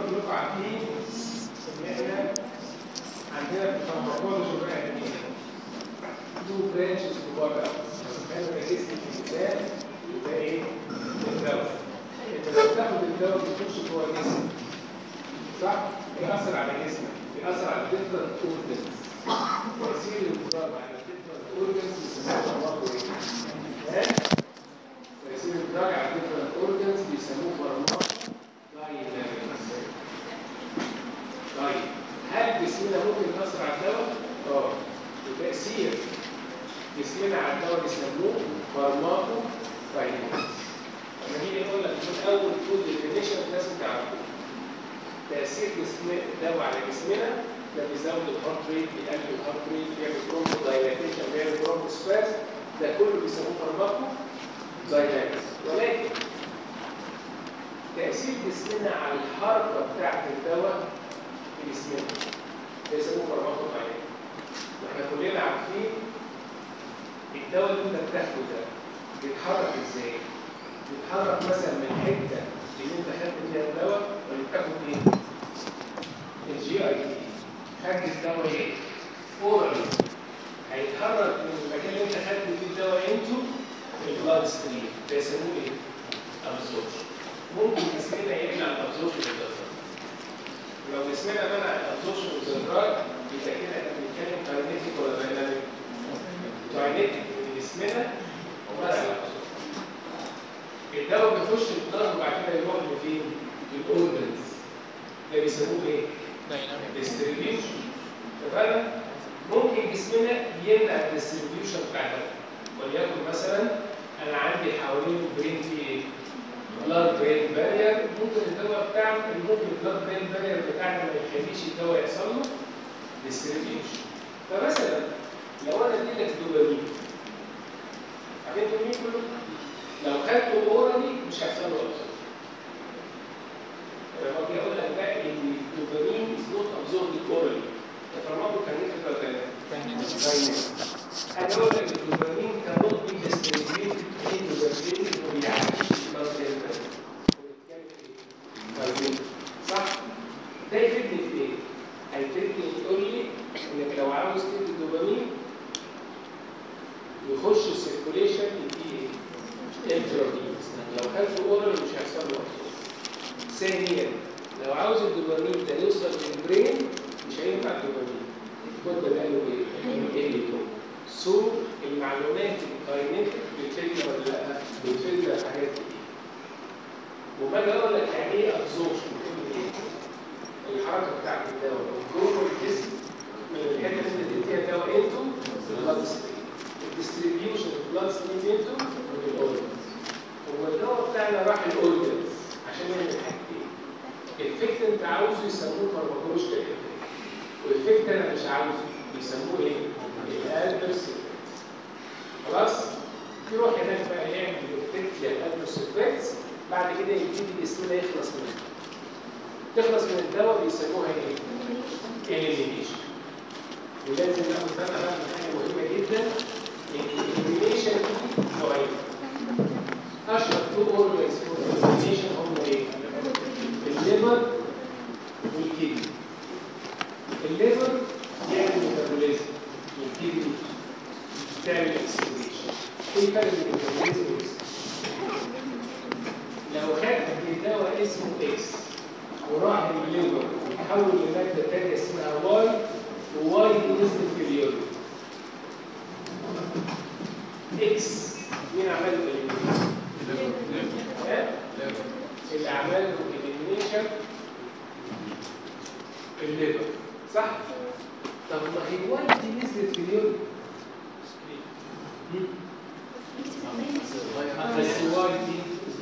كلكم عارفين ان احنا عندنا في الفارماكولوجي بقى ايه؟ تو برانشز كبار قوي انا ركزت في الكتاب يبقى ايه؟ الدواء انت لو بتاخد الدواء بتخش جوه الجسم صح؟ بيأثر على جسمك بيأثر على different organs تأثير المضاد على different organs بيسموه برضه ايه؟ ها؟ تأثير المضاد على different organs بيسموه فارماكو طيب هل جسمنا ممكن يأثر على الدواء؟ اه وتأثير جسمنا على الدواء بيسموه فارماكو داينامكس لما نيجي نقول لك من اول فود ديفينيشن لازم تعرفه تأثير جسم الدواء على جسمنا ده بيزود الهارت ريت بيقلل الهارت ريت بيعمل برونكو دايلاتيشن بيعمل برونكو سباس ده كله بيسموه فارماكو داينامكس ولكن تأثير جسمنا على الحركة بتاعت الدواء في جسمنا ده يسموه فارماكو داينامكس واحنا كلنا عارفين الدواء اللي انت بتاخده ده بيتحرك ازاي؟ بيتحرك مثلا من الحته اللي انت خدت فيها الدواء ولا بتاخد ايه؟ الجي اي تي خدت الدواء ايه؟ اورالي هيتحرك من المكان اللي انت خدت فيه الدواء انتو البلاد ستريم ده يسموه ايه؟ ابزوربشن ممكن جسمنا يمنع الابزوربشن بالدواء لو جسمنا منع الابزوربشن بالدراج يبقى كده احنا بنتكلم كاينيتيك ولا دايناميك؟ كاينيتيك جسمنا ومنع الابزوربشن الدواء بيخش الدم وبعد كده يروح لفين؟ للاورجنز ده بيسموه ايه؟ ديستريبيوشن اتفقنا؟ ممكن جسمنا يمنع الديستريبيوشن بتاع الدواء وليكن مثلا انا عندي حوالين البرين في ايه؟ بلاد برين بارير ممكن الدواء بتاعنا ممكن البلاد برين بارير بتاعنا ما يخليش الدواء يحصل له ديستريبيوشن فمثلا لو انا اديتك دوبامين عارفين الدوبامين كله؟ لو خدته اورالي مش هيحصل له ابزوربشن لما اجي اقول لك بقى ان الدوبامين از نوت ابزوربد اورالي الفارماكو كان ولا كان انا اقول لك الدوبامين كان نوت بي ديستريبيوتد ان الدوبامين ما بيعديش صح ده يفيدني في ايه؟ هيفيدني يقول لي انك لو عاوز تدي دوبامين يخش السيركوليشن يديه ايه؟ انترافينوس لو خدته اورال مش هيحصل له ثانيا لو عاوز الدوبامين ده يوصل للبرين مش هينفع الدوبامين كنت قالوا ايه؟ ايه سو المعلومات الكاينيتيك بتفيدنا ولا لا؟ بتفيدنا في حاجات كتير وما اجي اقول لك يعني ايه ابزوربشن الحركه بتاعت الدواء جوه الجسم من الحته اللي انت تديها الدواء انتو البلاد ستريم الديستريبيوشن البلاد ستريم انتو الاورجنز هو الدواء بتاعنا راح الاورجنز عشان يعمل حاجتين افكت انت عاوزه يسموه فارماكولوجيكال افكت وافكت انا مش عاوزه يسموه ايه؟ الادفيرس خلاص؟ يروح هناك بقى يعمل افكت للادفيرس افكتس بعد كده يبتدي جسمنا يخلص منها تخلص من الدواء بيسموها ايه؟ اليمينيشن ولازم ناخد بالنا بقى من حاجه مهمه جدا الاليمينيشن دي نوعين اشهر تو اورجنز فور الاليمينيشن هم ايه؟ الليفر والكدني الليفر يعمل ميتابوليزم والكدني تعمل اكسكريشن ايه الفرق بين الميتابوليزم والاكسكريشن؟ لو خدت دواء اسمه اكس وراح الليفر وتحول لماده ثانيه اسمها واي وواي دي نزلت في اليورين اكس مين عمل له الاليمينيشن؟ اللي عمل له الاليمينيشن الليفر صح؟ طب ما هي واي دي نزلت في اليورين بس واي دي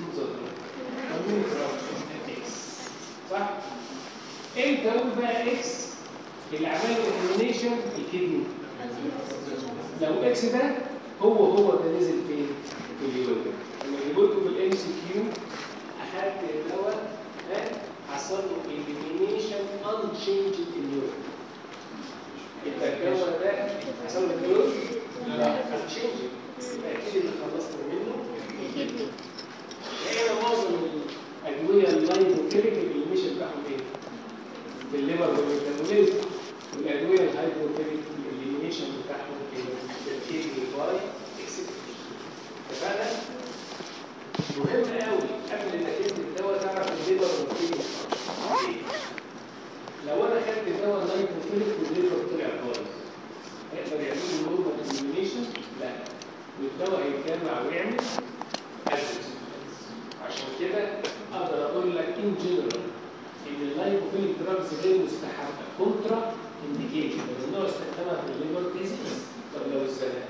صح؟ امتى اقول بقى اكس اللي عمل الاليمينيشن الكدني لو اكس ده هو هو ده نزل فين؟ في اليورين لما يجيبوا لكم الام سي كيو اخدت الدواء ها حصل له اليمينيشن ان تشينج اليورين يبقى الدواء ده حصل له اليورين لا ان تشينج يبقى اكيد اللي خلصنا منه الكدني يعني معظم الادويه اللاين وكيميكال اليميشن بتاعهم ايه؟ في الليفر والميتابوليزم والادويه الهايبوفيليك الاليمينيشن بتاعهم كده باي اكسكريشن اتفقنا؟ مهم قوي قبل انك تدي الدواء تعرف الليفر والميتابوليزم لو انا خدت دواء نايتروفيليك والليفر طلع بايظ هيقدر يعمل لي نورمال اليمينيشن؟ لا والدواء هيتجمع ويعمل adverse effects. عشان كده اقدر اقول لك ان جنرال ان اللايكوفيليك دراجز غير مستحبه كونترا انديكيشن ممنوع استخدامها في الليفر ديزيز طب لو الزنات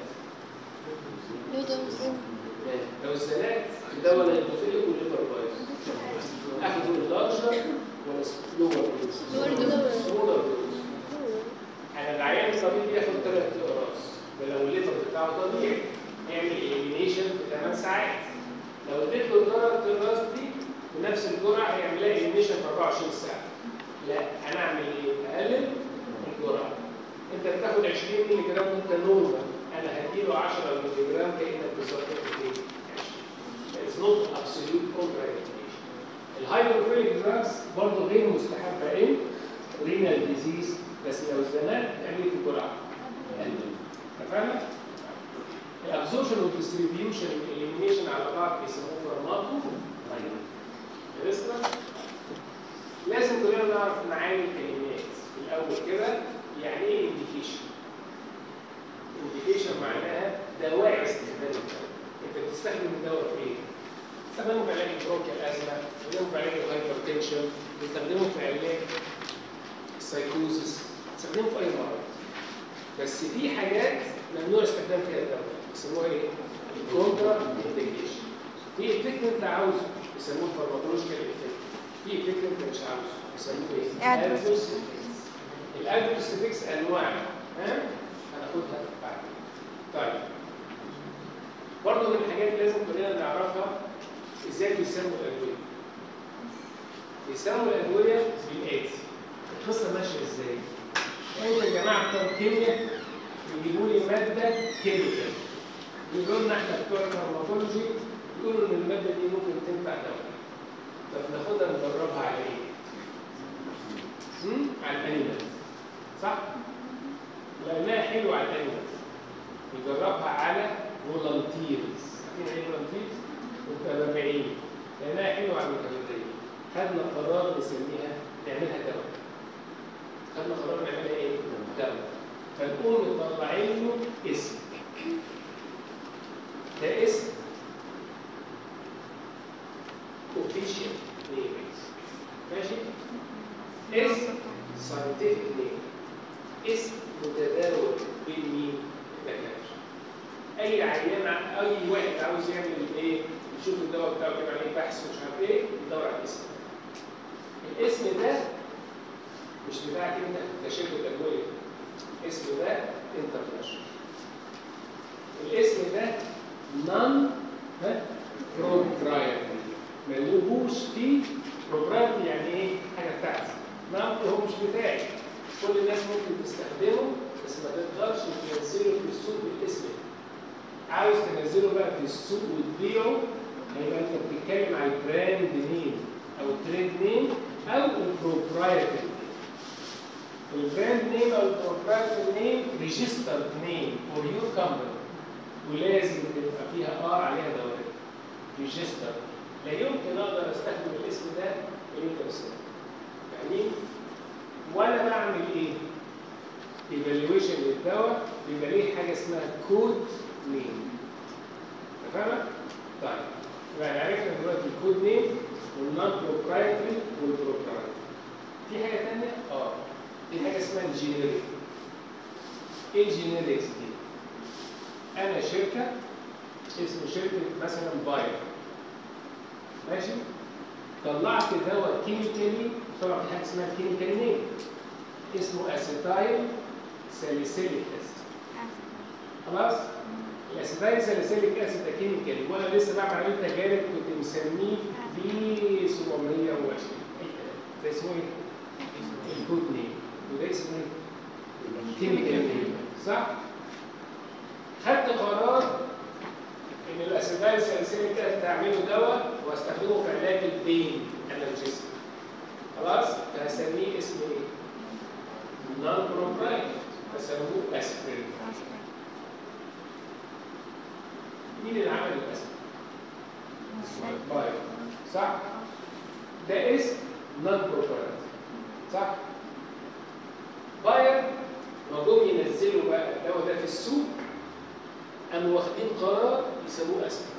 لو دوز لو الزنات الدواء لايكوفيليك والليفر بايظ اخده اللارجر ولا لور دوز؟ Lower dose. سمولر دوز انا العيان الطبيعي بياخد ثلاث اقراص ده لو الليفر بتاعه طبيعي يعمل اليمينيشن في 8 ساعات لو اديت له الثلاث اقراص دي بنفس الجرعه هيعمل لها اليمينيشن في 24 ساعه لا انا اعمل ايه؟ اقلل الجرعه انت بتاخد 20 مللي جرام وانت نورمال انا هديله 10 مللي جرام كانك بالظبط بتاخد ايه؟ It's not absolute contraindication. الهايدروفيليك دراجز برضه غير مستحبه ان رينال ديزيز بس لو ازدنات اعمل في جرعه اتفقنا؟ الابزوربشن والديستريبيوشن والاليمينيشن على بعض بيسموه فارماكو خلصنا؟ لازم كلنا نعرف معاني الكلمات الاول كده يعني ايه انديكيشن؟ انديكيشن معناها دواعي استخدام الدواء انت بتستخدم الدواء في ايه؟ بتستخدمه في علاج البرونكيال ازمه، بتستخدمه في علاج الهايبرتنشن، بتستخدمه في علاج السايكوزس، بتستخدمه في اي مرض. بس في حاجات ممنوع استخدام فيها الدواء، بيسموها ايه؟ الكونترا انديكيشن. في افكت انت عاوزه بيسموه فارماكولوجيكال افكت. في افكت انت مش عاوزه بيسموه ايه؟ Adverse adverse effects. الادفرس افكتس انواع ها؟ هناخدها بعدين. طيب برضه من الحاجات اللي لازم كلنا نعرفها ازاي بيسموا الادويه. بيسموا الادويه بالاتي. القصه ماشيه ازاي؟ انتوا يا جماعه بتوع الكيمياء بيجيبوا لي ماده كيميكال. يقولوا لنا احنا بتوع الفارماكولوجي يقولوا ان الماده دي ممكن تنفع دواء. طب ناخدها نجربها على ايه؟ هم؟ على الانيمالز. صح؟ لانها حلوه على الانيمالز. نجربها على فولنتيرز عارفين ايه فولنتيرز؟ متبرعين لانها حلوه على المتبرعين خدنا قرار نسميها نعملها دواء خدنا قرار نعملها ايه؟ دواء فنقوم مطلعين له اسم ده اسم اوفيشال نيم ماشي؟ اسم ساينتفك نيم اسم متداول بين مين؟ الدكاتره اي عيان اي واحد عاوز يعمل ايه يشوف الدواء بتاعه كده عليه بحث ومش عارف ايه يدور على الاسم الاسم ده مش بتاعك انت كشركه ادويه الاسم ده انترناشونال الاسم ده نون بروبرايتري ملهوش فيه بروبرايتري يعني ايه حاجه بتاعتي نون هو مش بتاعي كل الناس ممكن تستخدمه بس ما تقدرش تنزله في السوق بالاسم ده عاوز تنزله بقى في السوق وتبيعه هيبقى انت بتتكلم على البراند نيم او التريد نيم او البروبرايتري البراند نيم او البروبرايتري نيم ريجسترد نيم فور يور كومباني ولازم تبقى فيها ار عليها دوائر ريجستر لا يمكن اقدر استخدم الاسم ده اللي انت بتسمعه يعني وانا بعمل ايه؟ ايفالويشن للدواء بيبقى ليه حاجه اسمها كود نيم تمام؟ طيب يبقى عرفنا دلوقتي الكود نيم والنون بروبرايتري والبروبرايتري في حاجه ثانيه؟ اه في حاجه اسمها الجينيريك ايه الجينيريكس دي؟ انا شركه اسم شركه مثلا باير ماشي؟ طلعت دواء كيميكالي طبعا في حاجه اسمها كيميكال نيم اسمه اسيتايل ساليسيليك اسيد خلاص؟ الاسيتايل ساليسيليك اسيد ده كيميكالي وانا لسه بعمل عليه تجارب كنت مسميه بي 720 اي كلام ده اسمه ايه؟ الكود نيم وده اسمه ايه؟ كيميكال نيم صح؟ خدت قرار ان الاسيتايل ساليسيليك اسيد هعمله دواء واستخدمه في علاج البين انالجيزم خلاص؟ فهسميه اسم ايه؟ نون بروبرايت فسموه اسبرين مين اللي عمل الاسبرين؟ بايو صح؟ ده اسم نون بروبرايت صح؟ باير ما جم ينزلوا بقى الدواء ده في السوق قاموا واخدين قرار يسموه اسبرين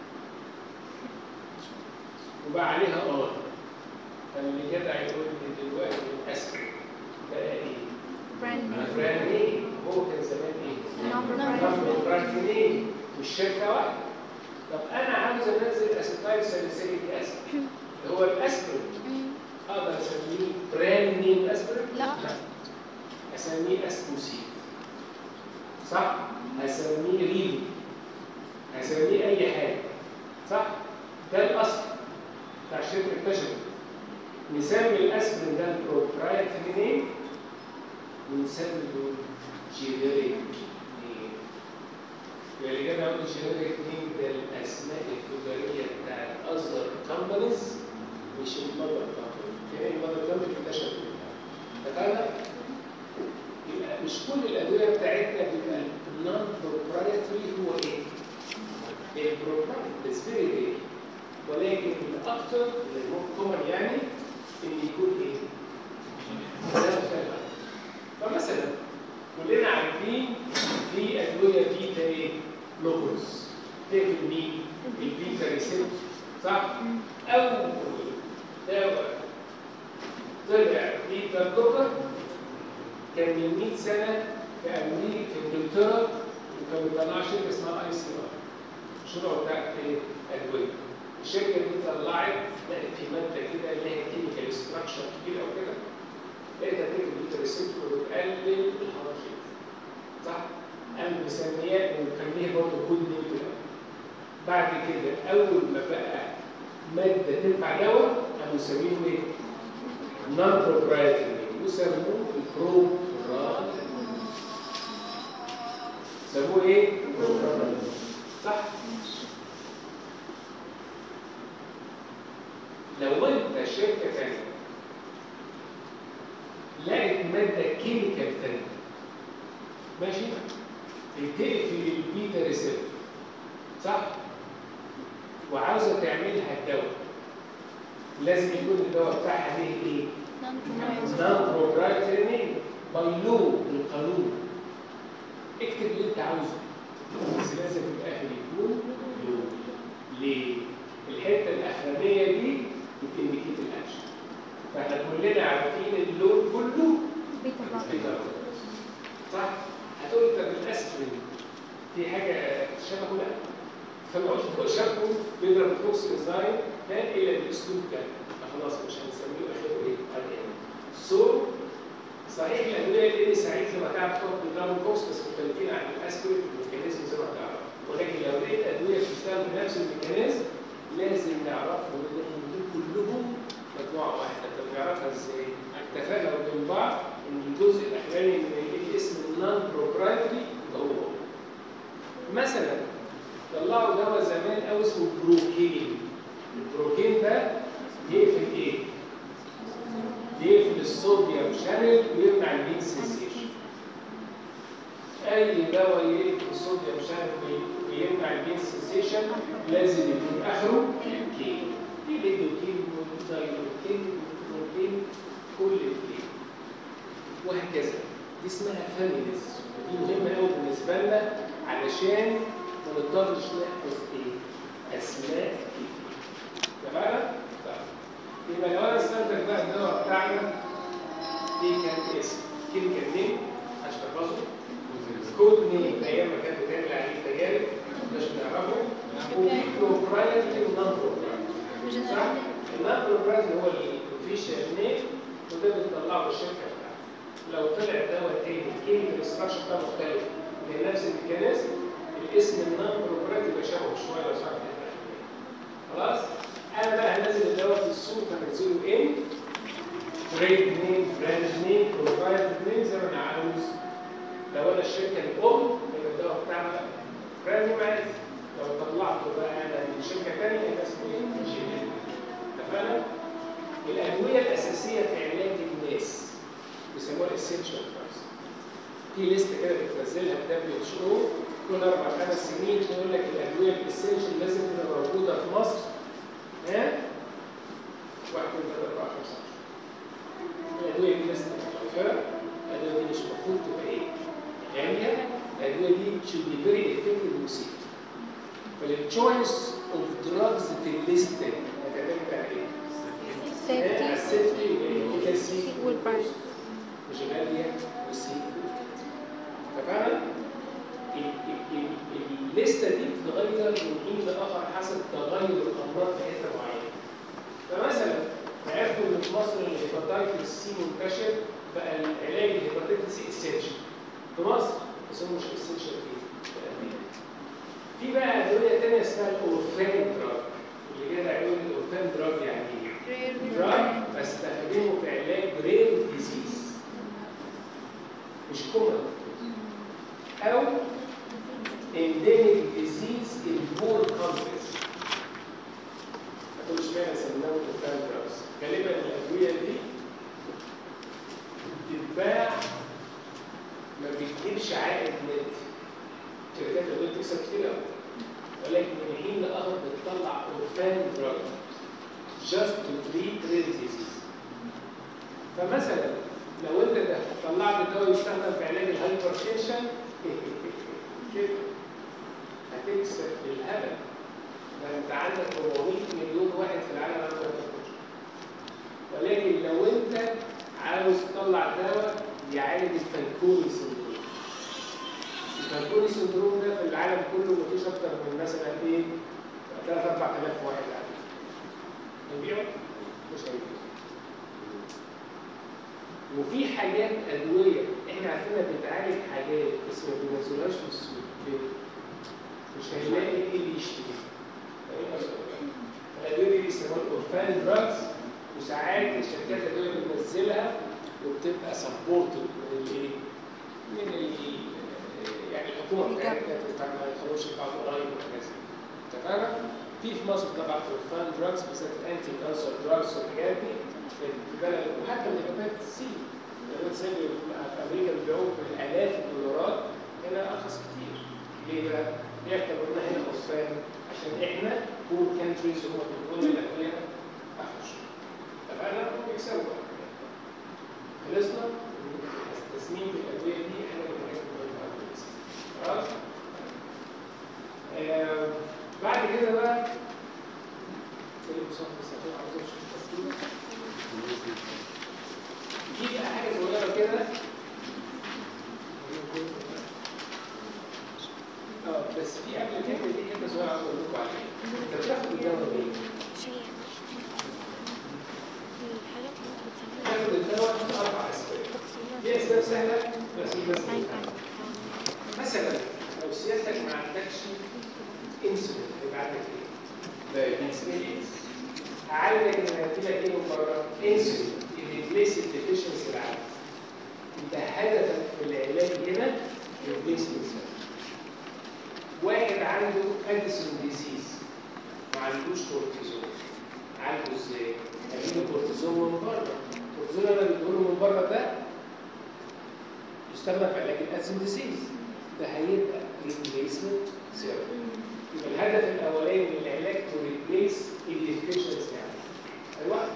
وبقى عليها اه فاللي جدع يقول لي دلوقتي الاسبرين بقى ايه؟ براند براند ايه؟ هو كان زمان ايه؟ نمبر نمبر براند ايه؟ مش شركه واحده طب انا عاوز انزل اسيتايل ساليسيليك اسيد اللي هو الاسبرين اقدر اسميه براند نيم اسبرين؟ لا. اسميه اسبوسيد صح؟ هسميه ريفو هسميه اي حاجه صح؟ ده الاصل بتاع الشركه اكتشفت نسمي الاسبرين ده البروبرايتري نيم ونسمي له جينيريك نيم يعني كده اقول جينيريك نيم ده الاسماء التجاريه بتاعت اصغر كومبانيز مش المذر كومباني كان المذر كومباني اكتشفت اتفقنا؟ يبقى مش كل الادويه بتاعتنا بيبقى النون بروبرايتري هو ايه؟ البروبرايتري بس فيري رير ولكن الاكثر اللي هو كومن يعني ان يكون ايه؟ زي ما قلت فمثلا كلنا عارفين في ادويه بيتا ايه؟ لوكوز تقفل مين؟ البيتا ريسبت صح؟ اول دواء طلع بيتا بلوكر كان من 100 سنه في امريكا في انجلترا وكانوا بيطلعوا شركه اسمها اي سي ار شرعوا بتاعت ايه؟ ادويه الشركه دي طلعت لقت في ماده كده اللي هي كيميكال ستراكشر كبير او كده لقيتها تكتب بيتا ريسبتور وتقلل الحركات صح؟ قام مسمياه ومخليها برضه كود نيم في الاول بعد كده اول ما بقى ماده تنفع دواء قاموا مسمينه ايه؟ نون بروبرايتري وسموه البروبرال سموه ايه؟ بروبرال صح؟ لو انت شركه ثانيه لقت ماده كيميكال ثانيه ماشي؟ بتقفل البيتا ريسبتور صح؟ وعاوزه تعملها الدواء لازم يكون الدواء بتاعها ليه ايه؟ نون بروبرايتري نيم باي لو القانون اكتب اللي انت عاوزه بس لازم في الاخر يكون لو ليه؟ الحته الاخرانيه دي بتنديكيت الاكشن فاحنا كلنا عارفين اللون كله بيتا صح؟ هتقول طب الاسبرين في حاجه شبهه لا فالعشب شافه بيضرب الفوكس انزايم ده الى الاسلوب ده فخلاص مش هنسميه اخره ايه؟ الان سو صحيح الادويه اللي ساعات لما تعرف تاخد بيضربوا الفوكس بس مختلفين عن الاسبرين والميكانيزم زي ما تعرف ولكن لو لقيت ادويه بتشتغل بنفس الميكانيزم لازم نعرفهم انهم دول كلهم مجموعه واحده طب نعرفها ازاي؟ اتفقنا بين بعض ان الجزء الاخراني من الاسم النون بروبرايتري هو هو مثلا طلعوا دواء زمان قوي اسمه بروكين البروكين ده يقفل ايه؟ يقفل الصوديوم شانل ويمنع البين سنسيشن اي دواء يقفل الصوديوم شانل ويمنع البين سنسيشن لازم يكون اخره كين ليدوكين ودايلوكين بروكين كل الكين وهكذا دي اسمها فاميليز ودي مهمه قوي بالنسبه لنا علشان ما نضطرش نحفظ ايه؟ اسماء كتير. تمام؟ طيب. يبقى لو انا استخدم بقى الدواء بتاعنا دي كان اسم كيميكال نيم عشان تحفظه كود نيم ايام ما كانت بتعمل عليه تجارب مش نعرفه وفي بروبرايتري ونون بروبرايتري صح؟ النون بروبرايتري هو الاوفيشال نيم وده بتطلعه الشركه بتاعته لو طلع دواء تاني الكيميكال ستراكشر بتاعه مختلف من نفس الميكانيزم الاسم النون بروبرايتري يبقى شبهه شويه لو صح خلاص؟ انا بقى هنزل الدواء في السوق هنزله ان تريد نيم براند نيم بروفايد نيم زي ما انا عاوز لو انا الشركه الام يبقى الدواء بتاعها براند نيم عادي لو طلعته بقى انا من شركه ثانيه يبقى اسمه ايه؟ جينيريك اتفقنا؟ الادويه الاساسيه في علاج الناس بيسموها الاسينشال اسينشال دراجز في ليست كده بتنزلها دبليو اتش او كل اربع خمس سنين يقول لك الادويه الاسينشال لازم تبقى موجوده في مصر ها واحد اثنين ثلاثه اربعه خمسه الادويه دي لسه متوفره الادويه دي مش المفروض تبقى ايه؟ غاليه الادويه دي should be very effective وسيف فالتشويس اوف دراجز في الليستنج هتعتمد على ايه؟ safety السيفتي والافيكاسي والبرايس مش غاليه والسيف ففعلا ال- ال- ال- الليسته دي بتتغير من حين لاخر حسب تغير الامراض في حته معينه. فمثلا عرفوا ان في مصر الهيباتيتس سي منتشر بقى العلاج الهيباتيتس سي اسينشال. في مصر بس هو مش اسينشال فيه في امريكا. في بقى ادويه ثانيه اسمها الاورفان دراج اللي كده يقول الاورفان دراج يعني ايه؟ دراج بستخدمه في علاج رير ديزيز مش كومن او endemic disease in poor countries هتقول اشمعنى سموه اورفان دراجز غالبا الادويه دي بتتباع ما بتجيبش عائد نت شركات الادويه بتكسب كتير قوي ولكن من حين لاخر بتطلع اورفان دراج just to treat rare disease فمثلا لو انت ده طلعت دواء يستخدم في علاج الهايبرتنشن كده هتكسب بالهبل ده انت عندك 400 مليون واحد في العالم عنده هايبرتنشن ولكن لو انت عاوز تطلع دواء يعالج الفانكوني سندروم الفانكوني سندروم ده في العالم كله مفيش اكتر من مثلا ايه 3 4000 واحد عليه هيبيعوا مش هيبيعوا وفي حاجات ادويه احنا عارفينها بتعالج حاجات بس ما بينزلوهاش في السوق ليه؟ مش هيلاقي ايه اللي يشتري الادويه دي بيسموها الاورفان دراجز وساعات الشركات الادويه بتنزلها وبتبقى سبورتد من الايه؟ من ال يعني الحكومه بتاعتنا بتدفع ما يخلوش يدفعوا قريب وهكذا اتفقنا؟ في في مصر طبعا اورفان دراجز بالذات الانتي كانسر دراجز والحاجات دي في البلد وحتى الهيباتيت سي الهيباتيت سي اللي في امريكا بيبيعوه بالالاف الدولارات هنا ارخص كتير ليه بقى؟ بيعتبرونا هنا اورفان عشان احنا بور كانتريز هم بيقولوا الادويه احوش اتفقنا؟ وبيكسبوا خلصنا؟ التسميم بالادويه دي احنا بنعمل خلاص؟ آه، بعد كده بقى زي المصنف السفير عاوز اشوف التسميم دي بقى حاجه صغيره كده اه بس في قبل كده دي حته صغيره عاوز اقول لكم عليها انت بتاخد الدواء ايه؟ تاخد الدواء في اربع اسباب في اسباب سهله بس في بس مثلا لو سيادتك ما عندكش انسولين يبقى عندك ايه؟ دايابيتس هعالجك ان هديلك ايه من بره؟ انسولين يريبليس الديفيشنسي اللي عندك انت هدفك في العلاج هنا ريبليسمنت واحد عنده اديسون ديزيز ما عندوش كورتيزون عالجه ازاي؟ هجيب كورتيزون من بره الكورتيزون اللي انا بقوله من بره ده يستخدم في علاج الاديسون ديزيز ده هيبقى ريبليسمنت ثيرابي يبقى الهدف الاولاني من العلاج تو ريبليس الديفيشنسي يعني ايوه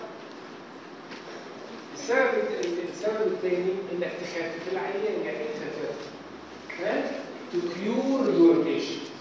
السبب السبب الثاني انك تخفف العيان يعني ايه تخفف ها to cure your patient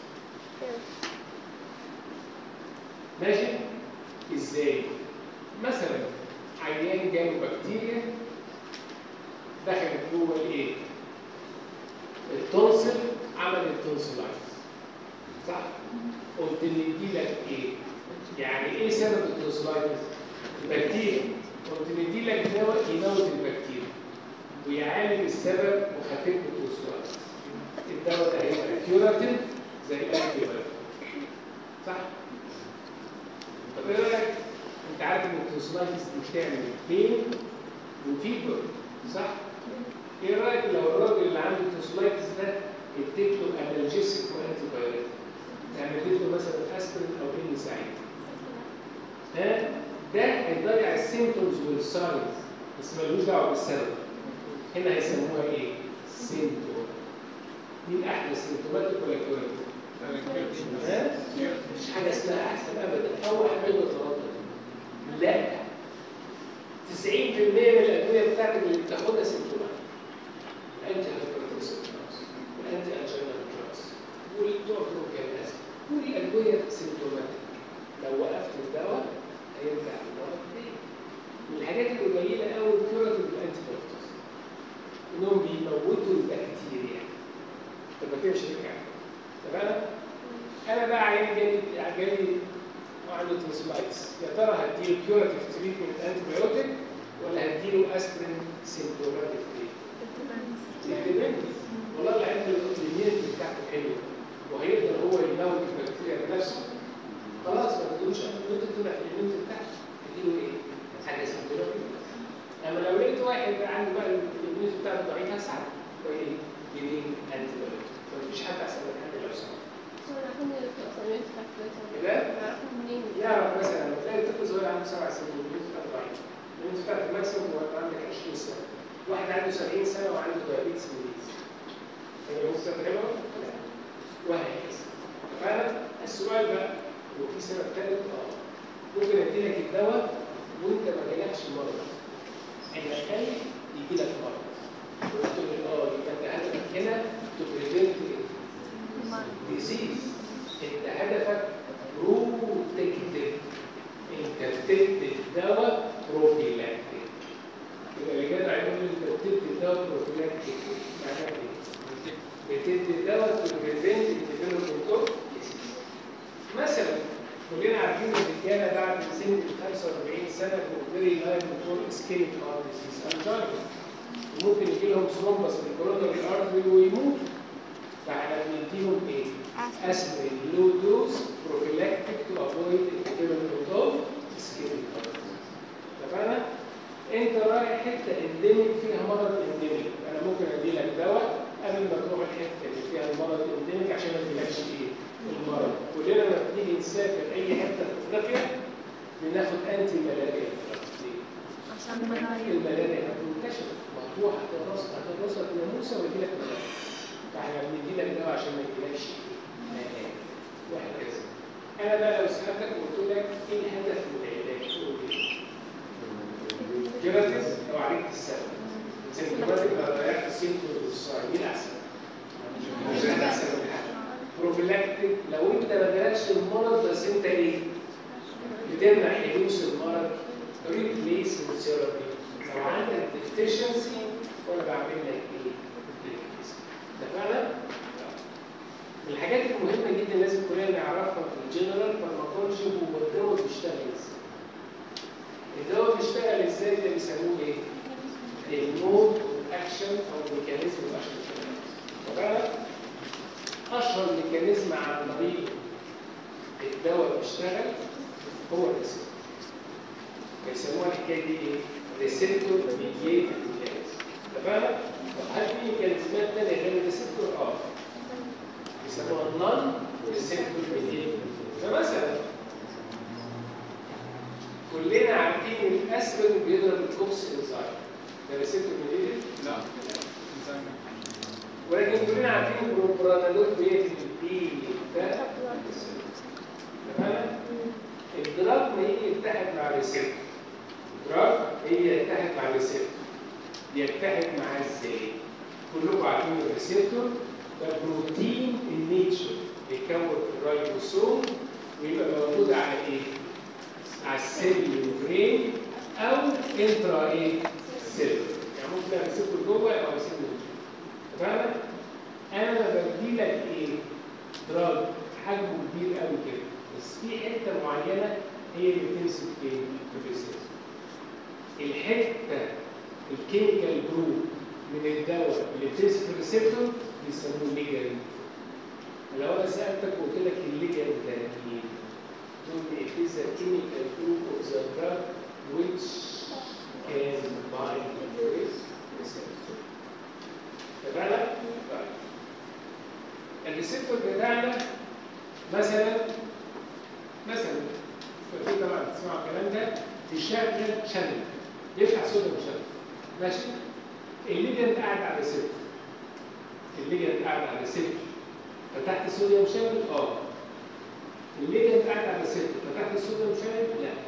ماشي ازاي مثلا عيان جاله بكتيريا دخلت جوه الايه التونسل عملت تونسلايتس صح قلت ندي لك ايه يعني ايه سبب التونسلايتس البكتيريا قلت ندي لك دواء يموت البكتيريا ويعالج السبب وخفف التونسلايتس الدواء ده هيبقى كيوراتيف زي الانتي صح طب ايه رايك انت عارف ان التونسلايتس دي بتعمل بين وفيبر صح ايه رايك لو الراجل اللي عنده تونسلايتس ده اديت له انالجيسيك وانتي بايوتيك عملت له مثلا اسبرين او ان سعيد ها ده هيضيع السيمتومز والساينز بس ملوش دعوه بالسبب هنا هيسموها ايه؟ سيمتوم مين احلى سيمتوماتيك ولا كيوراتيف؟ ها؟ مفيش حاجه اسمها احسن ابدا اول حاجه يتردد لا 90% من الادويه بتاعتك اللي بتاخدها سيمتوماتيك الانتي هايبرتنسيف دراجز والانتي انجينال دراجز والدوفلو كالناس كل الادويه سيمتوماتيك لو وقفت الدواء هيرجع المرض تاني من الحاجات القليله قوي الكيوراتيف الانتي بايوتكس انهم بيموتوا البكتيريا طب ما تمشي رجع تمام انا بقى عيان جالي جالي وعنده تنسلايتس يا ترى هديله كيوراتيف تريتمنت انتي بايوتيك ولا هديله اسبرين سيمتوماتيك تريتمنت والله العيان الاميونيتي بتاعته حلوه وهيقدر هو يموت البكتيريا بنفسه خلاص ما تدوش انت تمنع الاميونيتي بتاعته تديله ايه؟ حاجه سيمتوماتيك اما لو لقيت واحد عنده بقى الاميونيتي بتاعته ضعيف هسحب وايه؟ جديد انتي بايوتيك فمفيش حد احسن من حد لو سمحت يعرف مثلا لما تلاقي طفل صغير عنده سبع سنين الاميونيتي بتاعته ضعيفه الاميونيتي بتاعته الماكسيموم هو عندك 20 سنه واحد عنده 70 سنه وعنده دايابيتس ميليز هي الاميونيتي بتاعته حلوه؟ لا وهكذا فعلا السؤال بقى هو في سبب ثالث اه ممكن ادي لك الدواء وانت ما جالكش المرض انا خايف يجي لك مرض قلت له اه يبقى انت هدفك هنا تو بريفنت ديزيز انت هدفك بروتكتيف انت بتدي الدواء بروفيلاكتيك يبقى اللي جدع يقول لي انت بتدي الدواء بروفيلاكتيك معناها ايه؟ بتدي الدواء تو بريفنت ديفلوبمنت اوف مثلا كلنا عارفين الرجاله بعد سن ال 45 سنه فيري لايف فور اسكيميك هارت ديزيز انجينا وممكن يجي لهم ثرومبس في الكوروناري ارتري ويموتوا فاحنا بنديهم ايه؟ اسبرين لو دوز بروفيلاكتيك تو افويد الديفلوبمنت اوف اسكيميك هارت اتفقنا؟ انت رايح حته انديميك فيها مرض انديميك انا ممكن ادي لك دواء قبل ما تروح الحته اللي فيها المرض الانديميك عشان ما تجيلكش ايه؟ المرض كلنا لما بنيجي نسافر اي حته في افريقيا بناخد انتي ملاريا ليه؟ عشان الملايين الملاريا هتنتشر مطروح هتدرس هتدرسها في ناموسه ويجي لك ملاريا فاحنا بندي لك دواء عشان ما يجيلكش ملاريا وهكذا انا بقى لو سالتك وقلت لك ايه الهدف من العلاج؟ تقول ايه؟ كيراتيز لو عالجت السبب سيمتوماتيك لو ضيعت السيمتوم والصايم مين احسن؟ مش احسن من حاجه بروفيلاكتيك لو انت ما جالكش المرض بس انت ايه؟ بتمنع حدوث المرض ريبليسمنت ثيرابي لو عندك ديفيشنسي وانا بعمل لك ايه؟ اتفقنا؟ من الحاجات المهمه جدا لازم كلنا نعرفها في الجنرال فارماكولوجي هو الدواء بيشتغل ازاي؟ الدواء بيشتغل ازاي ده بيسموه ايه؟ المود اكشن او ميكانيزم الاكشن اتفقنا؟ اشهر ميكانيزم عن طريق الدواء بيشتغل هو الريسبتور بيسموها الحكايه دي ايه؟ ريسبتور ميدييتد ميكانيزم اتفقنا؟ طب هل في ميكانيزمات ثانيه غير الريسبتور؟ اه بيسموها النون ريسبتور ميدييتد فمثلا كلنا عارفين ان الاسبرين بيضرب الكوكس انزايم ده ريسبتور ميدييتد؟ لا ولكن كلنا عارفين ان البرانالول بيقتل البي ده تمام الدراج ما يجي يتحد مع الريسبتور الدراج هي يتحد مع الريسبتور يتحد معاه ازاي؟ كلكم عارفين الريسبتور ده بروتين النيتشر بيكون في الرايبوسوم ويبقى موجود على ايه؟ على السيل ميمبرين او انترا ايه؟ سيل يعني ممكن يبقى ريسبتور جوه او سيل ميمبرين تمام؟ انا بدي لك ايه؟ دراج حجمه كبير قوي كده بس في حته معينه هي اللي بتمسك في الريسبتور الحته الكيميكال جروب من الدواء اللي بتمسك في الريسبتور بيسموه ليجند لو انا سالتك وقلت لك الليجند ده ايه؟ تقول لي it is a chemical group of the drug which can bind to this receptor. اتفقنا؟ طيب. الريسبتور بتاعنا مثلا مثلا في طبعا تسمعوا الكلام ده تشغل شانل يفتح صوت المشغل ماشي؟ الليجند قاعد على ريسبتور الليجند قاعد على ريسبتور فتحت الصوديوم شانل اه الليجند قاعد على ريسبتور فتحت الصوديوم شانل لا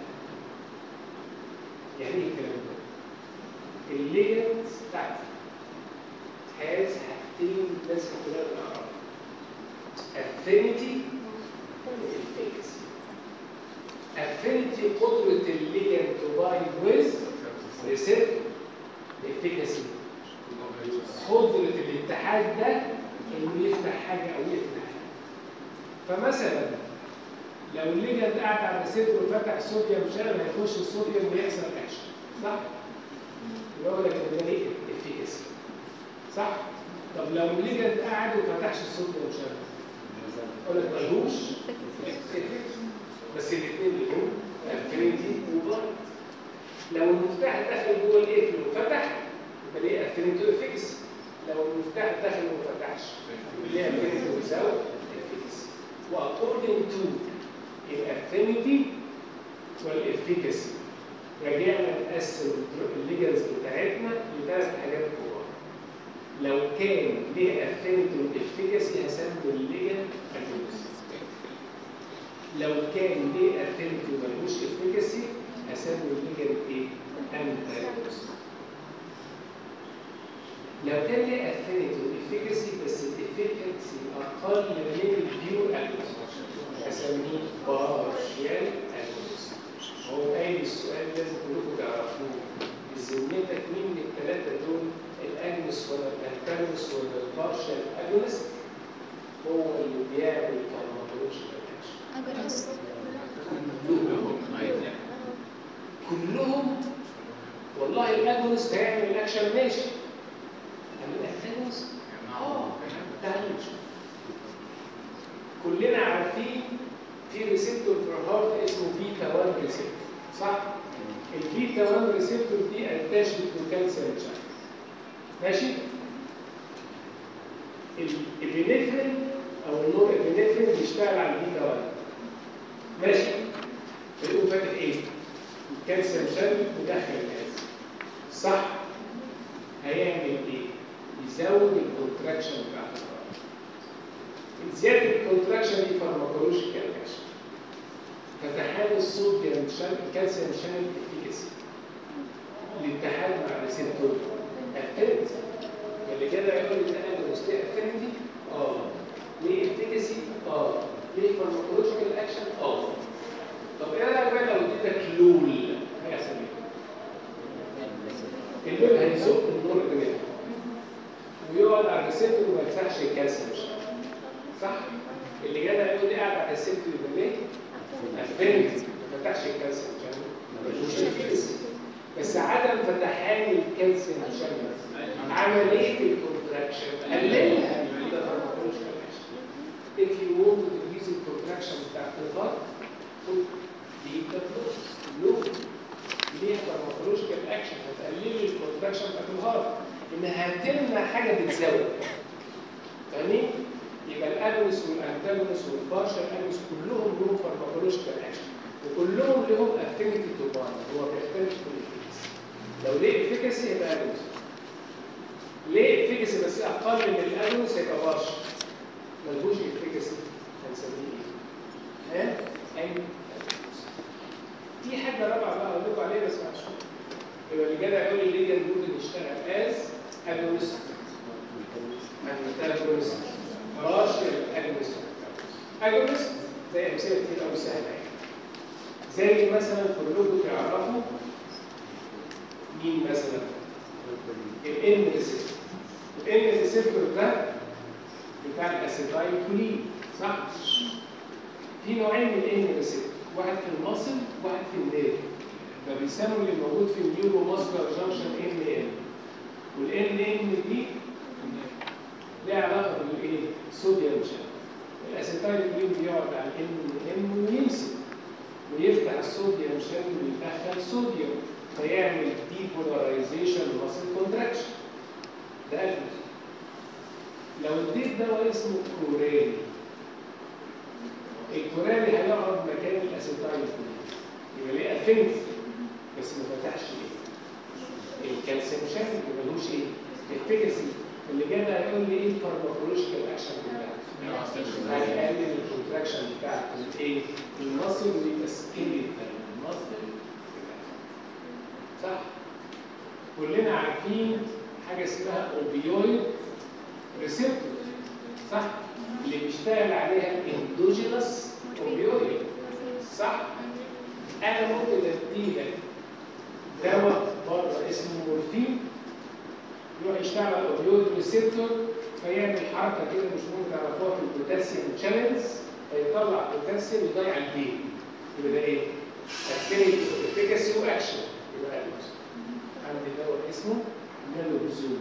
يعني ايه الكلام ده؟ الليجند بتاعتي has حاجتين لازم كلنا نعرفها affinity والefficacy affinity قدرة الليجند to bind with receptor efficacy قدرة الاتحاد ده انه يفتح حاجة او يفتح حاجة فمثلا لو الليجند قاعد على الريسبتور وفتح الصوديوم شانل هيخش الصوديوم ويحصل اكشن صح؟ يبقى هو لك ده ايه؟ efficacy صح؟ طب لو الليجند قاعد وفتحش الصوديوم شانل اقول لك ملهوش بس الاثنين لهم افينيتي وبايند لو المفتاح دخل جوه القفل وفتح يبقى ليه افينيتي وافيكس لو المفتاح دخل وما فتحش يبقى ليه افينيتي ويزاوت افيكس واكوردنج تو الافينيتي والافيكاسي رجعنا نقسم الليجنز بتاعتنا لثلاث حاجات كبار لو كان ليه افينيتي وافيكاسي هسمي الليجن اجونست لو كان ليه افينيتي وملوش افيكاسي هسمي الليجن ايه؟ انتاجونست لو كان ليه افينيتي وافيكاسي بس الافيكاسي اقل من البيور اجونست هسميه بارشيال اجونست هو قايل السؤال لازم كلكم تعرفوه بذمتك مين من الثلاثه دول الاجنس ولا الانتاجونست ولا البارشال اجونست هو اللي بيعمل فارماكولوجيكال اكشن أجرس كلهم والله الاجونست هيعمل الاكشن ماشي اما الانتاجونست اه تعالوا نشوف كلنا عارفين في ريسبتور في الهارت اسمه بيتا 1 ريسبتور صح؟ البيتا 1 ريسبتور دي اتاشت تو كالسيوم شانل ماشي؟ الابنفرين او النور ابنفرين بيشتغل على البيتا 1 ماشي؟ فيقوم فاتح ايه؟ الكالسيوم شانل ودخل الكالسيوم صح؟ هيعمل ايه؟ يزود الكونتراكشن بتاع الهارت زياده الكونتراكشن دي فارماكولوجيكال اكشن فتحال الصوديوم شانل الكالسيوم شانل افيكاسي الاتحاد مع الريسبتور افينيتي اللي كده يقول لي ده اجونست ليه افينيتي؟ اه ليه افيكاسي؟ اه ليه فارماكولوجيكال اكشن؟ اه طب ايه رايك بقى لو اديتك لول هيحصل ايه؟ اللول هيزق النور الجنين ويقعد على الريسبتور وما يفتحش الكالسيوم شانل صح؟ اللي جاي يقول لي قاعد على الست يبقى ليه؟ افنت ما فتحش الكالسيوم شانل مش الفيكس بس عدم فتحان الكالسيوم شانل عمليه الكونتراكشن قللها ده فارماكولوجيكال اكشن if you want to decrease الكونتراكشن بتاعت الهارت دي بتبلوز لو ليها فارماكولوجيكال اكشن هتقلل الكونتراكشن بتاعت الهارت انها هتمنع حاجه بتزود فاهمين؟ يبقى الاجونس والانتاجونس والبارشال اجونس كلهم لهم فارماكولوجيكال اكشن وكلهم لهم افينيتي تو بايند هو بيختلف في الافيكاسي لو ليه افيكاسي يبقى اجونس ليه افيكاسي بس اقل من الاجونس يبقى بارشال ملهوش افيكاسي هنسميه ايه؟ ها؟ انتاجونس في حاجه رابعه بقى اقول لكم عليها بس بعد شويه يبقى اللي جدع يقول لي ليه ممكن يشتغل از اجونست انتاجونست بارشل اجونست اجونست زي امثله كتير قوي سهله يعني زي مثلا كلكم تعرفوا مين مثلا الان ريسبتور الان ريسبتور ده بتاع الاسيتايل كولين صح في نوعين من الان ريسبتور واحد في المصل وواحد في النيرف فبيسموا اللي موجود في النيورو ماسكولار جانكشن ان ان والان ان دي ليها علاقه بالايه؟ صوديوم شانل. الاسيتايل كولين بيقعد على الان ان ويمسك ويفتح الصوديوم شانل ويدخل صوديوم فيعمل ديبولاريزيشن ماسل كونتراكشن. ده أجنس. لو اديت دواء اسمه كورالي الكورالي هيقعد مكان الاسيتايل كولين يبقى ليه افينتي بس ما فتحش ايه؟ الكالسيوم شانل ملوش ايه؟ الفيكسي اللي جانا هيقول لي ايه الفارماكولوجيكال اكشن بتاعته هيقلل الكونتراكشن بتاعت الايه؟ المصل ويبقى سكيل المصل صح؟ كلنا عارفين حاجه اسمها اوبيويد ريسبتور صح؟ اللي بيشتغل عليها الاندوجينس اوبيويد صح؟ انا ممكن اديلك دواء بره اسمه مورفين يروح يشتغل على الاوبيويد ريسبتور فيعمل حركه كده مش ممكن تعرفوها في البوتاسيوم تشالنج فيطلع بوتاسيوم يضيع البين يبقى ده ايه؟ افيكاسي واكشن يبقى ألوز. عندي دواء اسمه نالوكزون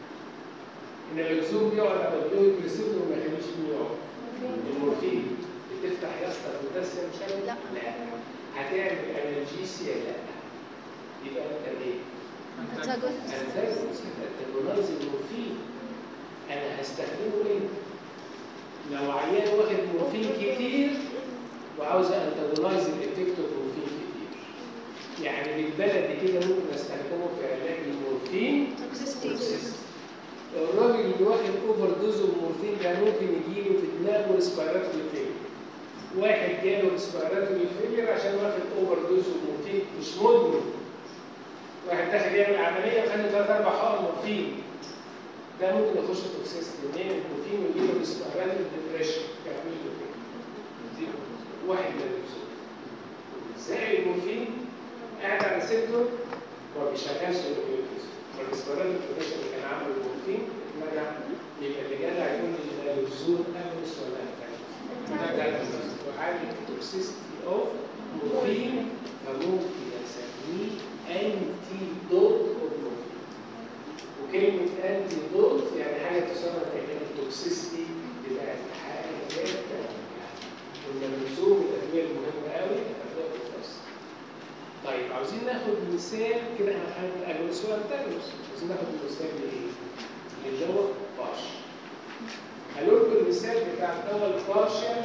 النالوكزون بيقعد على الاوبيويد ريسبتور وما يخليش مين يقعد المورفين بتفتح يا اسطى البوتاسيوم شانل؟ لا. لا هتعمل انالجيسيا لا يبقى انت ايه؟ antagonist انتاجونست انتاجونايز المورفين انا هستخدمه امتى؟ لو عيان واخد مورفين كتير وعاوز انتاجونايز الايفكت اوف مورفين كتير يعني بالبلدي كده ممكن استخدمه في علاج المورفين toxicity توكسيستي. الراجل اللي واخد اوفر دوز مورفين ده ممكن يجيله في دماغه ريسبيراتوري فيلير واحد جاله ريسبيراتوري فيلير عشان واخد اوفر دوز مورفين مش مدمن واحد داخل يعمل عمليه وخد ثلاث اربع حقن مورفين ده ممكن يخش توكسيستي منين المورفين ويجيله ريسبيراتوري ديبريشن يعمل له كده دي واحد من الرسول ازاي المورفين قاعد على ريسبتور ما بيشغلش الاوبيوتيز والريسبيراتوري ديبريشن اللي كان عامله المورفين اتمنع يبقى اللي جدع يكون النالوزون امس ولا انتاجونست وعالج التوكسيستي اوف مورفين فممكن اسميه انتي دوت اوف مورفين وكلمة انتي دوت يعني حاجة تسمى كأنها التوكسيستي بتاعت حاجة غير والنالوزون من الأدوية المهمة قوي هتاخدوها في الدرس. طيب عاوزين ناخد مثال كده احنا هنعمل اجونس وانتاجونس عاوزين ناخد مثال لايه؟ للدواء بارشل هقول لكم المثال بتاع الدواء البارشل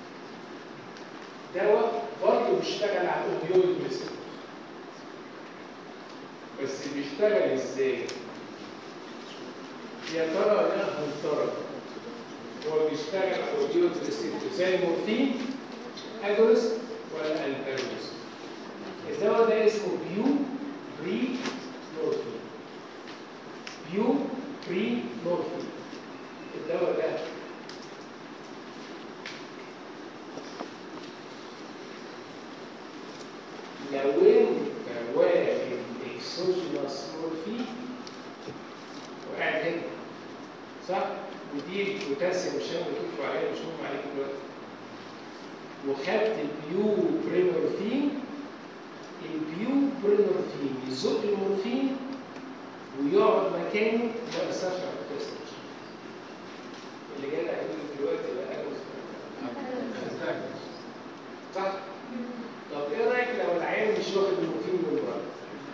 دواء برضه بيشتغل على الاوبيويد ريسبتور بس بيشتغل ازاي؟ يا ترى يا هل ترى هو بيشتغل على الاوبيويد ريسبتور زي المورفين اجونست ولا انتاجونست؟ الدواء ده اسمه بيو بري مورفين بيو بري مورفين الدواء ده لو انت واخد اكسوجينوس مورفين وقاعد هنا صح؟ ودي البوتاسيوم مش انا بتكتبوا عليها مش مهم عليكم دلوقتي وخدت البيو بريمورفين البيو بريمورفين يزق المورفين ويقعد مكانه ما يأثرش على البوتاسيوم اللي جاي هيقول لك دلوقتي بقى صح؟ طب ايه رايك لو العيان مش واخد المورفين من بره؟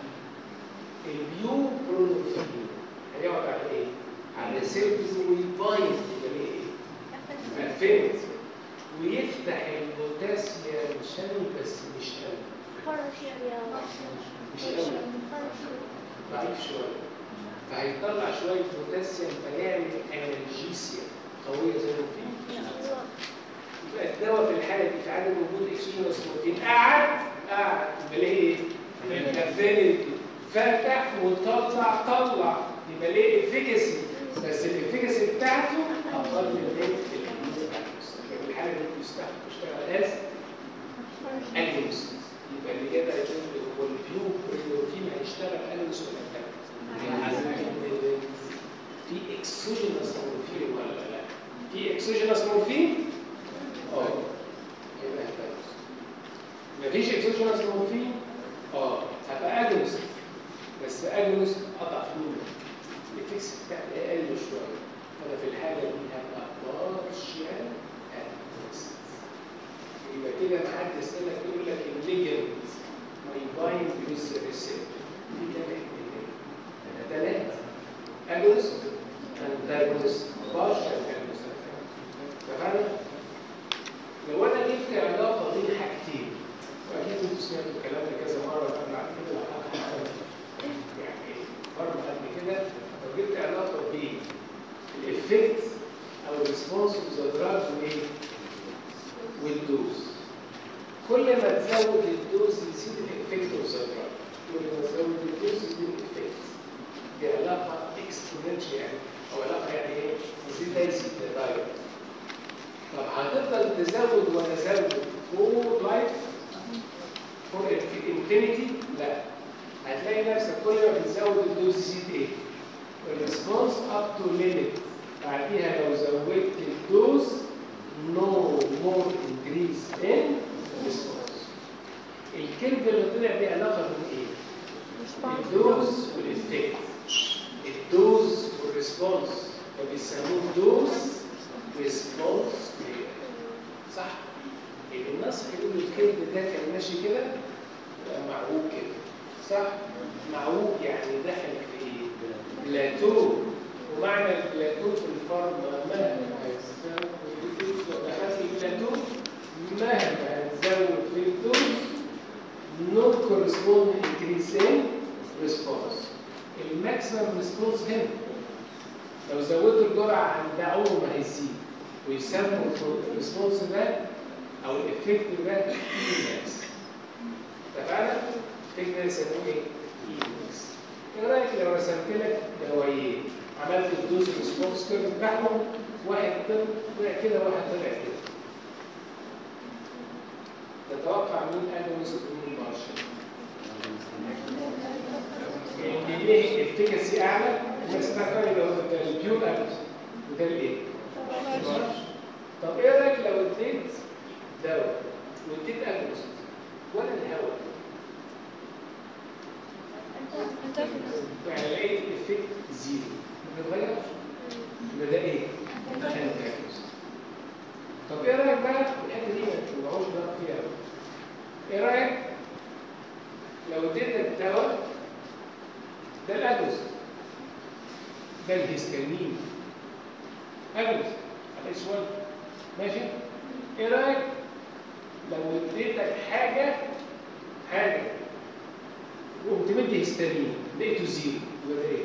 البيو بريمورفين هيقعد على ايه؟ على سيرفيس ويبايند يبقى ليه ايه؟ فهمت؟ ويفتح البوتاسيوم شانل بس مش قوي مش قوي ضعيف شويه فهيطلع شويه بوتاسيوم فيعمل انرجيسيا قويه زي ما في يبقى الدواء في الحاله دي في عدم وجود اكسجينوس بروتين قعد قعد يبقى ليه ايه؟ كفالت فتح وطلع طلع يبقى ليه افيكاسي بس الافيكاسي بتاعته اقل من ايه؟ في الحاله دي بيستخدم بيشتغل از انجلوس يبقى اللي كده هيكون هو البيو بريورتين هيشتغل انجلوس ولا انتاجونست؟ في اكسوجينوس مورفين ولا لا؟ في اكسوجينوس مورفين؟ اه يبقى انتاجونست مفيش اكسوجينوس مورفين؟ اه هبقى اجونست بس اجونست اضعف منه الفيكس بتاعي اقل شويه فانا في الحاله دي هبقى بارشال اجونست يبقى كده ما حد يسالك يقول لك الليجند ما يباين ويز ريسبتور في كام ثلاثة اجونست انتاجونست بارشال اجونست فاهم؟ لو انا جبت علاقه بين حاجتين واكيد انتوا سمعتوا الكلام ده كذا مره قبل عن كده يعني مره قبل كده لو جبت علاقه ريسبونس تو ذا دراج وايه؟ والدوز كل ما تزود الدوز يزيد الافكت اوف ذا دراج كل ما تزود الدوز يزيد الافكت دي علاقه اكسبوننشال يعني او علاقه يعني ايه؟ يزيد ده يزيد ده دايركت طب هتفضل تزود وتزود فور لايف فور انفينيتي؟ لا هتلاقي نفسك كل ما بتزود الدوز يزيد ايه؟ الريسبونس اب تو ليميت بعديها لو زودت الدوز نو مور انكريز ان ريسبونس الكلمه اللي طلع دي علاقه بين ايه؟ الدوز والافكت الدوز والريسبونس فبيسموه دوز ريسبونس صح؟ يبقى النص يقول الكلب ده كان ماشي كده يبقى معوج كده صح؟ معوج يعني دخل في ايه؟ بلاتو ومعنى البلاتو في الفرد مهما هيزود في الدوز لو دخلت البلاتو مهما هتزود في الدوز no correspond increase in response الماكسيمم ريسبونس هنا لو زودت الجرعه عند عمره ما هيزيد ويسموا الريسبونس ده او الافكت ده ايماكس اتفقنا؟ الافكت ده يسموه ايه؟ ايماكس ايه رايك لو رسمت لك دوايين عملت الدوز ريسبونس كيرف بتاعهم واحد طلع كده واحد طلع كده تتوقع مين اجونست ومين بارشل؟ اللي ليه افكاسي اعلى الناس تعتبر ده البيور اجونست وده الايه؟ طب ايه رايك لو اديت دواء واديت اجونست ولا الهواء؟ يعني لقيت الافكت زيرو ما بيتغيرش يبقى ده ايه؟ antagonist. طب ايه رايك بقى في الحته دي ما تبقاش بقى فيها قوي. ايه رايك لو اديتك دواء ده الاجونست ده الهستامين اجونست على اس 1 ماشي ايه رايك لو اديتك حاجه حاجه وقمت مدي هستامين لقيته زيرو يبقى ده ايه؟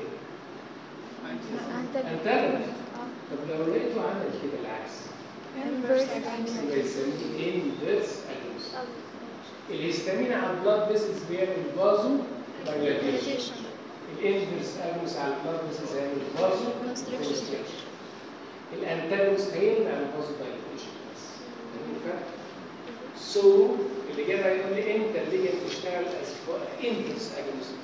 انتاجونست طب لو لقيته عمل كده العكس يبقى يسميه انفيرس اجونست الهستامين على البلاد فيسلز بيعمل فازو دايلاتيشن الانفيرس اجونست على البلاد فيسلز هيعمل فازو كونستريكشن الانتاجونست هيمنع الفازو دايلاتيشن بس فاهمين الفرق؟ سو اللي جاي هيقول لي انت اللي جاي تشتغل انفيرس اجونست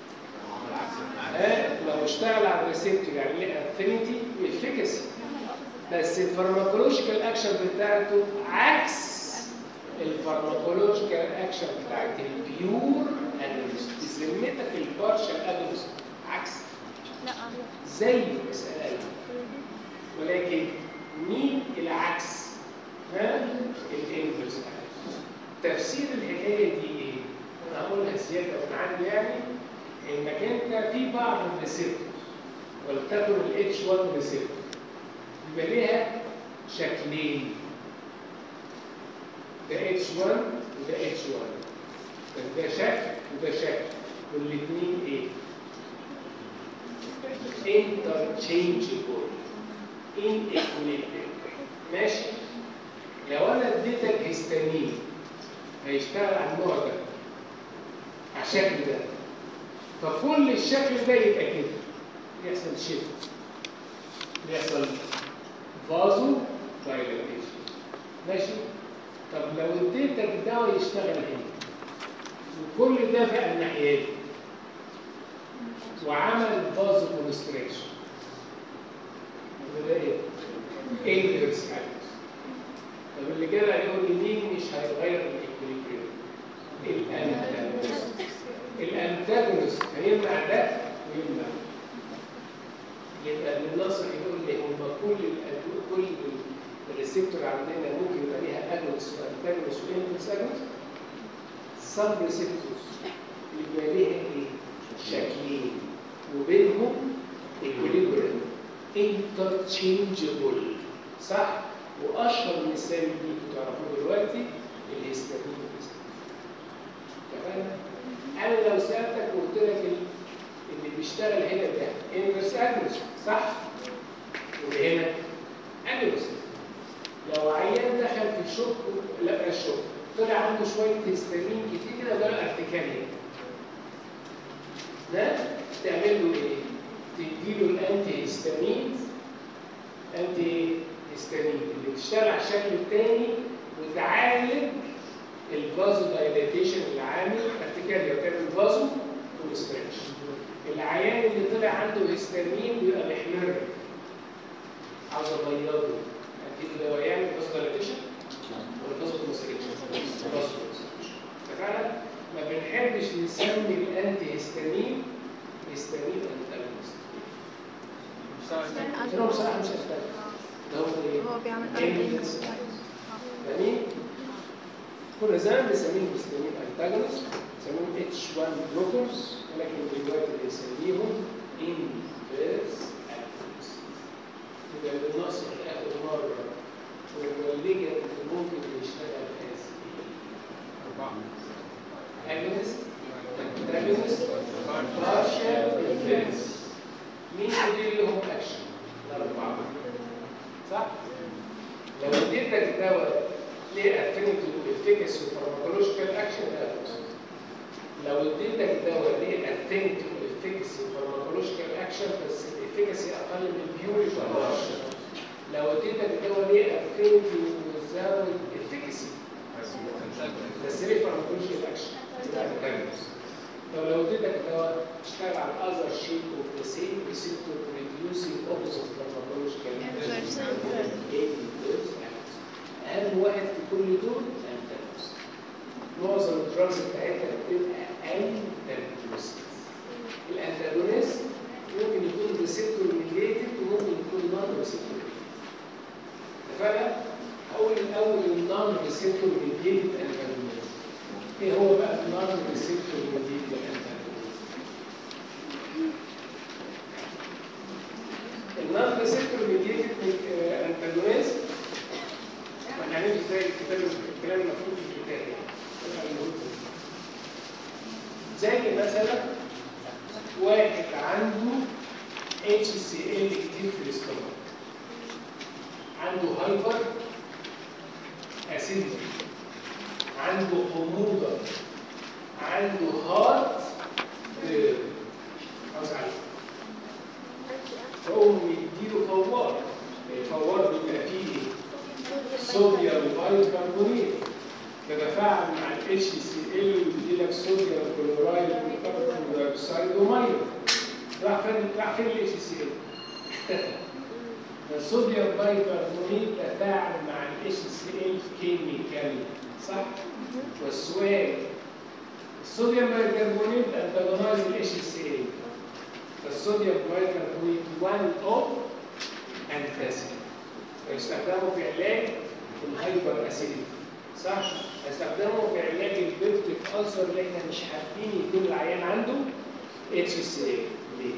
لو اشتغل على الريسبتور يعني ليه افينيتي وافيكاسي بس الفارماكولوجيكال اكشن بتاعته عكس الفارماكولوجيكال اكشن بتاعت البيور اجونست بذمتك البارشال اجونست عكس لا زي مسألة ولكن مين العكس؟ ها؟ الانفرس تفسير الحكايه دي ايه؟ انا هقولها زياده من عندي يعني انك انت في بعض الريسبتورز ولتكن الاتش 1 ريسبتور يبقى ليها شكلين ده اتش 1 وده اتش 1 بس ده شكل وده شكل والاثنين ايه؟ interchangeable in equilibrium ماشي لو انا اديتك هستامين هيشتغل على النوع ده على الشكل ده فكل الشكل ده يبقى كده يحصل شيفت يحصل فازو دايلاتيشن ماشي طب لو اديتك دواء يشتغل هنا وكل ده بقى الناحيه دي وعمل فازو كونستريكشن ده ايه؟ انفرس اكس طب اللي جاي هيقول لي مين مش هيغير الاكوليبريم؟ الانتاجونست الانتاجونست هيمنع ده ويمنع يبقى الناصح يقول لي هم كل الأدو- كل الريسبتور عندنا ممكن يبقى ليها اجونست وانتاجونست وانفرس اجونست سب ريسبتورز يبقى ليها ايه؟ شكلين وبينهم ايكوليبريم انترتشينجبل صح؟ واشهر مثال ليه تعرفوه دلوقتي الهستامين تمام؟ انا لو سالتك وقلت لك ال- اللي بيشتغل هنا ده انفرس اجنس صح؟ وهنا اجنس الشوك لا الشوك طلع عنده شويه هيستامين كتير كده وجاله ارتكاليا ده تعمل له ايه؟ تديله الانتي هيستامين انتي هيستامين اللي بتشتغل على الشكل الثاني وتعالج الفازو دايليتيشن اللي عامل ارتكاليا وتعمل فازو كونستريكشن العيان اللي طلع عنده هيستامين بيبقى محمر عاوز ابيضه هديله دواء يعمل فازو دايليتيشن ولا فازو كونستريكشن؟ فازو كونستريكشن ففعلا ما بنحبش نسمي الانتي هيستامين هيستامين انتاجونست هنا بصراحه مش هيستامين ده هو ايه؟ هو بيعمل Evidence. جميل كنا زمان بنسميهم هيستامين انتاجونست بنسميهم اتش 1 بلوكرز ولكن دلوقتي بنسميهم انفيرس اكتيفز يبقى بالنص في اخر مره هو الليجند اللي ممكن يشتغل از أربعة agonist, antagonist, partial influence. مين اللي لهم اكشن؟ الاربعه. صح؟ لو اديتك دواء ليه افينيتي وافيكاسي وفارماكولوجيكال اكشن ده أفوز. لو اديتك دواء ليه افينيتي وافيكاسي وفارماكولوجيكال اكشن بس الافيكاسي اقل من بيوري فارماكولوجيكال لو اديتك دواء ليه افينيتي وزود افيكاسي بس ليه فارماكولوجيكال اكشن؟ طب لو اديتك دواء تشتغل على الاذر شيت اوف ذا سيم ريسبتور ريديوسينج اوبوزيت فارماكولوجيكال اهم واحد في كل دول الانتاجونست معظم الدراجز بتاعتها بتبقى انتاجونست الانتاجونست ممكن يكون ريسبتور ميديتد وممكن يكون نون ريسبتور اتفقنا؟ اول الاول النون ريسبتور ميديتد انتاجونست ايه هو بقى النون ريسبتور ميديتد انتاجونست النون ريسبتور ميديتد انتاجونست احنا هنمشي زي الكتاب الكلام المفروض في الكتاب يعني زي مثلا واحد عنده اتش سي ال كتير في الاستومك عنده هايبر اسيدي عنده حموضه عنده هارت بيرن عاوز عليه فهو يديله فوار الفوار بيبقى فيه ايه؟ صوديوم بايكربونات تتفاعل مع ال HCl ويدي لك صوديوم كلورايد وكربون دايوكسيد وميه راح فين راح فين ال HCl؟ اختفى الصوديوم بايكربونات تفاعل مع ال HCl كيميكال صح؟ والسؤال الصوديوم بايكربونات انتاجونايز ال HCl فالصوديوم بايكربونات one of antacid ويستخدموا في علاج الهايبر اسيديتي صح؟ هيستخدموا في علاج البيبتيك ألسر اللي احنا مش حابين يكون العيان عنده اتش سي اي ليه؟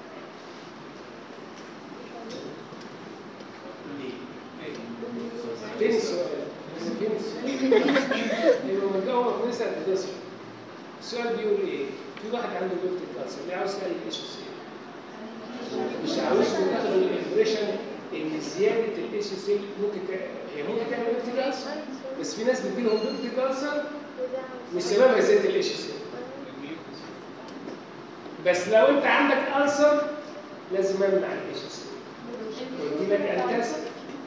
ليه؟ فين السؤال؟ فين السؤال؟ يبقى من جوه بنسال بتصحى السؤال بيقول ايه؟ في واحد عنده بيبتيك ألسر ليه عاوز يعالج اتش سي اي؟ مش عاوزكم تاخدوا الامبريشن ان زياده الاتش سي ممكن تع- هي ممكن تعمل بيبتيك ألسر بس في ناس بتجيلهم بيبتيك ألسر مش سببها زياده الاتش سي بس لو انت عندك ألسر لازم امنع الاتش سي ودي لك انتاسب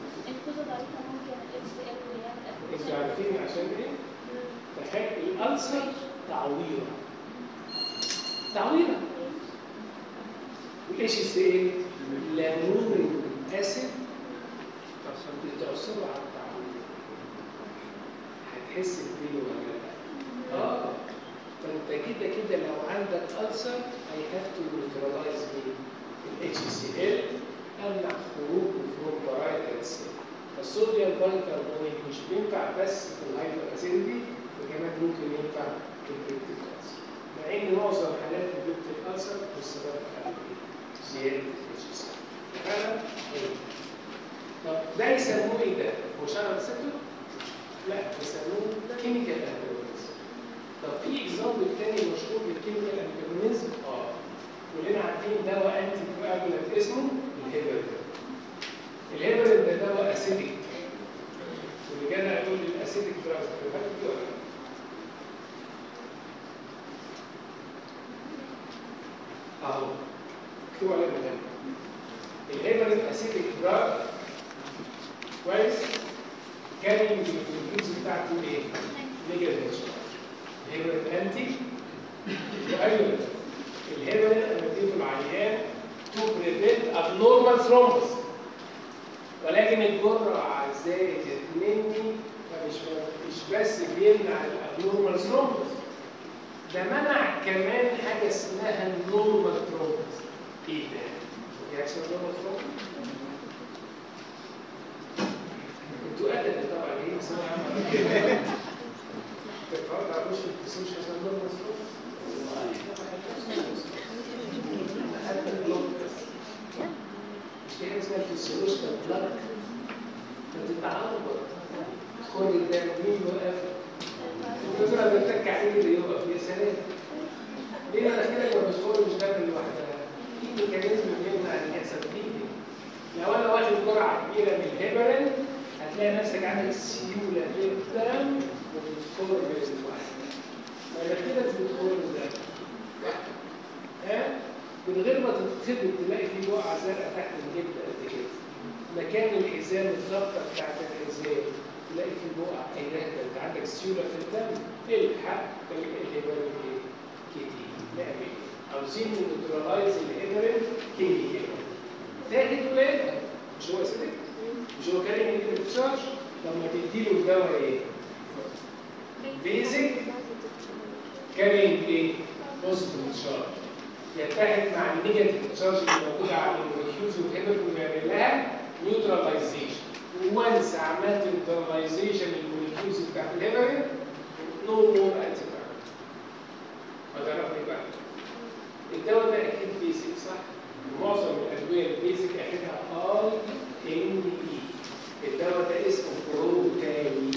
انتوا عارفين عشان ايه؟ تخيل الألسر تعويره تعويره والاتش سي ايه؟ ليمون اسيد بتعصره على التعوير هتحس بديله ولا لا؟ اه فانت كده كده لو عندك ألسر I have to neutralize ال HCl امنع خروجه from parietal cell فالصوديوم بايكربونات مش بينفع بس في الهايبر اسيديتي وكمان ممكن ينفع في البيبتيك ألسر مع ان معظم حالات البيبتيك ألسر بسبب زياده ال HCl فعلا ايه؟ طب ده يسموه ايه ده؟ مشارة ريسبتور؟ لا يسموه كيميكال انتاجونيزم. طب في اكزامبل تاني مشهور للكيميكال انتاجونيزم؟ اه كلنا عارفين دواء انتي كواجولانت اسمه الهيبرين. الهيبرين ده دواء اسيديك. واللي كان هيقول لي اهو اكتبوا عليها مهم الهيبرين اسيتيك دراج كويس كان الفلوس بتاعته ايه؟ نيجاتيف تشارج الهيبرين انتي وايوه الهيبرين انا بديته العيان تو بريفنت ابنورمال ثرومبس ولكن الجرعه زادت مني فمش مش بس بيمنع الابنورمال ثرومبس ده منع كمان حاجه اسمها النورمال ثرومبس ايه ده؟ يحصل نورمال ثرومبس؟ انتوا ادب طبعا ايه ثانويه عامه ما تعرفوش في الفسيولوجي عشان نورمال ثرومبس؟ مش في حاجه اسمها الفسيولوجيكال بلاك بتتعرض خد الدم مين وقف الدكتوره بتتك عليه اللي يقف يا سلام ليه انا كده ما بتخرجش دم لوحدها في ميكانيزم بيمنع ان يحصل فيه لو انا واخد جرعه كبيره من الهيبرين هتلاقي نفسك عندك سيوله جدا وبتخرج لوحدها فاذا كده بتخرج ده ها من غير ما تتخبط تلاقي في بقعه زرقاء تحت الجلد قد كده مكان الحزام الخبطه بتاعت الحزام تلاقي في بقع ايه ده ده انت عندك سيوله في الدم الحق الهيبرين ايه؟ كتير نعمل ايه؟ عاوزين نيوترلايز الهيبرين كيميائيا تاخد ولاده مش هو اسيدك؟ مش هو كان نيجاتيف تشارج لما تديله الدواء ايه؟ بيزك كارينج ايه؟ بوزيتيف تشارج يتحد مع النيجاتيف تشارج اللي موجوده على المولكيولز والهيبرين ويعمل لها نيوتراليزيشن وانس عملت نيوتراليزيشن للمولكيولز بتاعت الهيبرين نو مور انتي هتعرف ايه بقى؟ الدواء ده اكيد بيزك صح؟ معظم الادويه البيزك اخدها اي ان اي الدواء ده اسمه بروتامين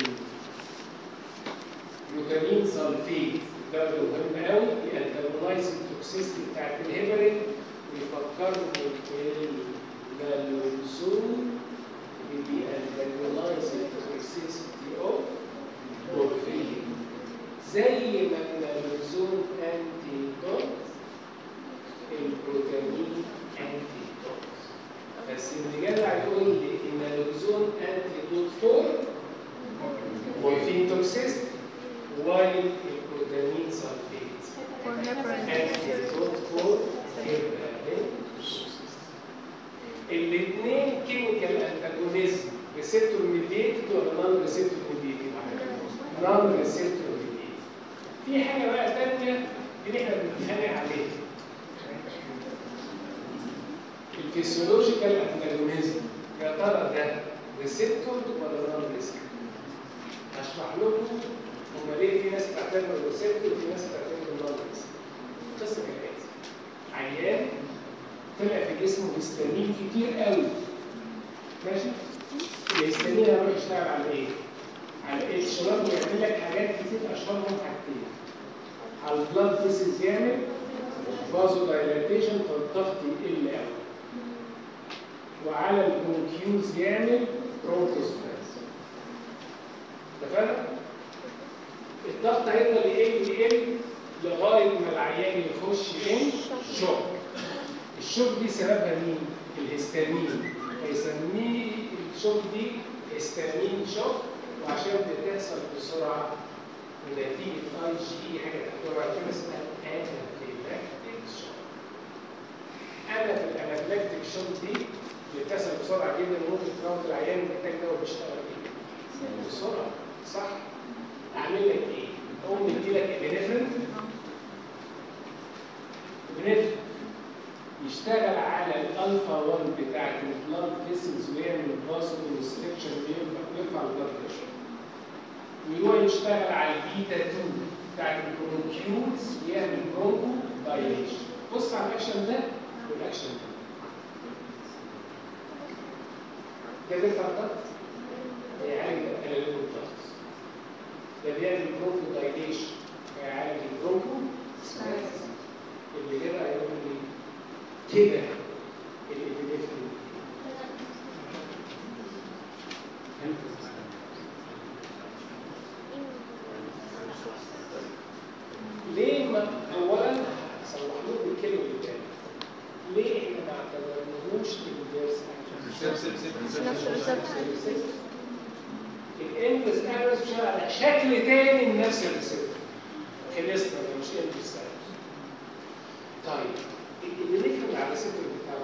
بروتامين سلفيت الدواء ده مهم قوي بيأنتاجونايز التوكسيستي بتاعت الهيبرين ويفكرني بالنالوزون بيأنتاجونايز التوكسيستي اوف مورفين زي ما النالوزون انتي دوت البروتامين انتي دوت بس اللي جدع يقول لي ان النالوزون انتي دوت فور مورفين توكسيست وايل البروتامين سلفيت انتي دوت فور هيبرين الاثنين كيميكال انتاجونيزم ريسبتور ميديتد ولا نون ريسبتور ميديتد؟ نون ريسبتور ميديتد في حاجه بقى ثانيه دي احنا بنتخانق عليها الفسيولوجيكال انتاجونيزم يا ترى ده ريسبتور ولا نون ريسبتور؟ هشرح لكم هما ليه في ناس بتعتبر ريسبتور وفي ناس بتعتبر نون ريسبتور قصه كالاتي عيان طلع في جسمه هيستامين كتير قوي ماشي الهيستامين هيروح يشتغل على ايه؟ على الاتش ويعمل لك حاجات كتير اشهرهم حاجتين على البلاد فيسز يعمل فازو دايلاتيشن فالضغط يقل قوي وعلى البرونكيوز يعمل برونكوسباز اتفقنا؟ الضغط هيفضل يقل يقل لغايه ما العيان يخش ان شوك الشوك دي سببها مين؟ الهستامين هيسميه الشوك دي هستامين شوك وعشان بتحصل بسرعه نتيجه اي جي حاجه تحتوي على كده اسمها انافيلاكتيك شوك. انا في الانافيلاكتيك شوك دي اللي بتحصل بسرعه جدا ممكن تموت العيان محتاج دواء بيشتغل ايه؟ بسرعه صح؟ اعمل لك ايه؟ اقوم مديلك ابنفرين ابنفرين يشتغل على الالفا 1 بتاعت البلاد فيسلز ويعمل فاسو ريستريكشن ويرفع البلاد بريشر ويروح يشتغل على البيتا 2 بتاعت البرونكيولز ويعمل برونكو دايليشن بص على الاكشن ده والاكشن ده ده بيرفع الضغط هيعالج الالم الضغط ده بيعمل برونكو دايليشن هيعالج البرونكو اللي كده هيقول لي كده الابنفرين ليه ما اولا صلح لكم الكلمه اللي قدامي نفس الريسبتور الاندس اجونست بيشتغل على شكل تاني من نفس الريسبتور خلصنا ده مش اندس طيب اللي نفهم على الريسبتور بتاعه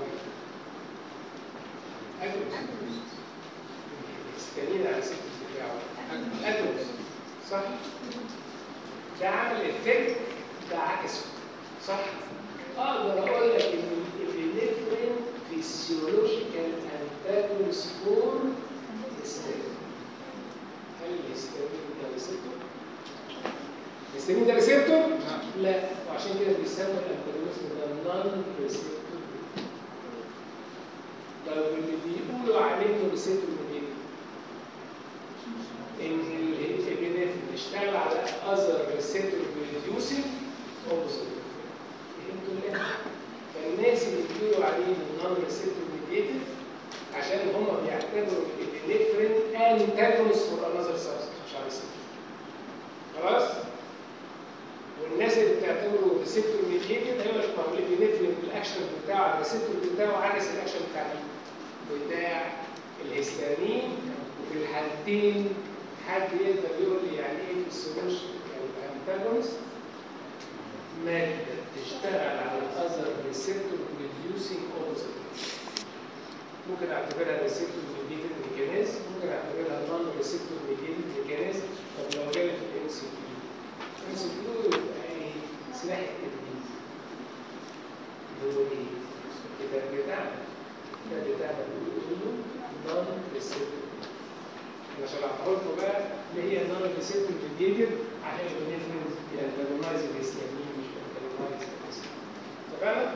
ايه؟ اجونست استنينا على الريسبتور بتاعه اجونست صح؟ ده عمل افكت ده عكسه صح؟ اقدر اقول لك ان النفرين فيسيولوجيكال انتاجونست فور هيستامين هل الهيستامين ده ريسبتور؟ الهيستامين ده ريسبتور؟ لا وعشان كده بيسموا الانتاجونست ده نون ريسبتور لو اللي بيقولوا عليه انه ريسبتور من ايه؟ ان الابنفرين بيشتغل على اذر ريسبتور بريديوسنج اوبوزيت فهمتوا ليه؟ فالناس اللي بيقولوا عليه نون ريسبتور ميديتد عشان هم بيعتبروا الابنفرين انتاجونست فور انذر سبستنس مش على ريسبتور خلاص؟ والناس اللي بتعتبره ريسبتور ميديتد هيقول لك ما هو الابنفرين الاكشن بتاعه على الريسبتور بتاعه عكس الاكشن بتاع مين؟ بتاع الهستامين وفي الحالتين حد يقدر يقول لي يعني ايه في السولوشن الانتاجونست مادة تشتغل على الاذر ريسبتور بروديوسينج اوبوزيت ممكن اعتبرها ريسبتور ميديتد ميكانيزم ممكن اعتبرها نون ريسبتور ميديتد ميكانيزم طب لو جالي في الام سي كيو الام سي كيو يبقى ايه سلاح التلميذ اللي هو ايه؟ الكتاب بتاعنا الكتاب بتاعنا بيقول له نون ريسبتور انا شرحت لكم بقى اللي هي نون ريسبتور ميديتد عشان البنفرين يانتاجونايز الهستامين مش يانتاجونايز الهستامين اتفقنا؟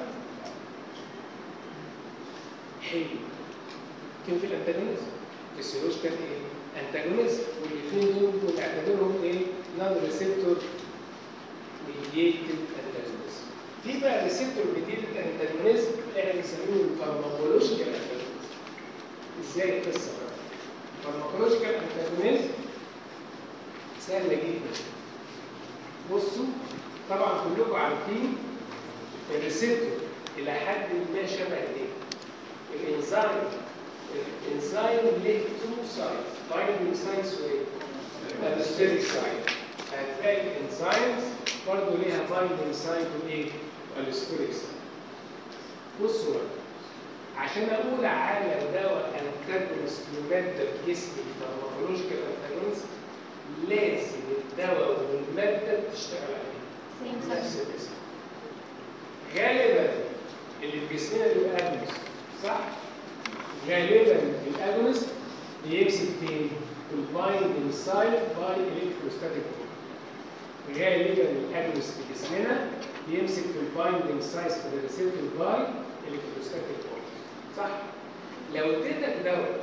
حلو كلمة الانتاجونيزم في السيولوجيكال ايه؟ انتاجونيزم والاثنين دول بنعتبرهم ايه؟ نون ريسبتور ميديتد انتاجونيزم في بقى ريسبتور ميديتد انتاجونيزم احنا بنسميه الفارماكولوجيكال انتاجونيزم ازاي القصه بقى؟ الفارماكولوجيكال انتاجونيزم سهله جدا بصوا طبعا كلكم عارفين الريسبتور الى حد ما شبه ايه؟ الانزيم الانزيم له تو سايد بايندينج سايدز وايه؟ الستيريك سايد هتلاقي الانزيمز برضه ليها بايندينج سايد وايه؟ والستيريك سايد بصوا بقى عشان اقول على دواء انتاجونست لماده في جسم الفارماكولوجيكال انتاجونست لازم الدواء والماده تشتغل عليه نفس الاسم غالبا اللي في جسمنا بيبقى اجونست صح؟ غالبا الاجونست بيمسك فين؟ في البايندنج سايد باي الكتروستاتيك غالبا الاجونست في جسمنا بيمسك في البايندنج سايز في الريسبتور باي الكتروستاتيك صح؟ لو اديتك دواء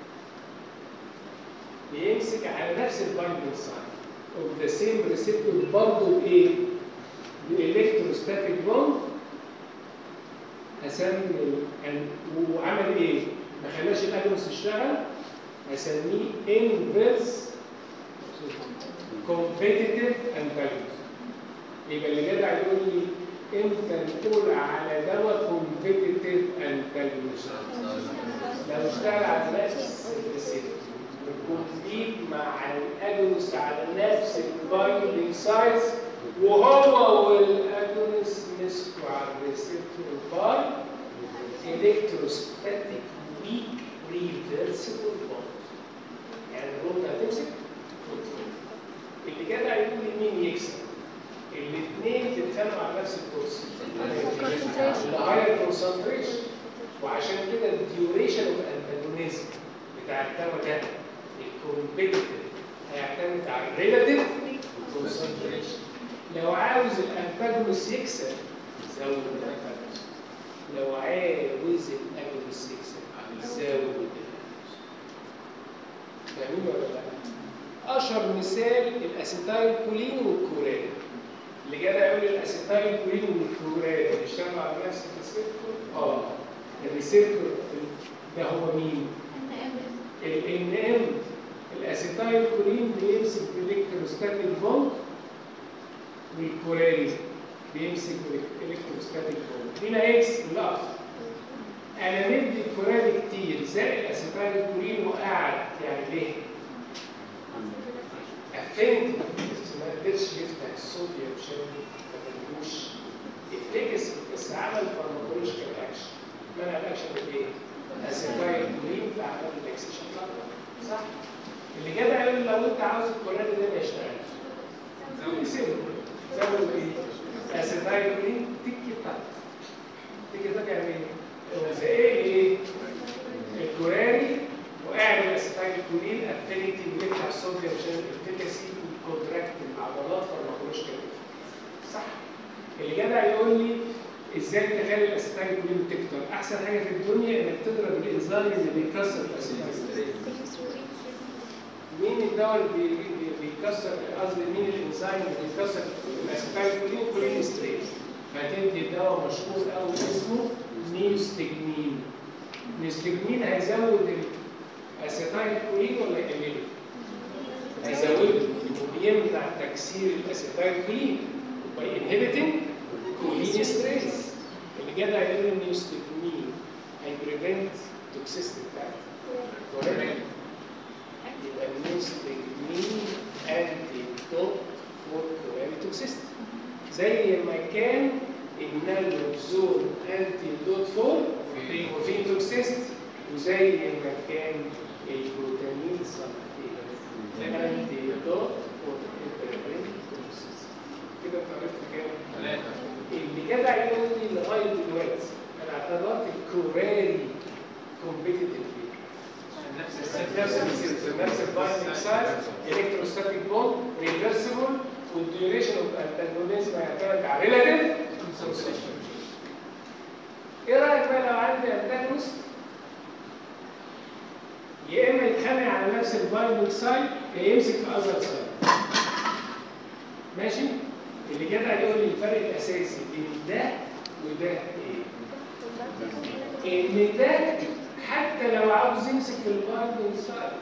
بيمسك على نفس البايندنج سايد اوف ذا سيم ريسبتور برضه بايه؟ بالالكتروستاتيك بوند اسمي وعمل ايه؟ ما خلاش الاجونس يشتغل اسميه انفيرس كومبيتيتيف انتاجونس يبقى اللي جدع يقول لي امتى نقول على دواء كومبيتيتيف انتاجونس لو اشتغل على نفس الريسبتور وكومبيت مع الاجونس على نفس البايندنج سايز وهو والاجونس مسكوا على الريسبتور باي الكتروستاتيك ويك ريفرسبل بوند يعني البوند هتمسك وتفك اللي جدع يقول لي مين يكسب الاثنين بيتخانقوا على نفس الكرسي الهاير كونسنتريشن وعشان كده الديوريشن اوف انتاجونيزم بتاع الدواء ده الكومبيتيتيف هيعتمد على الريلاتيف كونسنتريشن لو عاوز الانتاجونس يكسب زود الانتاجونس لو عاوز الاجونس يكسب زود الانتاجونس فاهمين ولا لا؟ اشهر مثال الاسيتايل كولين والكورين اللي جدع يقول الاسيتايل كولين والكورين بيشتغلوا على نفس الريسبتور اه الريسبتور ده هو مين؟ الان ام الاسيتايل كولين بيمسك بالالكتروستاتيك بوند والكورين بيمسك بالالكتروستاتيك بوند مين هيكسب؟ لا انا مدي الكورال كتير زائد اسيتايل كولين وقعد يعني ليه؟ قفلت ما قدرش يفتح الصوديوم عشان ما تدلوش افليكس بس عمل فارماكولوجيكال اكشن منع الاكشن بايه؟ اسيتايل كولين فعمل الاكسشن صح؟ اللي جدع يقول لو انت عاوز الكورال ده ما يشتغلش زود سيبه زود ايه؟ اسيتايل كولين تيكي تاك تيجي تاك يعني ايه؟ زي ايه؟ الكوراري وقاعد الاسيتايل كولين افينيتي بيفتح الصوديوم عشان الافيكاسي والكونتراكت العضلات فارماكولوجيكال صح اللي جدع يقول لي ازاي تخلي الاسيتايل كولين تكتر احسن حاجه في الدنيا انك تضرب الانزيم اللي بيكسر الاسيتايل مين الدواء اللي بي- بي- بيكسر قصدي مين الانزيم اللي بيكسر الاسيتايل كولين كولين ستريس فتدي دواء مشهور قوي اسمه نيوستجمين نيوستجمين هيزود الاسيتايل كولين ولا يقلله؟ هيزوده وبيمنع تكسير الاسيتايل كولين by inhibiting choline ستريس اللي جدع يقول النيوستجمين هيبريفنت توكسيستي بتاعت correct؟ يبقى النيوستجمين انتي دوت فور كورالي توكسيستي زي ما كان النالوكزون انتي دوت فور وفي توكسيست وزي ما كان الجلوتامين صنعتين انتي دوت فور توكسيست كده انت عرفت كام؟ ثلاثة اللي جدع يقول لي لغايه دلوقتي انا اعتبرت الكورالي كومبيتيتيف نفس نفس السيستم نفس البايندنج سايز الكتروستاتيك بوند ريفرسبل والديوريشن اوف انتاجونيزم هيعتمد على ريلاتيف ايه رايك بقى لو عندي انتاجونست يا اما يتخانق على نفس البايندنج سايد يا يمسك في اذر سايد ماشي اللي جدع يقول لي الفرق الاساسي بين ده وده ايه ان ده حتى لو عاوز يمسك في البايندنج سايد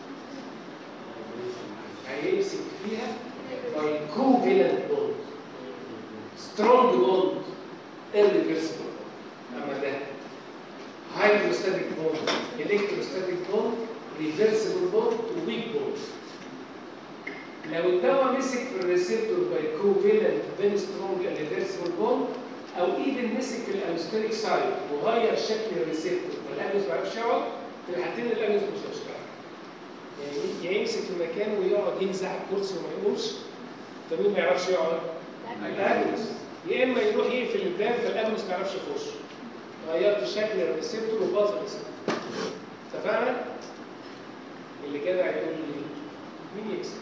هيمسك فيها باي كوفيلنت بوند سترونج بوند irreversible اما ده هيدروستاتيك بوند الكتروستاتيك بوند ريفرسبل بوند ويك بوند لو الدواء مسك في الريسبتور باي كوفيلنت بين سترونج ريفرسبل بوند او ايفن مسك في الانستريك سايد وغير شكل الريسبتور والاجنس ما يعرفش يقعد في الحالتين الاجنس مش هيشتغل يعني يا يمسك في مكانه ويقعد ينزع الكرسي وما يقومش فمين ما يعرفش يقعد؟ الاجنس يا اما يروح يقفل الباب فالاجنس ما يعرفش يخش غيرت شكل الريسبتور وباظ الريسبتور اتفقنا؟ اللي كده هيقول لي مين يكسب؟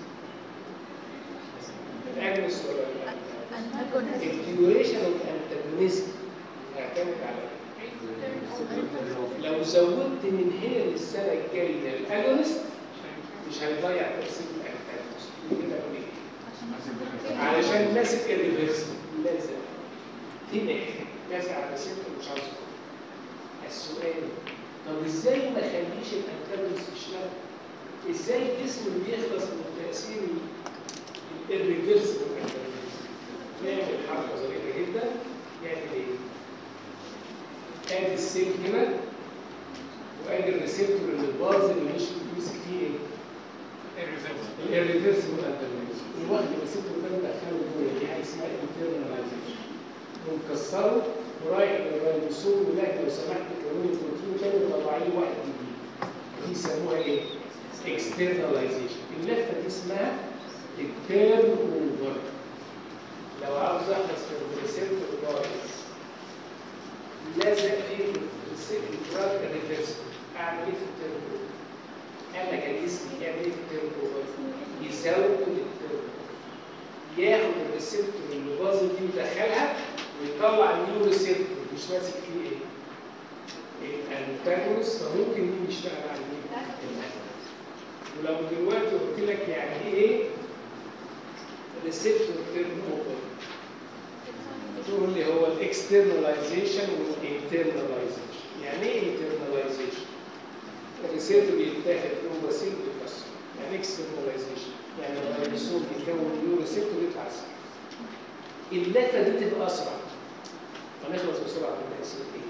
الاجنس ولا الانتاجونست؟ الديوريشن اوف انتاجونيزم يعتمد على إيه؟ لو زودت من هنا للسنه الجايه الاجونست مش هيضيع تاثير الانتاجونست كده أقول إيه؟ علشان ماسك الريفرس لازم تنح لازم على سكه مش عاوز يخرج. السؤال طب ازاي ما اخليش الانتاجونست يشتغل؟ ازاي الجسم بيخلص من تاثير الريفرسبل انتاجونست؟ نعمل حركه ظريفه جدا يعمل ايه؟ ادي السيل هنا وادي الريسبتور اللي باظ اللي مش بيمسك فيه ايه؟ الريفرسبل انتاجونست الواحد الريسبتور ده مدخله جوه دي حاجه اسمها انترناليزيشن ومكسره ورايح للريبوسوم ولا لو سمحت كوني بروتين تاني وطلع لي واحد جديد دي يسموها ايه؟ اكسترناليزيشن اللفه دي اسمها التيرن اوفر لو عاوز اخلص من الريسبتور بايظ لازق فيه الدراج الريفرسبل اعمل ايه في التيرن اوفر؟ انا كجسم يعمل ايه في التيرن اوفر؟ يزود التيرن ياخد الريسبتور اللي باظت دي ويدخلها ويطلع النيو ريسبتور مش ماسك فيه ايه؟ الانتاجونست فممكن مين يشتغل على مين؟ ولو دلوقتي قلت لك يعني ايه ريسبتور تيرن اوفر تقول لي هو الاكسترناليزيشن والانترناليزيشن يعني ايه انترناليزيشن؟ الريسبتور يتاخد جوه وسيل ويتكسر يعني اكسترناليزيشن يعني الريبوسوم يكون نيو ريسبتور يطلع اسرع اللفه دي تبقى اسرع ونخلص بسرعه من التاثير ايه؟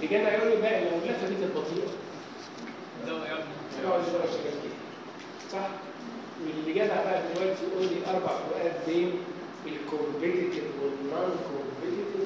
اللي جاي هيقول لي بقى لو اللفه دي كانت بطيئه دواء يا ابني هيقعد يدور شغال فيها صح؟ واللي جدع بقى دلوقتي يقول لي اربع فروقات بين الكومبيتيتيف والنون كومبيتيتيف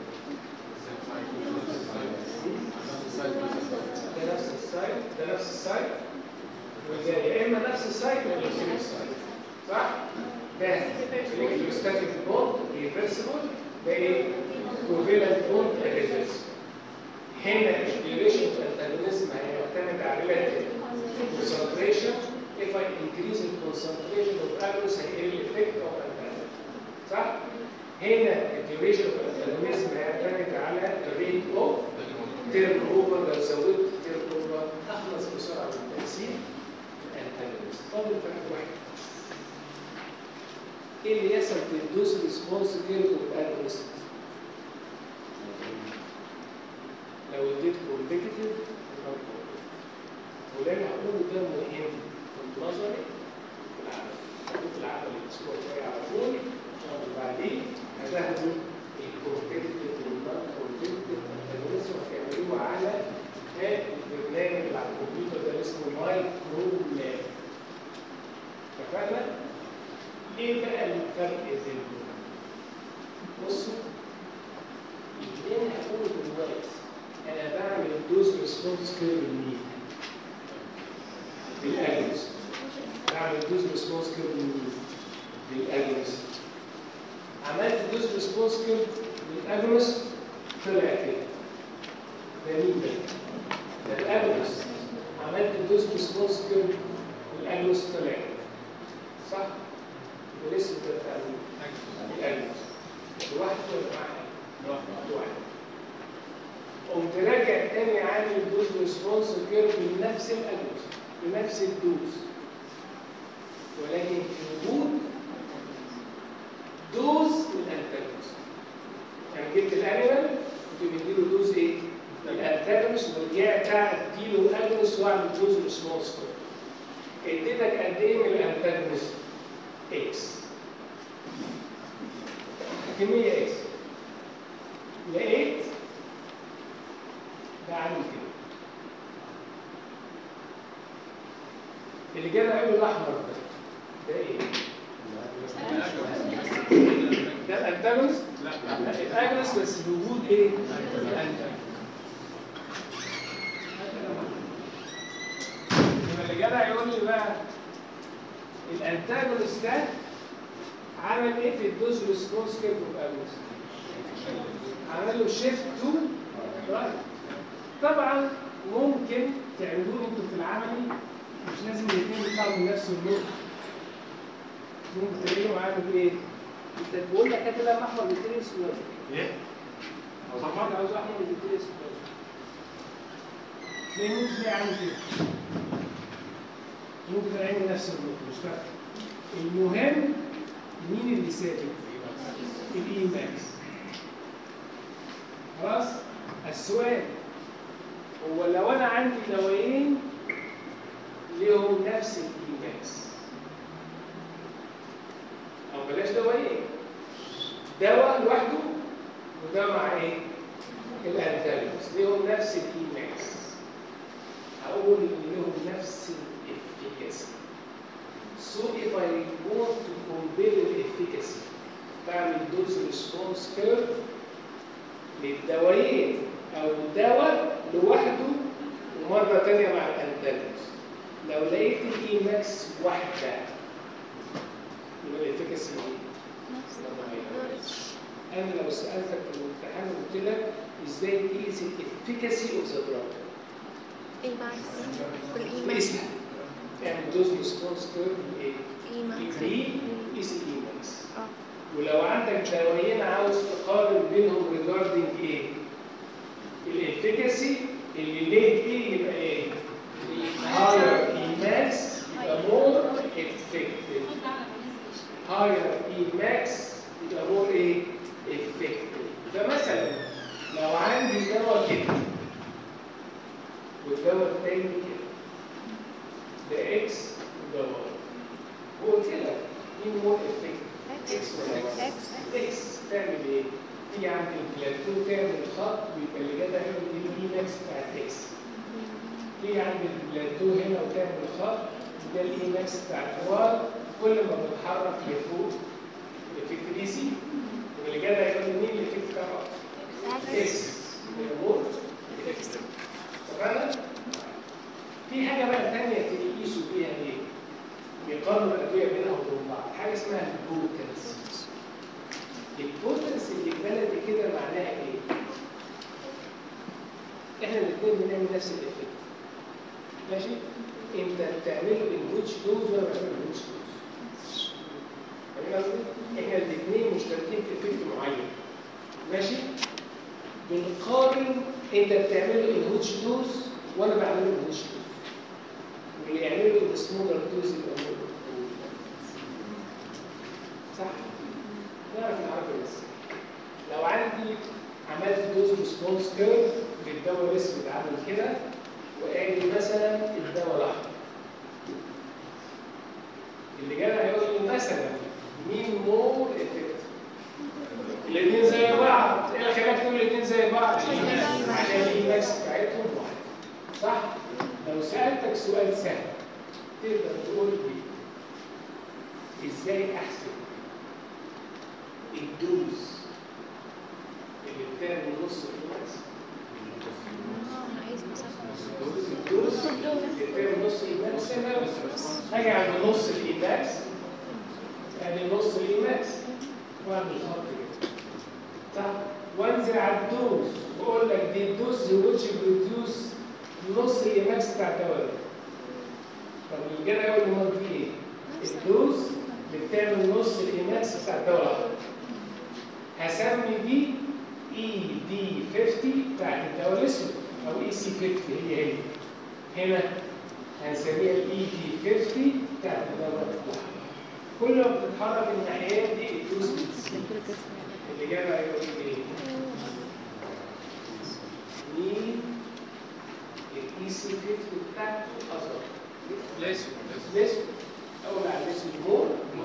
ده نفس السايت ده نفس السايت وده يا اما نفس السايت ولا غير السايت صح؟ ده الكتروستاتيك بوند ريفرسبل ده ايه؟ كوفيلنت بوند ريفرسبل هنا الديوريشن اوف انتاجونيزم هيعتمد على relative concentration if I increase the concentration of agonist هيقل الافكت of antagonism صح؟ هنا الديوريشن اوف انتاجونيزم هيعتمد على الريت اوف تيرن اوفر لو زودت تيرن اوفر اخلص بسرعه من تاثير الانتاجونيست فاضل فرق واحد ايه اللي يحصل في الدوز ريسبونس كيرف والاجونست لو اديت كومبيتيتيف وده اللي هقوله ده مهم في نظري في العمل هقول في العمل الاسبوع الجاي على طول الشهر اللي بعديه هتاخدوا الكومبيتيتيف والنون كومبيتيتيف انتاجونيزم هتعملوه على ها البرنامج اللي على الكمبيوتر ده اسمه مايكرو لاب اتفقنا؟ ايه بقى الفرق بينهم؟ بصوا اللي انا هقوله دلوقتي انا بعمل دوز ريسبونس كيرف لمين؟ للاجنس بعمل دوز ريسبونس كيرف لمين؟ للاجنس عملت دوز ريسبونس كيرف للاجنس طلع كده ده مين ده؟ ده الاجنس عملت دوز ريسبونس كيرف للاجنس طلع كده صح؟ والاسم ده بتاع مين؟ الاجنس لوحده ولا معاه؟ لوحده قمت راجع تاني عامل دوز ريسبونس كيرف لنفس الاجنس بنفس الدوز ولكن في وجود دوز الانتاجونست يعني جبت الانيمال كنت مديله دوز ايه؟ الانتاجونست ورجعت اديله الاجونست واعمل دوز ريسبونس كيرف اديتك قد ايه من الانتاجونست؟ اكس كمية اكس لقيت ده عامل كده اللي جاي هيقول الاحمر ده ده ايه؟ ده الانتاجونست؟ لا لا الاجونست بس بوجود ايه؟ الانتاجونست يبقى اللي جدع يقول لي بقى الانتاجونست ده عمل ايه في الدوز ريسبونس كيرف الاجونست؟ عمل له شيفت تو رايت طبعا ممكن تعملوه انتوا في العملي مش لازم الاثنين يطلعوا من نفس النقطه ممكن تعملوا عامل ايه؟ انت بقول لك هات لما احمر بيديني اسود ايه؟ طبعا عاوز احمر بيديني اسود ليه ممكن تلاقي عامل كده ممكن تعمل نفس النقطه مش فارقه المهم مين اللي ثابت؟ الاي ماكس خلاص السؤال هو لو انا عندي دوايين ليهم نفس الاي ماكس او بلاش دوايين دواء لوحده ودواء مع ايه؟ الانتاجونست ليهم نفس الاي ماكس هقول ان ليهم نفس الافيكاسي So if I want to compare the efficacy بعمل دوز ريسبونس كيرف للدوايين او الدواء لوحده ومره ثانيه مع الانتاجونست لو لقيت الاي ماكس واحده يبقى الافيكاسي ايه؟ انا لو سالتك في الامتحان وقلت لك ازاي تقيس الافيكاسي اوف ذا دراج ايه ماكس والاي قيسها اعمل دوز ريسبونس كيرف لايه؟ اي ماكس الاي قيس الاي ماكس اه ولو عندك دوايين عاوز تقارن بينهم ريجاردنج ايه؟ الافيكاسي اللي ليه ايه يبقى ايه؟ هاير اي ماكس يبقى مور افكتيف هاير اي ماكس يبقى مور ايه؟ افكتيف فمثلا لو عندي دواء كده والدواء التاني كده ده اكس وده واي وقلت لك مين مور افكتيف؟ اكس ولا اكس؟ اكس اكس تعمل ايه؟ تيجي عند البلاتو تعمل خط ويبقى اللي جدع يقول دي الاي ماكس بتاعت اكس تيجي عند البلاتو هنا وتعمل خط ده الاي ماكس بتاعت واي كل ما بتتحرك لفوق الافكت بي سي واللي جدع يقول مين الافكت بتاع اكس الامور اتفقنا؟ في حاجه بقى ثانيه تقيسوا بيها ايه؟ بيقارنوا الادويه بينها وبين بعض حاجه اسمها البوتنسي البوتنسي اللي اتبلد كده معناها ايه؟ احنا الاثنين بنعمل نفس الافكت ماشي؟ انت بتعمله الويتش دوز وانا بعمله الويتش دوز فاهم قصدي؟ احنا الاثنين مشتركين في افكت معين ماشي؟ بنقارن انت بتعمله الويتش دوز وانا بعمله الويتش دوز واللي يعمله السمولر دوز يبقى هو صح؟ نعرف العربي بس لو عندي عملت دوز ريسبونس كيرف للدواء الاسود عامل كده وادي مثلا الدواء الاحمر اللي جاي هيقول لي مثلا مين مور افكت الاثنين زي بعض ايه اللي خلاك تقول الاثنين زي بعض عشان الايماكس بتاعتهم واحد صح لو سالتك سؤال سهل تقدر تقول لي ازاي احسب الدوز اللي بتعمل نص الايماكس انا عايز مسافة الدوز اللي بتعمل نص الايماكس هاجي عند نص الايماكس ادي نص الايماكس واعمل خط كده صح وانزل على الدوز واقول لك دي الدوز which produce نص الايماكس بتاع الدواء طب اللي جاي يقول لي امال دي ايه؟ الدوز اللي بتعمل نص الايماكس بتاع الدواء الاحمر هسمي دي اي دي 50 بتاعت الدواء الاسود او اي سي 50 هي هي هنا هنسميها الاي دي 50 بتاعت الدواء الاحمر كل ما بتتحرك الناحيات دي الدوز بتزيد اللي جاي بقى يقول لي ايه؟ مين الاي سي 50 بتاعته اصغر الاسود الاسود اول على الاسود مور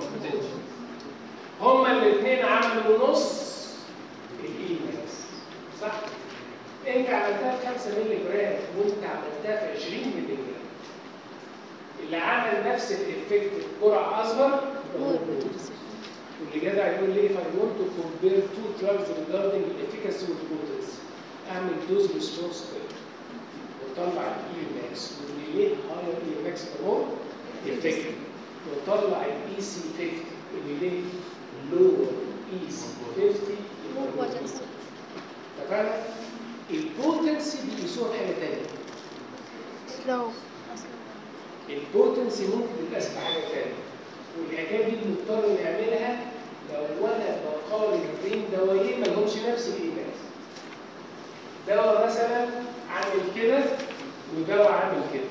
هما الاثنين عملوا نص الايماكس صح؟ انت عملتها في 5 مللي جرام وانت عملتها في 20 مللي جرام اللي عمل نفس الافكت بجرعه اصغر يبقى هو البوتنسي. واللي جدع يقول لي if I want to compare two drugs regarding الافيكاسي والبوتنسي اعمل دوز ريسبونس كيرف وطلع الاي ماكس واللي ليه هاير اي ماكس كمان افكت وطلع الاي سي 50 اللي ليه لور اي سي 50 مور بوتنسي اتفقنا؟ البوتنسي بيقيسوها بحاجه ثانيه سلو البوتنسي ممكن تتقاس بحاجه ثانيه والحكايه دي بنضطر نعملها لو انا بقارن بين دوايين ما لهمش نفس الايماس دواء مثلا عامل كده ودواء عامل كده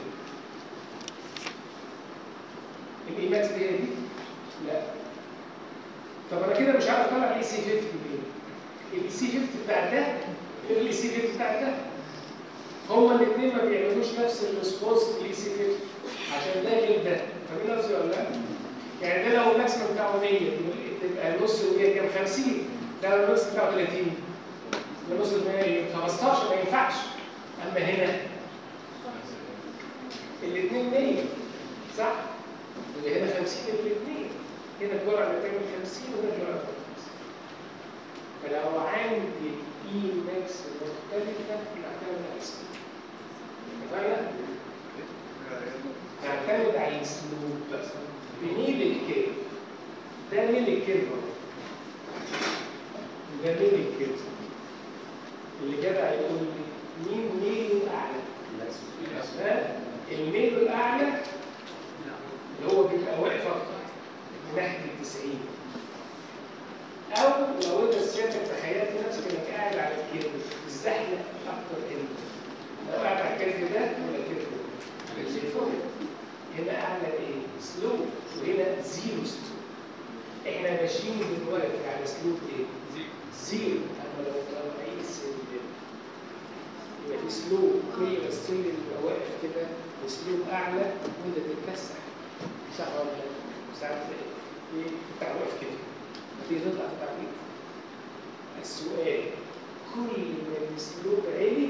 الايماس دي هي دي؟ لا طب انا كده مش عارف اطلع الاي سي 50 ليه؟ الاي سي 50 بتاع ده غير الاي سي 50 بتاع ده هما الاثنين ما بيعملوش نفس الريسبونس للاي سي 50 عشان ده غير ده فاهمين قصدي ولا لا؟ يعني ده لو الماكسيمم بتاعه 100 تبقى نص ال 100 كام 50 ده لو النص بتاعه 30 ده نص ال 100 15 ما ينفعش اما هنا الاثنين 100 صح؟ يبقى هنا 50 الاثنين هنا الجرعه اللي بتعمل 50 وهنا الجرعه بتعمل 50 فلو عندي اي ماكس مختلفه نعتمد على الاسلوب اتفقنا؟ نعتمد على الاسلوب بس بنيل الكيرف ده ميل الكيرف اهو. ده ميل الكيرف اللي جدع يقول لي مين ميله اعلى؟ ها؟ الميل الاعلى اللي هو بيبقى واقف اكتر من ناحيه ال 90 او لو انت سيادتك تخيلت نفسك انك قاعد على الكيرف الزحمه اكتر انت لو قاعد على الكيرف ده ولا الكيرف ده؟ اللي فوق هنا اعلى ايه؟ سلو وهنا زيرو سلو احنا ماشيين دلوقتي على سلوب ايه؟ زيرو اما لو طالعين السلم يبقى في سلوب كل ما السلم يبقى واقف كده وسلوب اعلى وانت تتكسح صح ولا لا؟ ساعات تلاقي ايه بتاع واقف كده تيجي تطلع في تعبير السؤال كل ما السلوك عالي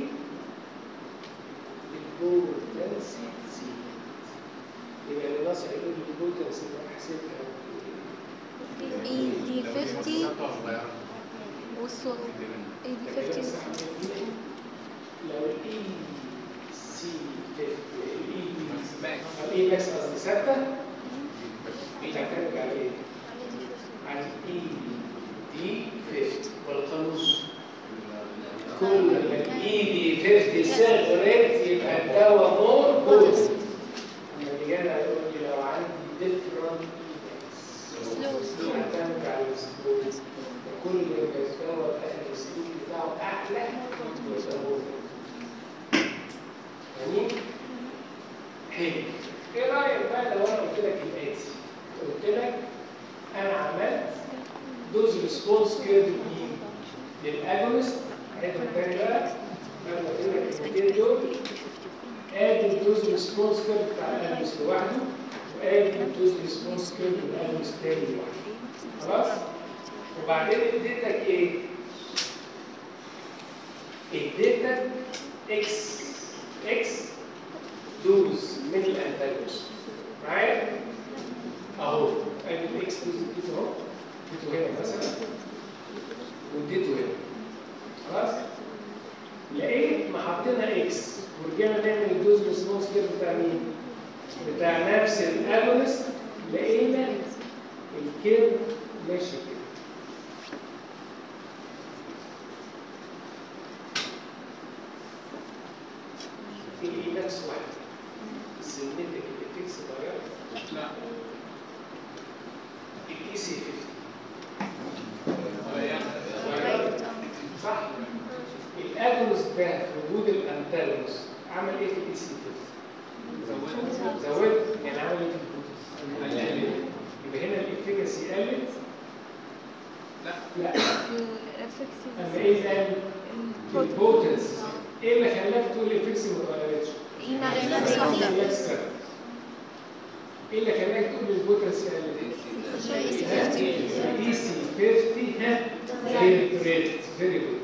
البوتنسي تزيد يبقى اللي ناصح يقول لي البوتنسي ده احسبها اي دي 50 والصوت اي دي لكن 50 بس هنقول لو الاي سي 50 الاي الاي ماكس قصدي ثابته بتعتمد على ايه؟ على الاي دي 50 والقانون كل ما الاي دي 50 صغرت يبقى الدواء مور بوتنسي لما الرجال هيقول لي لو عندي ديفرنت سلو يعتمد على الاسلوب كل ما الدواء بقى الاسلوب بتاعه احلى يبقى هو جميل حلو ايه رايك بقى لو انا قلت لك الاتي قلت لك انا عملت دوز ريسبونس كيرف مين للاجونست عيد تاني بقى بعد ما قلت لك الكلمتين دول ادي الدوز ريسبونس كيرف بتاع الاجونست لوحده وادي الدوز ريسبونس كيرف للاجونست تاني لوحده خلاص وبعدين اديتك ايه اديتك اكس اكس دوز من الانتاجونست معايا اهو ادي الاكس دوز اديته اهو اديته هنا مثلا واديته هنا خلاص لقيت ما حطينا اكس ورجعنا نعمل الدوز ريسبونس كيرف بتاع مين؟ بتاع نفس الاجونست لقينا الكيرف ماشي كده الايماكس واحد السيجنتيك الافكس اتغير لا الاي سي 50 غيرت صح الاجونس ده في وجود الانتاجونس عمل ايه في الاي سي 50 زودت زود يعني عمل ايه في البوتنس قللت. يبقى هنا الافكاسي قلت لا لا الافكسي اما ايه قال البوتنس ايه اللي خلاك تقول الافكسي ما اتغيرتش اي مع الإيماكس ثابت. ايه اللي خلاك تقول البوتنس قلت الاي سي 50 ها فيري جريت فيري جود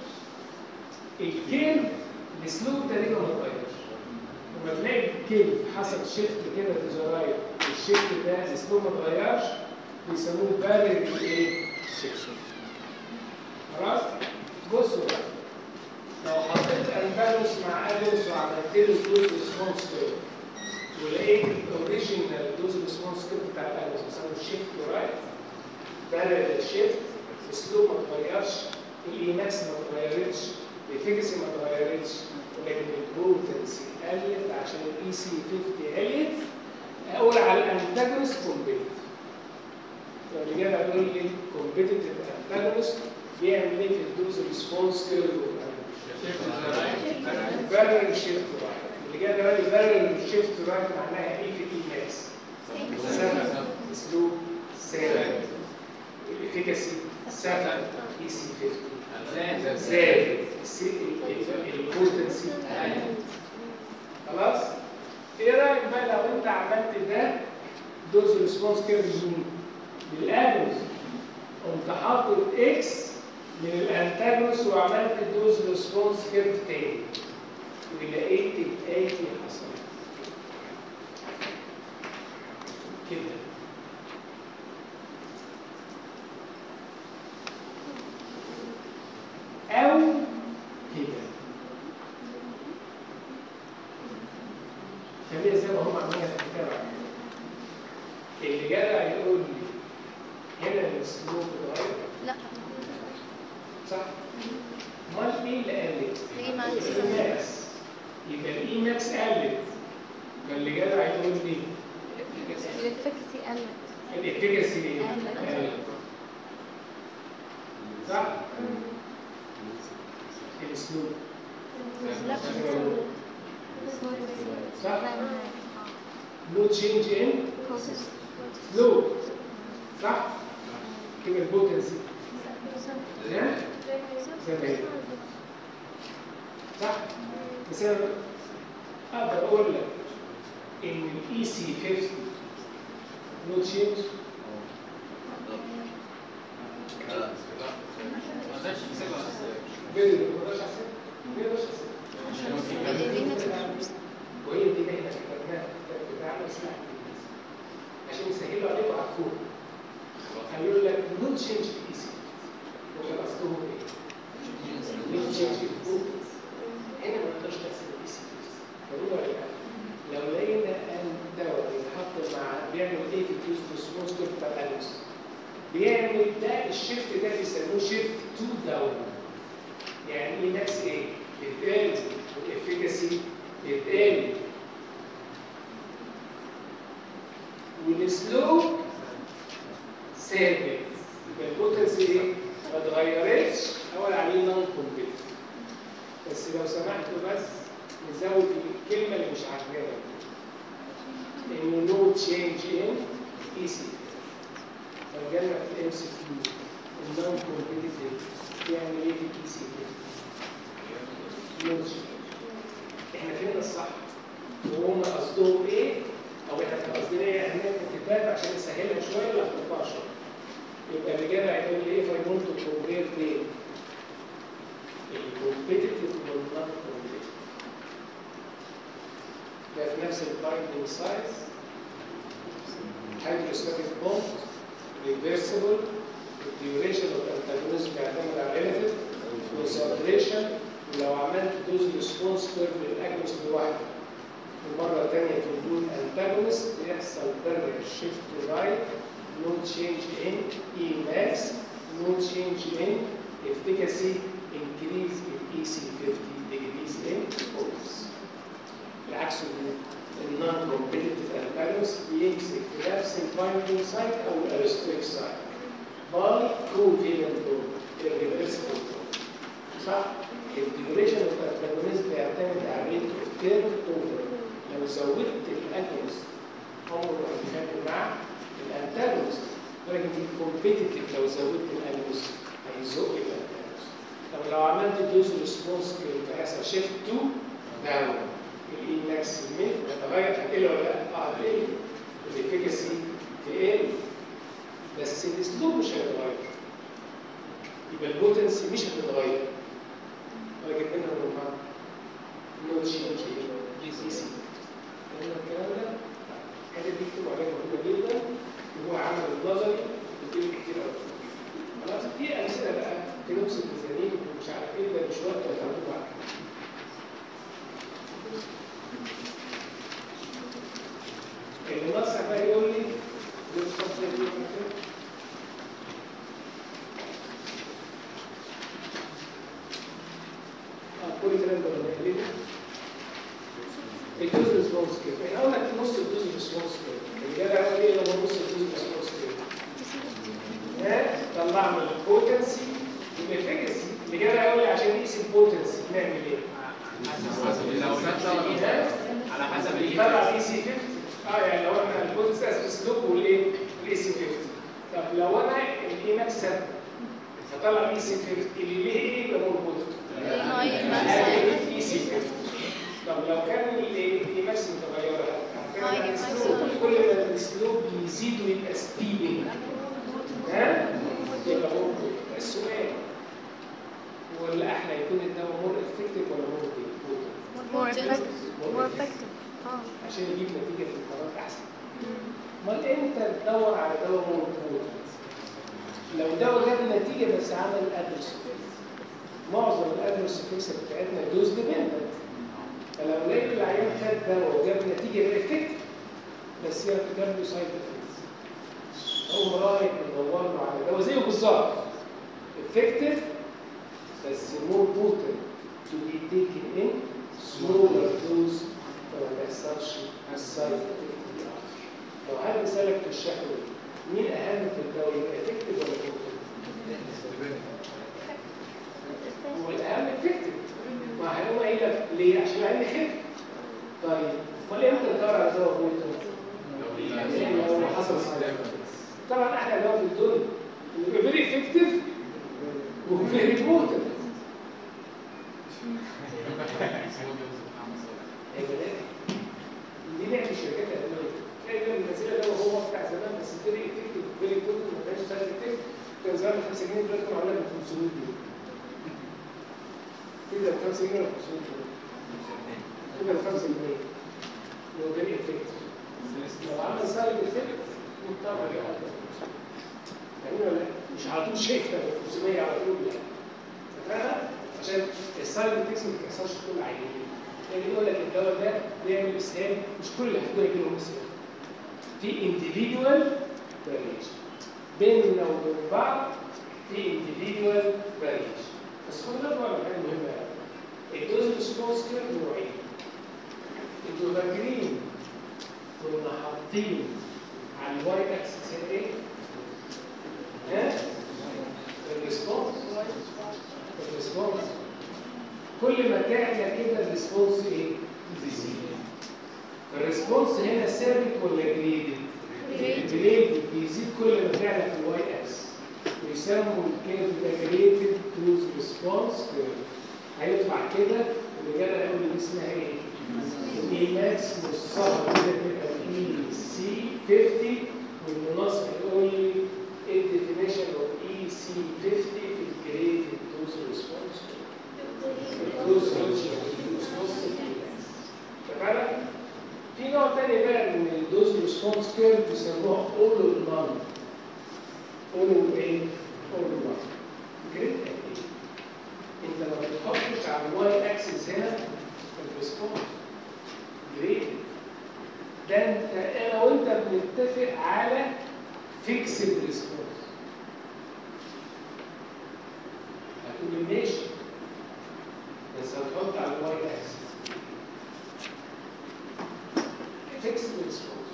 الكيرف الاسلوب تقريبا ما اتغيرش لما تلاقي الكيرف حصل شيفت كده في زراير الشيفت ده الاسلوب ما اتغيرش بيسموه بارل ايه؟ شيفت خلاص؟ بصوا بقى لو حطيت انفالوس مع ادوس وعملت له دوز ريسبونس كيرف ولقيت الاوريجينال دوز ريسبونس كيرف بتاع الادوس بيسموه شيفت رايت بارل شيفت الاسلوب ما اتغيرش الايماكس ما اتغيرتش الافكسي ما اتغيرتش ولكن البوتنسي قلت عشان الاي سي 50 قلت اقول على الانتاجونست كومبيت اللي جاي يقول لي كومبيتيتيف انتاجونست بيعمل ايه في الدوز ريسبونس كيرف بارل شيفت رايت اللي جاي يقول لي بارل شيفت رايت معناها ايه في الايماكس ثابت اسلوب ثابت الافكاسي ثابت اي سي 50 زائد البوتنسي خلاص ايه رايك بقى لو انت عملت ده دوز ريسبونس كيرف مين للانوس قمت حاطط اكس من الانتاجونس وعملت دوز ريسبونس كيرف تاني ولقيت الاتي حصل كده او كده خليها زي ما هم عاملينها في الكتاب اللي جدع يقول لي هنا الاسلوب اتغير لا صح؟ امال ايه اللي قلت؟ الإيماكس. الايماكس يبقى الايماكس قلت فاللي جدع يقول لي الافكسي قلت الافكاسي قلت. قلت صح؟ الاسلوب لا صح؟ نو تشينج ان بروسيس لو صح؟ كده البوتنسي ها؟ زي ما هي صح؟ بس انا اقدر اقول لك ان الاي سي 50 نو تشينج نقدرش نحسبها أصلاً. فيديو ما اقدرش احسب ما اقدرش احسب ليه نفس الفلوس وهي دي اللي احنا كتبناها في الكتاب بتاعنا اسمها عشان يسهلوا عليكم على الكود هيقول لك نو تشينج في اي سي وكان قصدهم ايه؟ نو تشينج في الكود هنا ما نقدرش نحسب الاي سي فهو يعني لو لقينا ان دواء بيتحط مع بيعمل ايه في الكيوز ريسبونس كيرف بتاع الالوس بيعمل ده الشيفت ده بيسموه شيفت تو داون يعني ايه نفس ايه؟ بيتقال والافيكاسي بيتقال والسلوب ثابت يبقى البوتنسي ايه؟ ما اتغيرتش اول عليه نون كومبليت بس لو سمحتوا بس نزود الكلمه اللي مش عاجبانا انه نو تشينج ان اي سي لو جالنا في الام سي كيو النون كومبليت يعني ايه في الاي سي نو تشينج احنا فهمنا الصح وهم قصدهم ايه او احنا كان قصدنا ايه اهميه الكتاب عشان نسهلها شويه ولا نحطها شويه يبقى الاجابه هيقول لي ايه فاي ونت تو كومبير بين الكومبيتيتيف والنون كومبيتيتيف ده في نفس البايندنج سايز هيدروستاتيك بوند ريفرسبل الديوريشن اوف الانتاجونيزم بيعتمد على ريلاتيف كونسنتريشن ولو عملت دوز ريسبونس كيرف للاجونست لوحده ومره ثانيه في وجود انتاجونست بيحصل بارل شيفت رايت no change in Emax, no change in efficacy, increase in EC50 degrees in focus. بالعكس النون كومبيتيتيف انتاجونست بيمسك في نفس البايندنج سايت او الالستريك سايت باي كوفيلنت بوند irreversible bond. صح؟ الديوريشن اوف الانتاجونست بيعتمد على ريت اوف تيرن اوفر لو زودت الاجونست عمره ما هيتخانق مع الانتاجونست ولكن الكومبيتيتيف لو زودت الاجونست هيزق الانتاجونست طب لو عملت دوز ريسبونس كيرف هيحصل شيفت تو داون الاي ماكس مين هتغير هتقل ولا لا؟ اه هتقل الافيكاسي تقل بس الاسلوب مش هيتغير يبقى البوتنسي مش هتتغير ولكن منها وبين نو تشينج جي سي سي فهمنا الكلام ده؟ الحاجه دي بتبقى عليها مهمه جدا وهو عمل النظري بتقول كتير قوي خلاص في امثله بقى في نفس الميزانين ومش عارف ايه ده مش وقت هتعرفوا بعد اللي ناقص بقى يقول لي اتفضل يا دكتور. اه كل الكلام ده ولا ايه؟ الدوز ريسبونس كيف احنا قلنا في نص الدوز ريسبونس كيف الرجاله قالوا ايه لما نص الدوز ريسبونس كيف ها طلعنا البوتنسي والافيكاسي الرجاله قالوا لي عشان نقيس البوتنسي نعمل ايه؟ حسب لو نفس على حسب طلع الايه الاي سي 50 اه يعني لو انا البوتنسي اسلوب والايه؟ والاي سي 50 طب لو انا الاي ماكس ثابت هطلع الاي سي 50 اللي ليه ايه يبقى موجود هاي ماكس اي سي 50 طب لو كان الايماكس متغيره هاي هتعمل ماكس. اسلوب كل ما الاسلوب يزيد ويبقى ستيبنج ها يبقى هو السؤال هو اللي احلى يكون الدواء مور افكتيف ولا مور more effective more effective اه عشان يجيب نتيجه في القرار احسن امال امتى تدور على دواء مور لو دواء جاب نتيجه بس عمل ادرس معظم الادرس فيكس بتاعتنا دوز ديبندنت فلو لقيت العيان خد دواء وجاب نتيجه افكتيف بس هي جاب له سايد افكتس هو رايح يدور له على دواء زيه بالظبط افكتيف بس مور بوتنت تو بي تيكن ان سمولر دوز فما تحصلش السايد افكت لو حد سالك في الشهوه مين اهم في الدواء يبقى افكتيف ولا بوتنت؟ هو الاهم افكتيف ما هيقوم قايل لك ليه؟ عشان العين يخف طيب امال امتى تدور على دواء بوتنت؟ لو حصل سايد طبعا احلى دواء في الدنيا يبقى فيري افكتيف وفيري بوتنت دي لعبه الشركات الادويه تلاقي ده المنزله ده وهو بتاع زمان بس فيري افكتيف فيري بوتنت ما كانش سايد افكتيف كان زمان 5 جنيه دلوقتي معموله ب 500 جنيه كده ب 5 جنيه ولا 500 جنيه؟ كده ب 5 جنيه لو جالي افكت لو عمل سايد افكت مضطر اجي يعني ولا لا؟ مش على طول شايفها 500 على طول لا فاهمة؟ عشان السايد افكتس ما بتحصلش في كل العيانين يعني يقول لك الدواء ده بيعمل اسهال مش كل اللي هتقول يجي لهم اسهال في individual variation بيننا وبين بعض في individual variation بس خد بالك بقى من حاجه مهمه قوي الدوز ريسبونس كيرف نوعين انتوا فاكرين كنا حاطين على الواي اكسس هنا ايه؟ ها؟ الريسبونس الريسبونس كل ما تعلى كده الريسبونس ايه؟ تزيد الريسبونس هنا ثابت ولا جريدد؟ جريدد بيزيد كل ما تعلى في الواي اكس ويسموا الكيرف ده جريدد دوز ريسبونس كيرف هيطلع كده الرجاله يقول لي دي اسمها ايه؟ اي ماكس نصها كده تبقى اي سي 50 والمناصف يقول لي ايه الديفينيشن اوف اي سي 50 في الجريدد دوز ريسبونس الدوز ريسبونس اتفقنا؟ في نوع تاني بقى من الدوز ريسبونس كيرف بيسموها اول اور نون اول اور ايه؟ اول اور نون جريد قد ايه؟ انت ما بتحطش على الواي اكسس هنا الريسبونس جريد ده انت انا وانت بنتفق على فيكسد ريسبونس هتقول لي ماشي بس هتحط على الواي اكسس فيكسد ريسبونس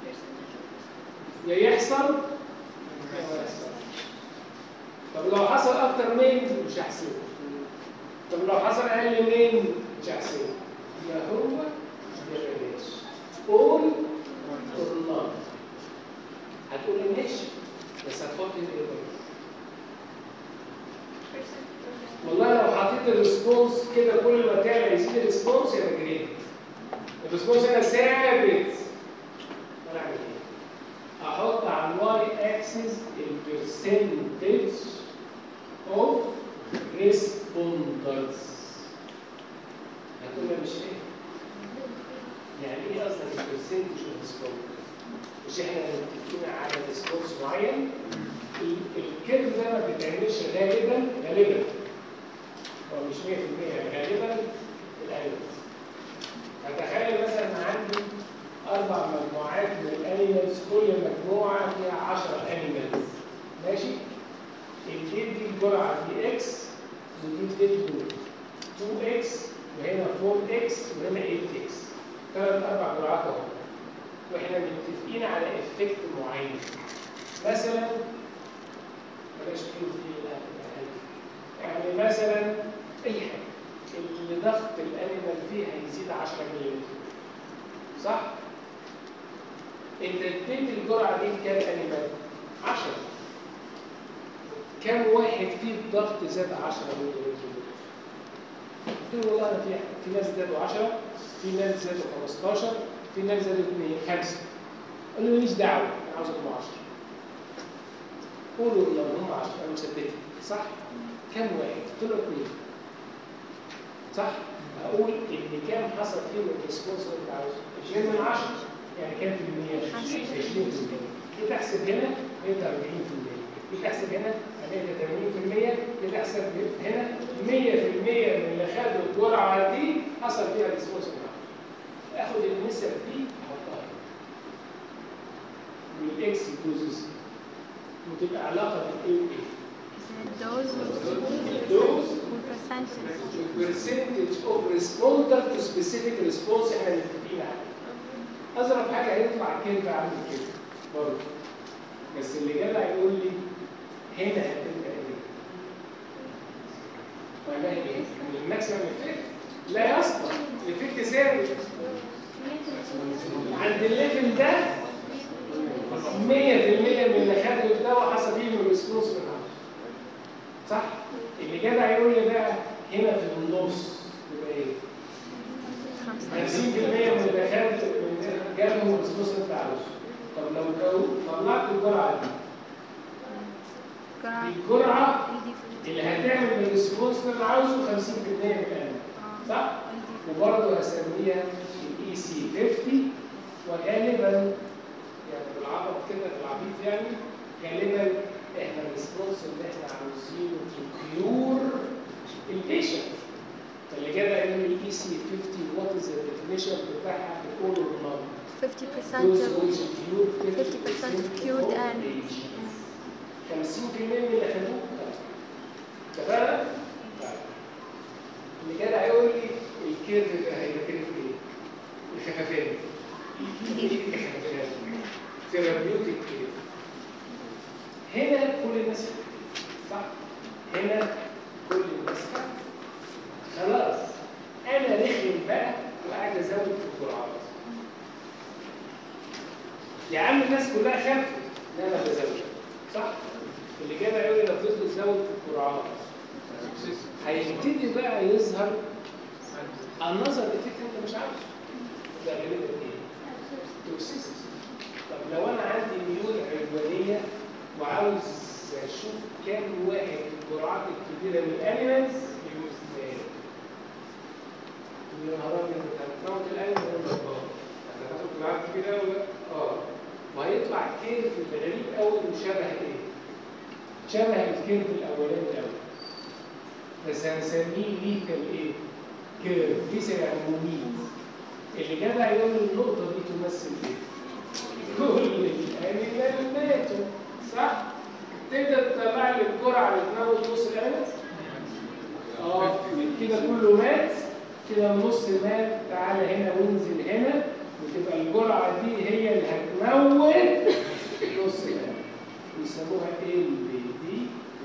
يا يحصل يا ما يحصلش طب لو حصل اكتر من مش هحسبه طب لو حصل اقل من مش هحسبه يا هو يا بلاش قول اور نوت هتقول لي ماشي بس هتحط الايه والله لو حطيت الريسبونس كده كل ما تعلى يزيد الريسبونس يبقى جريد الريسبونس هنا ثابت انا اعمل ايه؟ احط على الواي اكسس البرسنتج اوف ريسبوندرز هتقول لي مش ايه؟ يعني ايه اصلا البرسنتج اوف ريسبوندرز؟ مش احنا متفقين على ريسبونس معين ال- الكيرف ده ما بيتعملش غالبا غالبا هو مش 100% غالبا في الاول فتخيل مثلا عندي اربع مجموعات من الانيمالز كل مجموعه فيها 10 انيمالز ماشي الدي دي الجرعه دي اكس ودي دي 2 2 اكس وهنا 4 اكس وهنا 8 اكس ثلاث اربع جرعات اهو واحنا متفقين على افكت معين مثلا بلاش كيلو دي لا يعني مثلا اي حاجه اللي ضغط الانيمال فيها يزيد 10 ملم صح؟ انت اديت الجرعه دي لكام انيمال؟ 10 كم واحد فيه الضغط زاد 10 ملم؟ قلت له والله انا في في ناس زادوا 10 في ناس زادوا 15 في ناس زادوا 2 5 قال له ماليش دعوه انا عاوز ابقى 10 قولوا لو هم 10 انا مثبتها صح؟ كم واحد؟ قلت له 2 صح؟ اقول ان كام حصل فيهم الريسبونس اللي انت عاوزه 20 من 10 يعني كام في المية؟ 20 جيت تحسب هنا 140% جيت تحسب هنا 80% جيت تحسب هنا 100% من اللي خدوا الجرعه دي حصل فيها الريسبونس اللي عاوزه اخد النسب دي احطها والاكس دوزز وتبقى علاقه بالايه وايه؟ الدوز الدوز والبرسنتج percentage of responder to specific response احنا متفقين عليه. اظرف حاجه هيطلع كيرف عامل كده برضه. بس اللي جدع يقول لي هنا هتبقى ايه؟ معناها ايه؟ من الماكسيمم افكت؟ لا يا اسطى الافكت ثابت عند الليفل ده 100% من اللي خدوا الدواء حصل فيهم الريسبونس بتاعه. صح؟ اللي جدع يقول لي بقى هنا في النص يبقى ايه؟ 50% من اللي خد من جالهم الريسبونس اللي انت عاوزه. طب لو جو طلعت الجرعه دي جرعة الجرعه LD اللي هتعمل الريسبونس اللي انا عاوزه 50% من الان اه صح؟ LD وبرضه هسميها الاي سي 50 وغالبا يعني بالعبط كده بالعبيط يعني غالبا احنا الريسبونس اللي احنا عاوزينه تكيور البيشنت فاللي كده قال لي الاي سي 50 وات از ذا ديفينيشن بتاعها في كل النظر 50% Those of which cure 50% cured and 50% من اللي خدوه اتفقنا؟ طيب. اللي كده هيقول لي الكيرف ده هيبقى كيرف ايه؟ الخفافات كبير. الخفافات ثيرابيوتيك كيرف هنا كل الناس خفت. صح؟ هنا كل الناس خفت. خلاص انا رخم بقى وقاعد ازود في الجرعات يا عم الناس كلها خفت لا انا بزود صح؟ اللي كده يقول لي لو فضلت تزود في الجرعات هيبتدي بقى يظهر النظر افكت انت مش عاوزه ده غالبا ايه؟ توكسيسيتي طب لو انا عندي ميول عدوانيه وعاوز اشوف كام واحد الجرعات الكبيره من الانيمالز يوز يا نهار ابيض انت هتموت الانيمال ولا اه؟ انت هتاخد جرعات كبيره ولا اه؟ وهيطلع كيرف غريب قوي وشبه ايه؟ شبه الكيرف الاولاني الاول بس هنسميه ليكال ايه؟ كيرف ليس يعني مميت اللي جدع يقول النقطة دي تمثل ايه؟ كل الانيمال ماتوا صح؟ تقدر تطلع لي الجرعة اللي تموت نص الانيمال؟ اه كده كله مات كده النص مات تعالى هنا وانزل هنا وتبقى الجرعة دي هي اللي هتموت نص الانيمال بيسموها ال بي دي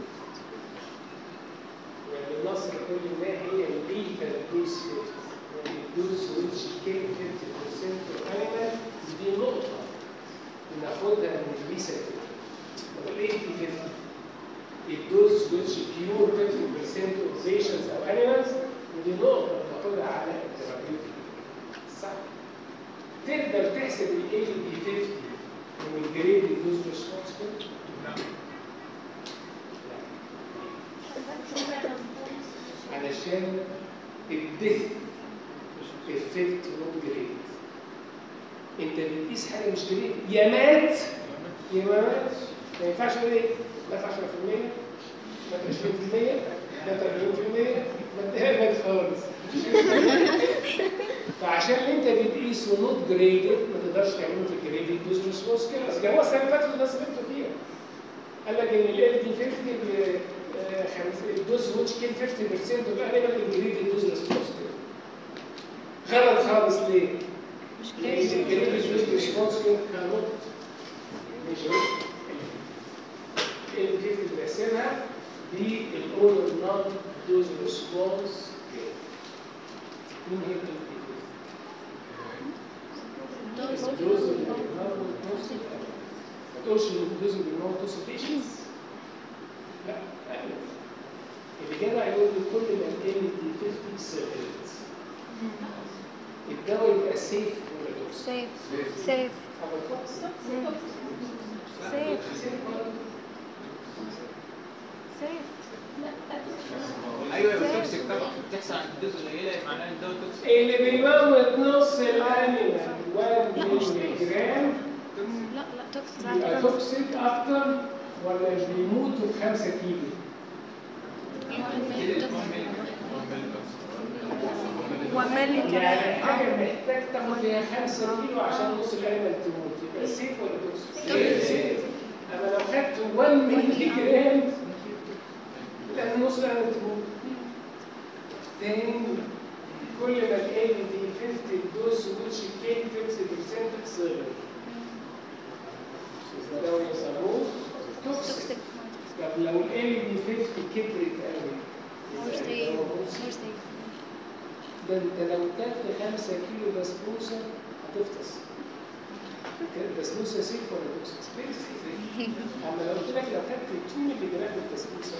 يعني النصر كل ما هي الليتال دوز يعني الدوز which kill 50% of animal دي نقطة بناخدها من الريسيرش نقول ايه دي 50 الدوز which cure 50% of patients او animals ودي نقطة بناخدها على الثيرابيوتيك صح؟ تقدر تحسب ال دي 50 من الجريد الدوز ريسبونس كده؟ علشان الدث افكت نوت جريد انت بتقيس حاجه مش جريد يا مات يا ما ماتش ما ينفعش اقول ايه؟ مات 10% مات 20% مات 40% مات مات خالص فعشان انت بتقيسه نوت جريدد ما تقدرش تعمله في الجريدد دوز ريسبونس كده اصل هو السنه اللي فاتت الناس غلطوا فيها قال لك ان ال دي 50 ب- آه، خمس- الدوز ويتش كيل 50% اوف انيمال انجريدينت دوز ريسبونس غلط خالص ليه؟ مش لان كده الانجريدينت دوز ريسبونس كانت ماشي ال 50 اللي بقسمها دي الاول نون دوز ريسبونس مين هي ال 50؟ الدوز اللي بنموت نص ما تقولش ان الدوز اللي بنموت نص البيشنتس لا أقل. اللي جدع يقول لي كل ما ال دي 50 سيرفيلنس الدواء يبقى سيف ولا توكسيك؟ سيف سيف حاجه كويسه سيف سيف ولا سيف ايوه يبقى توكسيك طبعا بتحصل عند الدوز قليله معناها ان الدواء توكسيك اللي بيموت نص الانيمال 1 لا، مش مللي جرام لا لا توكسيك يبقى توكسيك اكتر ولا بيموتوا في 5 كيلو؟ وملي يعني كمان حاجه اه محتاج تاخد فيها 5 كيلو عشان نص الانيمال تموت يبقى سيف ولا توكسيك؟ توكسيك. سيف اما لو خدت 1 مللي جرام لان نص الانيمال تموت تاني كل ما ال دي 50 دوز which gain 50% صغر ده يسموه توكسيك توكسيك طب لو ال دي 50 كبرت قوي مور يبقى سيف الدواء مور مفيد. سيف ده انت لو كلت 5 كيلو بسبوسه هتفطس البسبوسه سيف ولا توكسيك؟ فيري سيف اما لو قلت لك لو كلت 2 مللي جرام من البسبوسه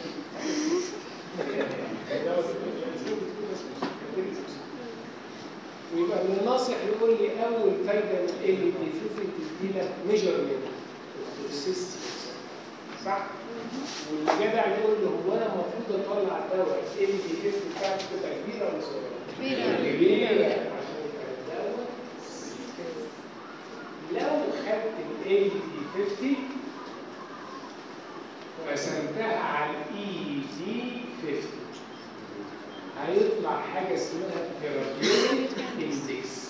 ويبقى من الناصح يقول لي اول فايده من ال دي 50 تدي لك ميجرمنت التوكسيستي صح؟ واللي جدع يقول له هو انا المفروض اطلع الدواء ال دي 50 بتاعته تبقى كبيره ولا صغيره؟ كبيرة. كبيره عشان يبقى الدواء لو خدت ال دي 50 وقسمتها على الاي دي 50 هيطلع حاجه اسمها ثيرابيوتيك اندكس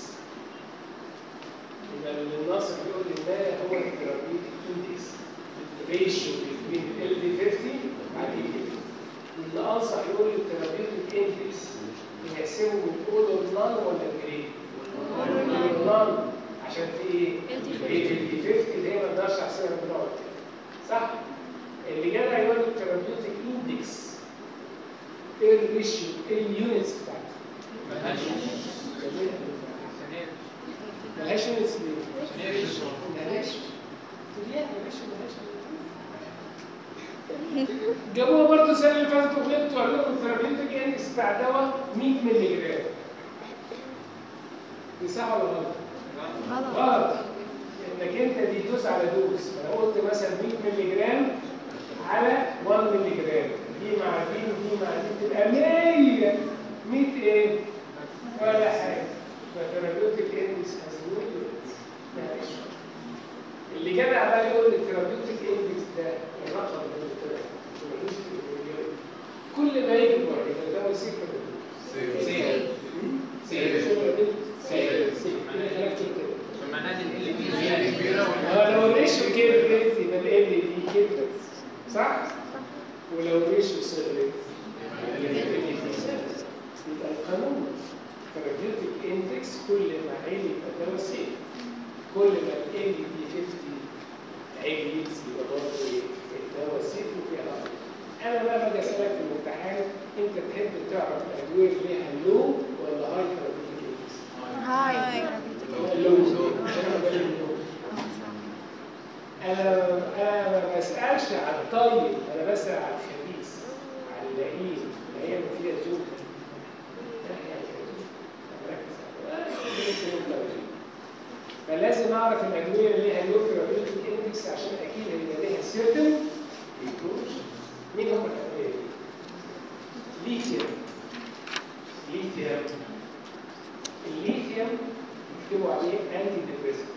يبقى اللي الناصر بيقول لي ما هو الثيرابيوتيك اندكس ريشيو بين ال دي 50 على الاي دي 50 واللي انصح يقول لي الثيرابيوتيك اندكس بنحسبه من اول اور نان ولا جريد؟ اول نان عشان في ايه؟ LD50. ال دي 50 دي ما نقدرش احسبها بالنقط صح؟ اللي جدع يقول لي الثيرابيوتيك اندكس ايه الريشيو ايه اليونتس بتاعته؟ ملهاش جميلة. عشان هي ملهاش يونتس ليه؟ عشان هي ريش ملهاش ليه يا باشا ملهاش جابوها برضه السنه اللي فاتت وغلبتوا قال لكم الثيرابيوتيك اندكس بتاع دواء 100 مللي جرام دي صح ولا غلط؟ غلط غلط انك انت دي دوز على دوز انا قلت مثلا 100 مللي جرام على 1 مللي جرام دي مع دي ودي مع دي تبقى 100 100 ايه؟ ولا حاجه فالثيرابيوتيك اندكس معلش اللي جدع بقى يقول لي الثيرابيوتيك اندكس ده الرقم ده اللي طلع ملوش في الفيديو. كل ما يكبر يبقى ده وسيله سيل. سيل. سيل سيل انا خلقت كده عشان معناها ان ال بي هي كبيره اه ولا لو الريشيو كبرت يبقى ال دي كبرت صح؟ ولو الريشيو صغرت يبقى ال دي صغرت. يبقى القانون ثيرابيوتيك اندكس كل ما عالي يبقى ده وسيله كل ما ال دي 50 عالي يبقى برضه ايه؟ ده وسيله وفيها علاقه انا بقى باجي اسالك في الامتحان انت تحب تعرف الادويه اللي ليها لو ولا هاي ثيرابيوتيك اندكس؟ هاي اللو عشان انا بالي اللو انا انا ما بسالش على الطيب انا بسال على الخبيث على اللئيم اللي هي اللي فيها زوج فلازم اعرف الادويه اللي ليها لو ثيرابيوتيك اندكس عشان اكيد هي ليها سيرتم مين هم الادويه دي؟ ليثيوم ليثيوم الليثيوم يكتبوا عليه انتي ديبريسنت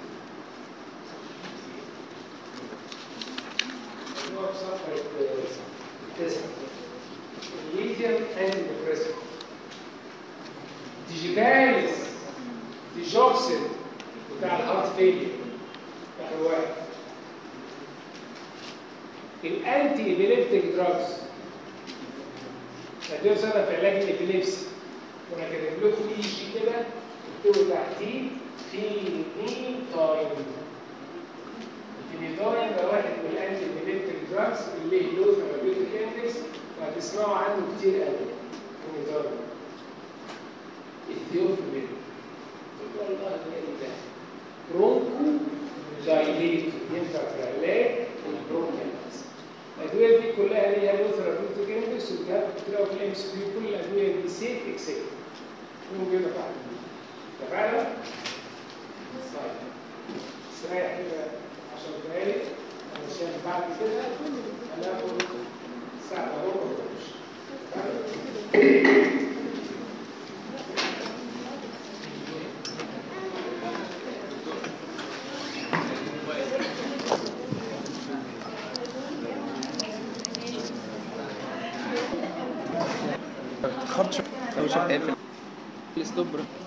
هو في صفحة تسعة الليثيوم انتي ديبريسنت ديجيتاليس ديجوكسين بتاع الهارت فيلير بتاع الواحد الانتي ايبيليبتيك دراجز اديهم سنه في علاج الابيليبسي وانا كاتب لكم اي جي كده اكتبوا تحتيه فينيتاين الفينيتاين ده واحد من الانتي ايبيليبتيك دراجز اللي له ثيرابيوتيك اندكس وهتسمعوا عنه كتير قوي فينيتاين الثيوفيلين والله غير ده برونكو دايليت ينفع في علاج البرونكيالز الادويه دي كلها ليها له ثيرابيوتيك اندكس وبتلاقوا في الام اس بي كل الادويه دي سيف اكسبت موجوده تحت اتفقنا؟ طيب استريح كده 10 دقايق علشان بعد كده هناخد ساعه وربع ونمشي اتفقنا؟ اتأخرت شوية لو شاف قافل الستوب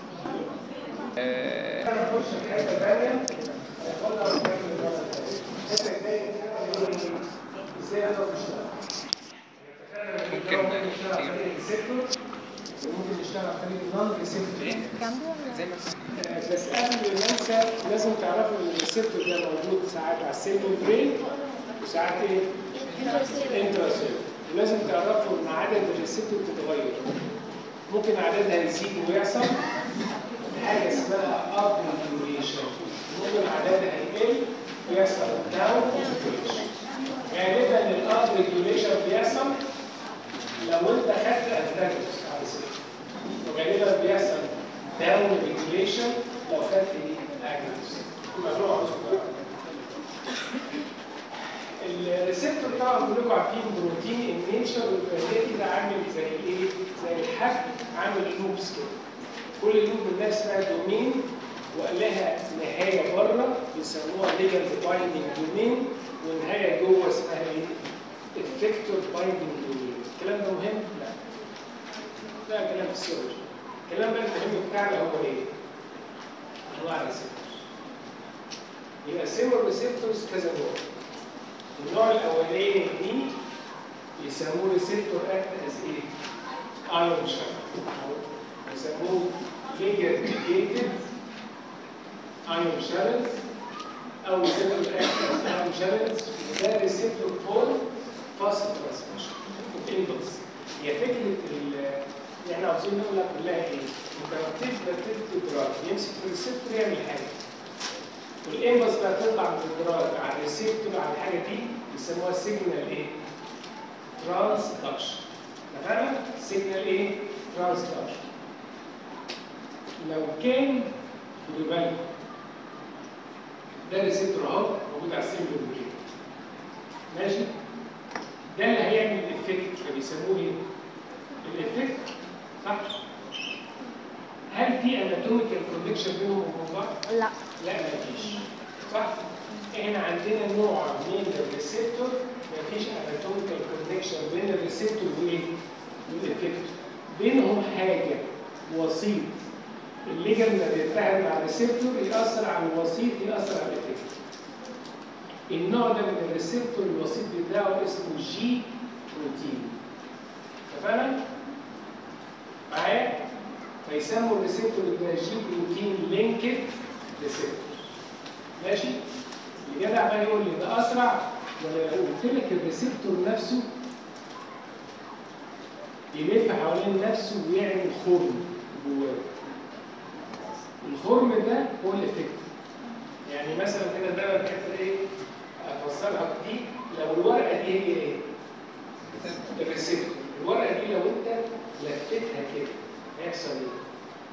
آه، انا اخش في حته ثانيه هاخدها ونكمل المره الثانيه الحته الثانيه ازاي اقدر اشتغل ممكن ممكن نشتغل على طريق السيكتور وممكن نشتغل على طريق النون ريسيبتور زي ما بس قبل ما انسى لازم تعرفوا ان الريسبتور ده موجود ساعات على السيل برين وساعات ايه؟ انتراسيل ولازم تعرفوا ان عدد الريسبتور بتتغير ممكن عددها يزيد ويحصل حاجه اسمها اب ريجوليشن ممكن عددها يقل ويحصل داون ريجوليشن غالبا الاب ريجوليشن بيحصل لو انت خدت انتاجوس على سبيل وغالبا بيحصل داون ريجوليشن لو خدت ايه اجنس ممنوع الريسبتور طبعا كلكم عارفين بروتين النيتشر والفريداتي ده عامل زي ايه؟ زي الحبل عامل لوبس كده كل لوب من ده اسمها دومين وقال لها نهايه بره بيسموها ليجند بايندنج دومين ونهايه جوه اسمها ايه؟ افكتور بايندنج دومين الكلام ده مهم؟ لا ده كلام فيسيولوجي الكلام بقى المهم بتاعنا هو ايه؟ انواع الريسبتورز يقسموا الريسبتورز كذا نوع النوع الاولاني دي يسموه ريسبتور اكت از ايه؟ ايون شانل يسموه ليجر ميديتد ايون شانلز او ريسبتور اكت از ايون شانلز وده ريسبتور فور فاست ترانسميشن امبلس هي فكره ال- اللي احنا عاوزين نقولها كلها ايه؟ انت لما بتبدا تكتب دراج يمسك في الريسبتور يعمل حاجه والامبلس بقى تطلع من الدراج على الريسبتور على الحاجه دي يسموها سيجنال ايه؟ ترانسدكشن تمام؟ سيجنال ايه؟ ترانسدكشن لو كان خدوا بالكم ده ريسبتور اهو موجود على السيجنال برين ماشي؟ ده اللي هيعمل الافكت فبيسموه ايه؟ الافكت صح؟ هل في اناتوميكال كونكشن بينهم وبين بعض؟ لا لا مفيش صح؟ احنا عندنا نوع من الريسبتور مفيش اناتوميكال كونكشن بين الريسبتور وايه؟ والافكتور بينهم حاجه وسيط الليجن اللي بيتحد مع الريسبتور يأثر على الوسيط يأثر على الافكتور النوع ده من الريسبتور الوسيط بتاعه اسمه جي بروتين اتفقنا؟ معايا؟ فيسموا الريسبتور ده جي بروتين لينكد ريسبتور ماشي؟ الجدع بقى يقول لي ده اسرع ولا لو قلت لك الريسبتور نفسه يلف حوالين نفسه ويعمل خرم جواه الخرم ده هو الافكت يعني مثلا كده ده الحته ايه افسرها دي لو الورقه دي هي ايه الريسبتور الورقه دي لو انت لفيتها كده هيحصل ايه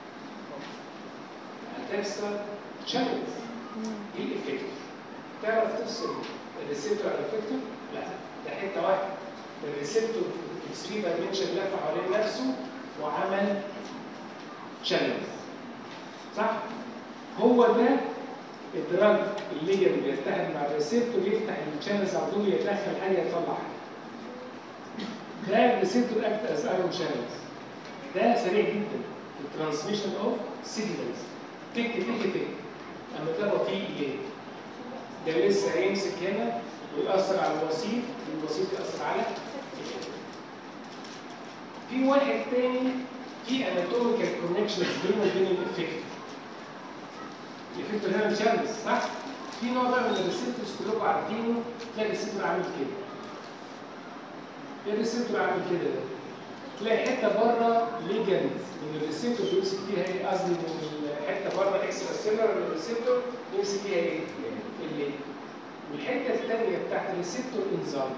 هتحصل تشالنج دي الافكتور تعرف تفصل الريسبتور عن الافكتور لا ده حته واحده الريسبتور في 3 دايمنشن لف حوالين نفسه وعمل تشالنج صح هو ده الدراج اللي هي بيتحد مع الريسبتور يفتح الشانلز على طول يدخل حاجه يطلع حاجه ده الريسبتور اكت از ايرون شانلز ده سريع جدا في الترانسميشن اوف سيجنالز تك تك تك اما ده بطيء ليه؟ ده لسه هيمسك هنا ويأثر على الوسيط والوسيط يأثر على الفكرة. في واحد تاني في اناتوميكال كونكشنز بينه وبين الافكتور الافكتور هنا مشمس صح؟ في نوع بقى من الريسبتورز كلكم عارفينه تلاقي الريسبتور عامل كده ايه الريسبتور عامل كده ده؟ تلاقي حته بره ليجند من الريسبتور بيمسك فيها ايه؟ قصدي من الحته بره اكسترا سيلر من الريسبتور بيمسك فيها ايه؟ الليجند والحته الثانيه بتاعت الريسبتور انزايم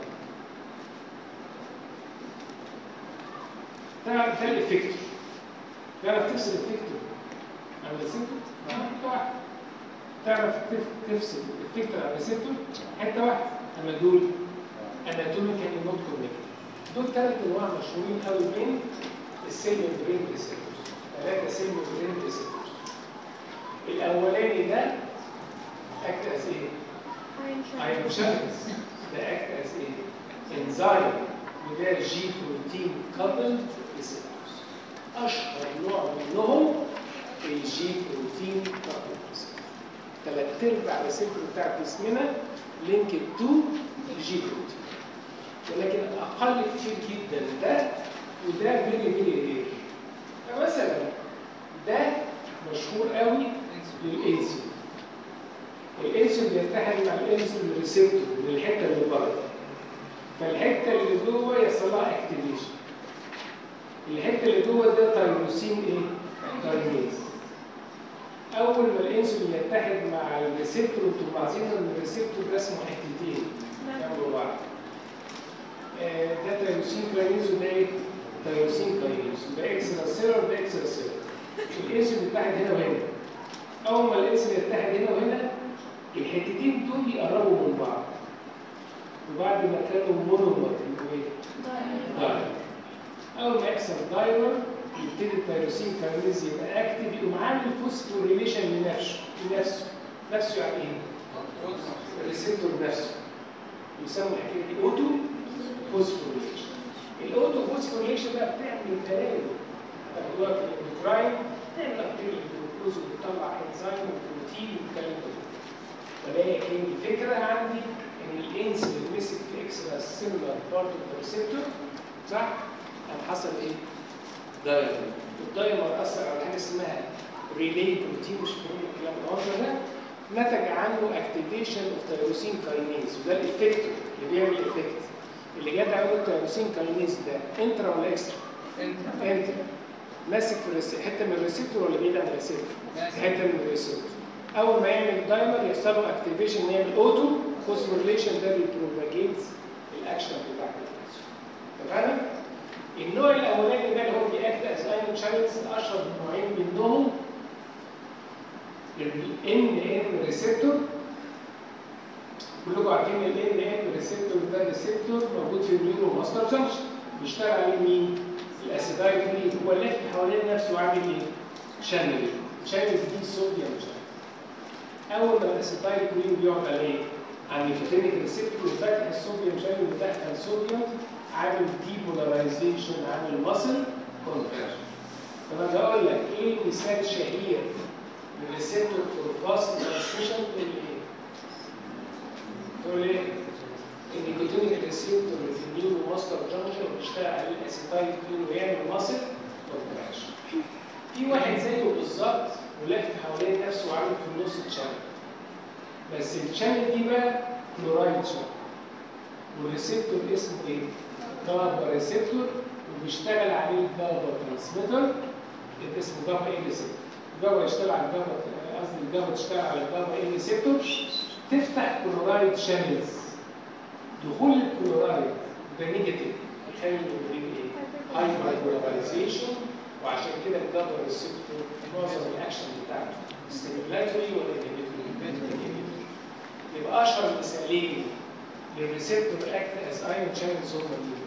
تعرف ده الافكتور تعرف تفصل الافكتور عن الريسبتور؟ حته واحده تعرف تف- تفصل الافكتور عن الريسبتور حته واحده اما دول اناتوميكال نوت كونكتد دول ثلاث انواع مشهورين قوي من السيل برين ريسبتورز ثلاثه سيل برين ريسبتورز الاولاني ده اكت از ايه؟ ايون شانلز ده اكت از ايه؟ انزايم وده جي بروتين كابل ريسبتورز اشهر نوع منهم الجي بروتين كابل ريسبتورز ثلاث ارباع الريسبتور بتاع جسمنا لينكد تو الجي بروتين ولكن اقل كتير جدا ده وده فيري فيري رير فمثلا ده مشهور قوي للانسولين الانسولين بيتحد مع الانسولين ريسبتور من الحته اللي بره فالحته اللي جوه يحصل لها اكتيفيشن الحته اللي جوه ده تايروسين ايه؟ كاينيز اول ما الانسولين يتحد مع الريسبتور انتوا ملاحظين ان الريسبتور ده اسمه حتتين جنب بعض آه، ده تايروسين كاينيز وده ايه؟ تايروسين كاينيز ده اكسترا سيلر ده اكسترا سيلر الانسولين يتحد هنا وهنا اول ما الانسولين يتحد هنا وهنا الحتتين دول يقربوا من بعض وبعد ما كانوا مونومر يبقوا ايه؟ دايمر اول ما يحصل دايمر يبتدي التيروسين كاينيز يبقى اكتف يقوم عامل فوسفوريليشن لنفسه لنفسه نفسه يعني ايه؟ الريسبتور نفسه يسموا الحكايه دي اوتو فوسفوريليشن الاوتو فوسفوريليشن بقى بتعمل بلاوي تاخدوها في الاندوكراين تعمل تقليل الجلوكوز وبتطلع انزيم وبروتين والكلام ده ولكن الفكره عندي ان الانسولين مسك في اكسترا سيلولار بارت اوف ذا ريسبتور صح؟ قام حصل ايه؟ دايمر الدايمر اثر على حاجه اسمها ريلي بروتين مش مهم الكلام النهارده ده نتج عنه اكتيفيشن اوف تيروسين كاينيز وده الافكتور اللي بيعمل افكت اللي جاب عمل التيروسين كاينيز ده انترا ولا اكسترا؟ انترا ماسك في الريس- حته من الريسبتور ولا بعيد عن الريسبتور؟ حته من الريسبتور اول ما يعمل دايمر يحصل له اكتيفيشن يعمل اوتو فوسفوريليشن ده بيبروباجيت الاكشن بتاع الكالسيوم اتفقنا؟ النوع الاولاني ده اللي هو بيأكت از ايون شانلز اشهر نوعين منهم الان ان ريسبتور كلكم عارفين الان ان ريسبتور ده ريسبتور موجود في النيورو ماستر جنكشن بيشتغل عليه مين؟ الاسيتايل كلين هو لافف حوالين نفسه وعامل ايه؟ شانل شانل دي صوديوم شانل اول ما الاسيتايل كلين بيقعد على ايه؟ على النيكوتينيك ريسبتور وفاتح الصوديوم شانل ودخل صوديوم عامل ديبولاريزيشن عامل ماسل كونتراكشن فانا بقول لك ايه المثال الشهير للريسبتور فور فاست ترانسميشن تقول ايه؟ تقول ايه؟ النيكوتينيك ريسبتور اللي في النيورو ماستر جانكشن بيشتغل عليه الاسيتايل كلين ويعمل ماسل كونتراكشن في واحد زيه بالظبط ولافف حوالين نفسه وعامل في النص تشانل بس الشانل دي بقى كلورايد شانل والريسبتور اسمه ايه؟ جابا ريسبتور وبيشتغل عليه الجابا ترانسميتر اللي اسمه جابا اي ريسبتور الجابا يشتغل على الجابا قصدي الجابا تشتغل على الجابا اي ريسبتور تفتح كلورايد شانلز دخول الكلورايد ده نيجاتيف يخلي البرين ايه؟ هايبر بولاريزيشن وعشان كده الجابا ريسبتور معظم الاكشن بتاعته ستيمولاتوري ولا انهبيتوري؟ يبقى اشهر مثالين للريسبتور اكت از ايون شانلز هم مين؟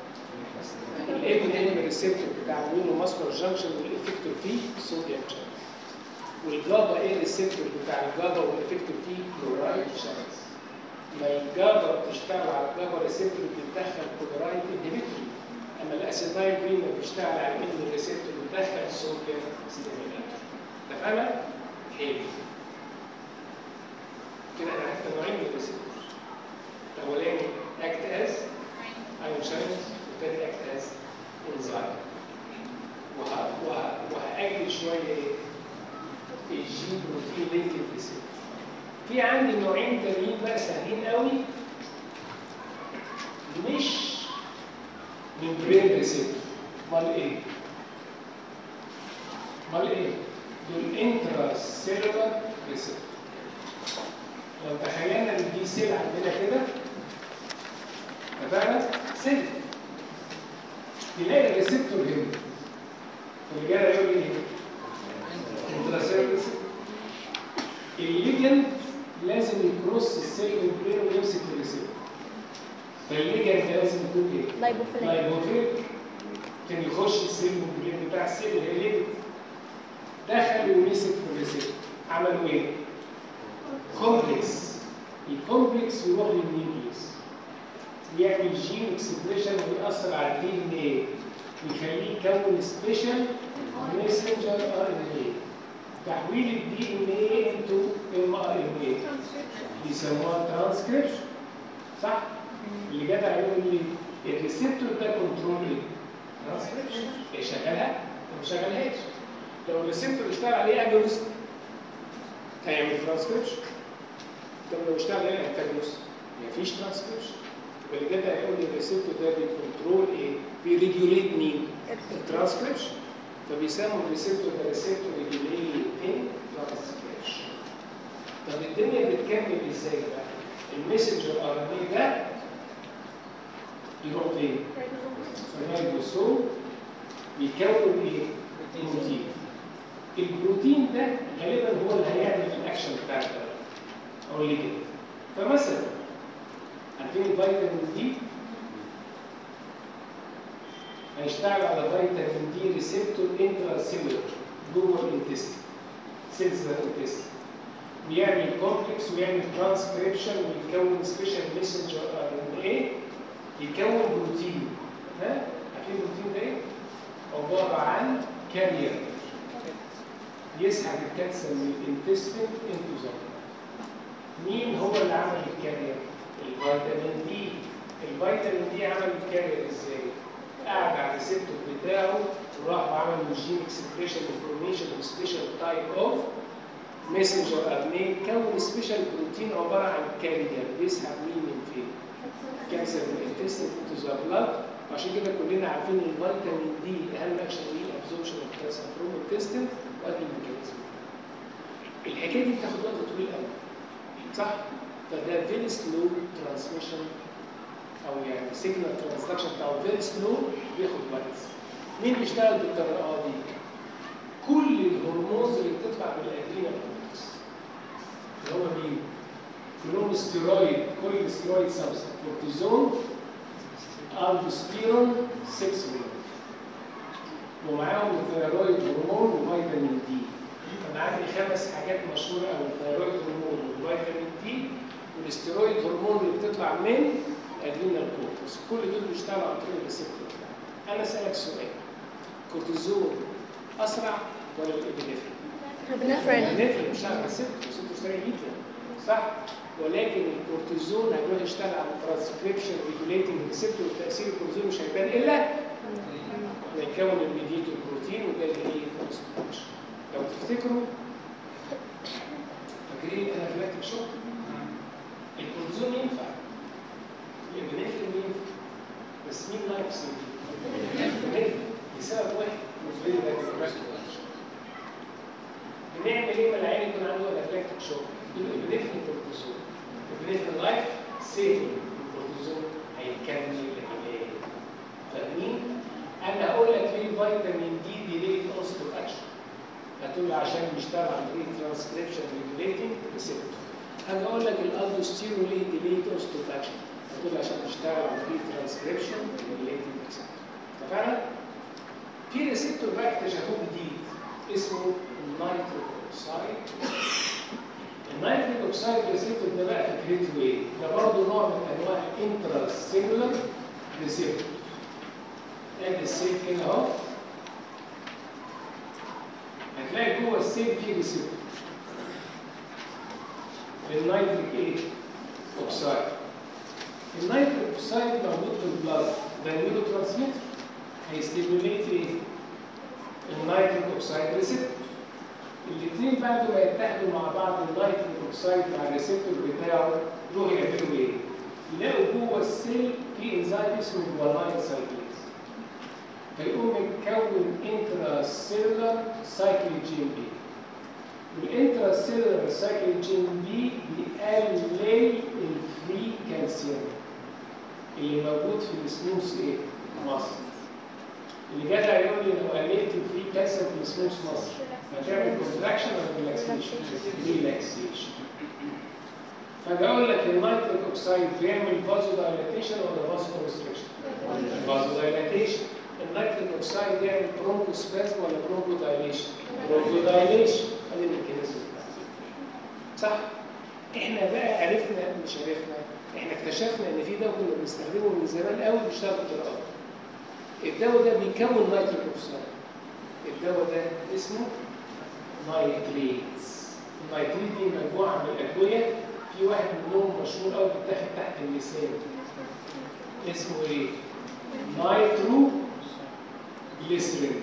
الابن ريسبتور بتاع النيورو ماسكولار جانكشن والافكتور فيه صوديوم شانلز والجابا ايه ريسبتور بتاع الجابا والافكتور فيه كلورايد شانلز ما الجابا بتشتغل على الجابا ريسبتور بتدخل كلورايد انهبيتوري اما الاسيتايل جرين بتشتغل على الابن ريسبتور بتدخل صوديوم ستيميلاتور اتفقنا؟ حلو كده انا عرفت نوعين من الريسبتور الاولاني اكت از ايون شانلز والثاني اكت از انزايم وهاجل شويه ايه الجين بروتين لينكد ريسبتور في عندي نوعين تانيين بقى سهلين قوي مش من برين ريسبتور امال ايه؟ امال ايه؟ دول انترا سيلولار ريسبتور لو تخيلنا ان دي سيل عندنا كده اتفقنا؟ سيل تلاقي الريسبتور هنا والرجاله يقول لي انتراسيل ريسبتور الليجند لازم يكروس السيل ممبرين ويمسك الريسبتور فالليجند لازم يكون ايه؟ لايبوفيليك لايبوفيل كان يخش السيل ممبرين بتاع السيل اللي هي ليجند دخل ومسك في الريسبتور عملوا ايه؟ كومبلكس الكومبلكس يروح للنيوكليس يعمل جين اكسبريشن ويأثر على الدي ان ايه ويخليه يكون سبيشال ميسنجر ار ان ايه تحويل الدي ان ايه انتو ام ار ان ايه بيسموها ترانسكريبشن صح؟ اللي جدع يقول لي الريسبتور ده كنترول ايه؟ ترانسكريبشن يشغلها وما يشغلهاش لو الريسبتور اشتغل عليه اجونست هيعمل ترانسكريبشن طب لو اشتغل عليه انتاجونست مفيش ترانسكريبشن يبقى اللي جدع يقول لي الريسبتور ده بيكنترول ايه؟ بيريجوليت مين؟ الترانسكريبشن فبيسموا الريسبتور ده ريسبتور ريجوليتنج ترانسكريبشن طب الدنيا بتكمل ازاي بقى؟ المسنجر ار ان اي ده يروح فين؟ الرايبوسوم بيكون ايه؟ بروتين البروتين ده غالبا هو اللي هيعمل الاكشن بتاع الدواء او اللي كده فمثلا عارفين الفيتامين دي هيشتغل على فيتامين دي ريسبتور انترا سيلولر جوه الانتستين سيلز الانتستين ويعمل كومبلكس ويعمل ترانسكريبشن ويكون سبيشال ميسنجر ار ان ايه يكون بروتين ها عارفين البروتين ده ايه؟ عباره عن كارير يسحب الكالسيوم من الانتستين انتو ذا مين هو اللي عمل الكارير؟ الفيتامين دي الفيتامين دي عمل الكارير ازاي؟ قاعد على الريسبتور بتاعه وراح وعمل جين اكسبريشن انفورميشن وسبيشال تايب اوف ميسنجر ار ان اي كون سبيشال بروتين عباره عن كارير بيسحب مين من فين؟ كانسر من الانتستين انتو ذا بلاد عشان كده كلنا عارفين ان الفيتامين دي اهم اكشن ليه ابزوربشن اوف كالسيوم فروم الانتستين وقبل الميكانيزم الحكايه دي بتاخد وقت طويل قوي صح؟ فده فيري سلو ترانسميشن او يعني سيجنال ترانزكشن بتاعه فيري سلو بياخد وقت مين بيشتغل بالطريقه دي؟ كل الهرمونز اللي بتطلع من الادرينال كورتكس اللي هو مين؟ كلهم ستيرويد كل ستيرويد سبستنس كورتيزون الدوستيرون 6 ملي ومعاهم الثيرويد هرمون وفيتامين دي انا عندي خمس حاجات مشهوره قوي الثيرويد هرمون والفيتامين دي والاستيرويد هرمون اللي بتطلع من ادرينال كورتكس كل دول بيشتغلوا عن طريق الريسبتور انا اسالك سؤال كورتيزون اسرع ولا الابنفرين؟ ابنفرين الابنفرين بيشتغل على الريسبتور الريسبتور سريع جدا صح؟ ولكن الكورتيزون هيروح يشتغل على الترانسكريبشن ريجوليتنج ريسبتور وتاثير الكورتيزون مش هيبان الا يكون الميديتور بروتين وده اللي هي الكونستيبيوشن لو تفتكروا فاكرين الانافلاكتيك شوك الكورتيزون ينفع الابنفرين ينفع بس مين لايف سيفنج؟ لسبب واحد بالنسبه لي ده بنعمل ايه لما العيان يكون عنده انافلاكتيك شوك؟ الابنفرين كورتيزون الابنفرين لايف سيفنج الكورتيزون هيكمل العلاج فاهمين؟ انا هقول لك ليه الفيتامين دي ديليت اوستو اكشن هتقول لي عشان بيشتغل عن طريق ترانسكريبشن ريجوليتنج ريسبتور انا هقول لك الالدوستيرون ليه ديليت اوستو اكشن هتقول لي عشان بيشتغل عن طريق ترانسكريبشن ريجوليتنج ريسبتور اتفقنا؟ في ريسبتور بقى اكتشفوه جديد اسمه النيتروك اوكسايد النيتروك اوكسايد ريسبتور ده بقى فكرته ايه؟ ده برضه نوع من انواع انترا سيلولر ريسبتور ادي السيل كده اهو هتلاقي جوه السيل فيه ريسبتور النيتريك ايه؟ اوكسايد النيتريك اوكسايد موجود في البلاد ده نيورو ترانسميتر هيستيموليت ايه؟ النيتريك اوكسايد ريسبتور الاثنين بعد ما يتحدوا مع بعض النيتريك اوكسايد مع الريسبتور بتاعه يروحوا يعملوا ايه؟ يلاقوا جوه السيل في انزيم اسمه جوانايل سايكليز فيقوم يتكون انترا سيلولر سايكل جين بي والانترا سيلولر سايكل جين بي بيقلل الفري كالسيوم اللي موجود في السموث ايه؟ مصر اللي جدع يقول لي لو قللت الفري كالسيوم في السموث مصر هتعمل كونتراكشن ولا ريلاكسيشن؟ ريلاكسيشن فاجي اقول لك النيتريك اوكسايد بيعمل فازو دايلاتيشن ولا فازو كونستريكشن؟ فازو دايلاتيشن النيتريك اوكسايد يعمل برونكو سبازم ولا برونكو دايليشن؟ برونكو دايليشن ادي الميكانيزم صح؟ احنا بقى عرفنا مش عرفنا احنا اكتشفنا ان في دواء كنا بنستخدمه من زمان قوي بيشتغل بالطريقه الدواء ده بيكون نيتريك اوكسايد الدواء ده اسمه نايتريتس النايتريت دي مجموعه من الادويه في واحد منهم مشهور قوي بيتاخد تحت اللسان اسمه ايه؟ نايترو جليسرين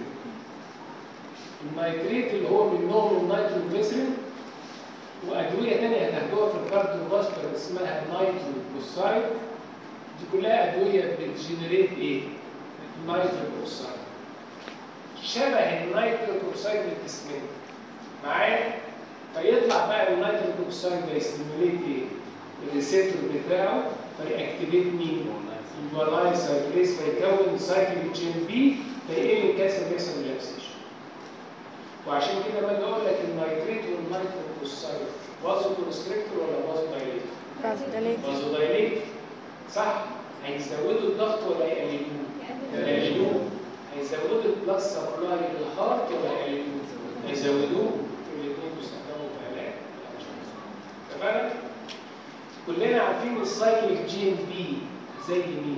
النيتريت اللي هو من نوع من النيترو جليسرين وادويه ثانيه هتاخدوها في الكارديوفاسكولار اسمها نايترو بوسايد دي كلها ادويه بتجنريت ايه؟ نيتريك اوكسايد شبه النيتريك اوكسايد اللي في جسمنا معايا فيطلع بقى النيتريك اوكسايد ده يستيموليت ايه؟ الريسبتور بتاعه فيأكتيفيت مين؟ الفالاين سايكليز فيكون سايكل تشين بي فيقل الكالسيوم يحصل ريلاكسيشن وعشان كده باجي اقول لك النيتريت والنيتريك اوكسايد فازو كونستريكتور ولا فازو دايليتور؟ فازوديليت فازو دايليتور صح؟ هيزودوا الضغط ولا يقللوه؟ يقللوه هيزودوا البلاد سبلاي للهارت ولا يقللوه؟ هيزودوه الاثنين بيستخدموا في علاج اتفقنا؟ كلنا عارفين السايكليك جي ام بي زي مين؟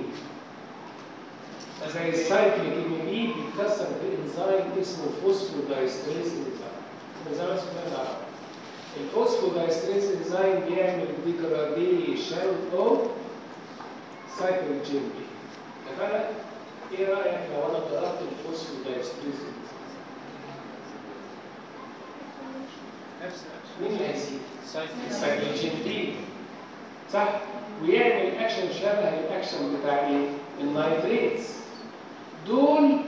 زي السايكليك ام بي بيتكسر بانزيم اسمه فوسفودايستريز انزيم انزيم اسمه ده العربي الفوسفودايستريز انزيم بيعمل ديجراديشن اوف سايكليك جي ام بي اتفقنا؟ ايه رايك لو انا ضربت الفوسفودايستريز انزيم؟ نفس مين اللي هيزيد؟ السايكلين بي صح؟ ويعمل اكشن شبه الاكشن بتاع ايه؟ النايتريتس دول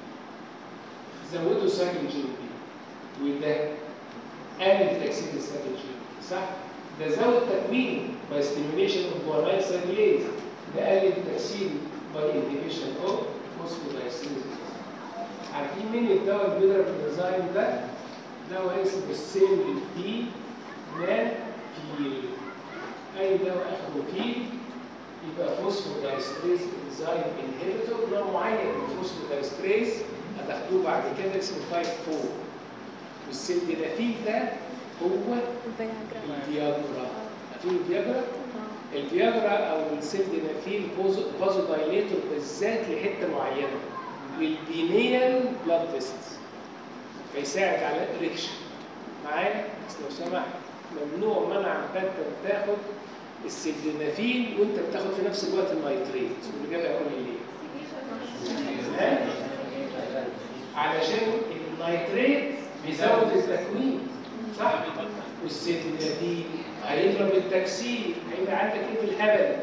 زودوا سايكلين بي وده قلل تكسير السايكلين بي صح؟ ده زود تكوينه باي ستيميوليشن اوف جوانايل سايكليز ده قلل تكسير باي انهبيشن اوف فوسفودايستريز عارفين مين الدواء اللي بيضرب الانزيم ده؟ دواء اسمه السيل دي نان فيل اي دواء اخده فيه يبقى فوسفودايستريز انزيم انهبيتور نوع معين من الفوسفودايستريز هتاخدوه بعد كده اسمه تايب 4 والسلدينافيل ده هو فياجرا الفياجرا عارفين الفياجرا؟ اه الفياجرا او السلدينافيل فازو دايليتور بالذات لحته معينه للبينيال بلاد فيسلز فيساعد على الاريكشن معايا بس لو سمحت ممنوع منع باتا تاخد السلدينافيل وانت بتاخد في نفس الوقت النيتريت والرجاله يقول لي ليه؟ ها؟ علشان النيتريت بيزود التكوين صح؟ والسلدينافيل هيضرب التكسير هيبقى عندك ايه بالهبل؟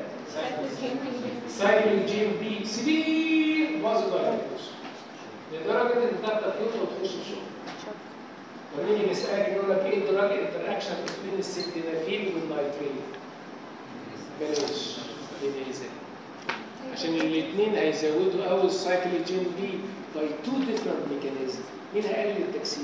سايكل جي ام بي سبيل بازو دايليتوس لدرجه ان انت تطير وتخش في شغل لما نيجي نسالك يقول لك ايه الدراج انتر اكشن بين السلدينافيل والنيتريت بلاش بلاش عشان الاثنين هيزودوا قوي السايكل جي ام بي باي تو ديفرنت ميكانيزم مين هيقلل التكسير؟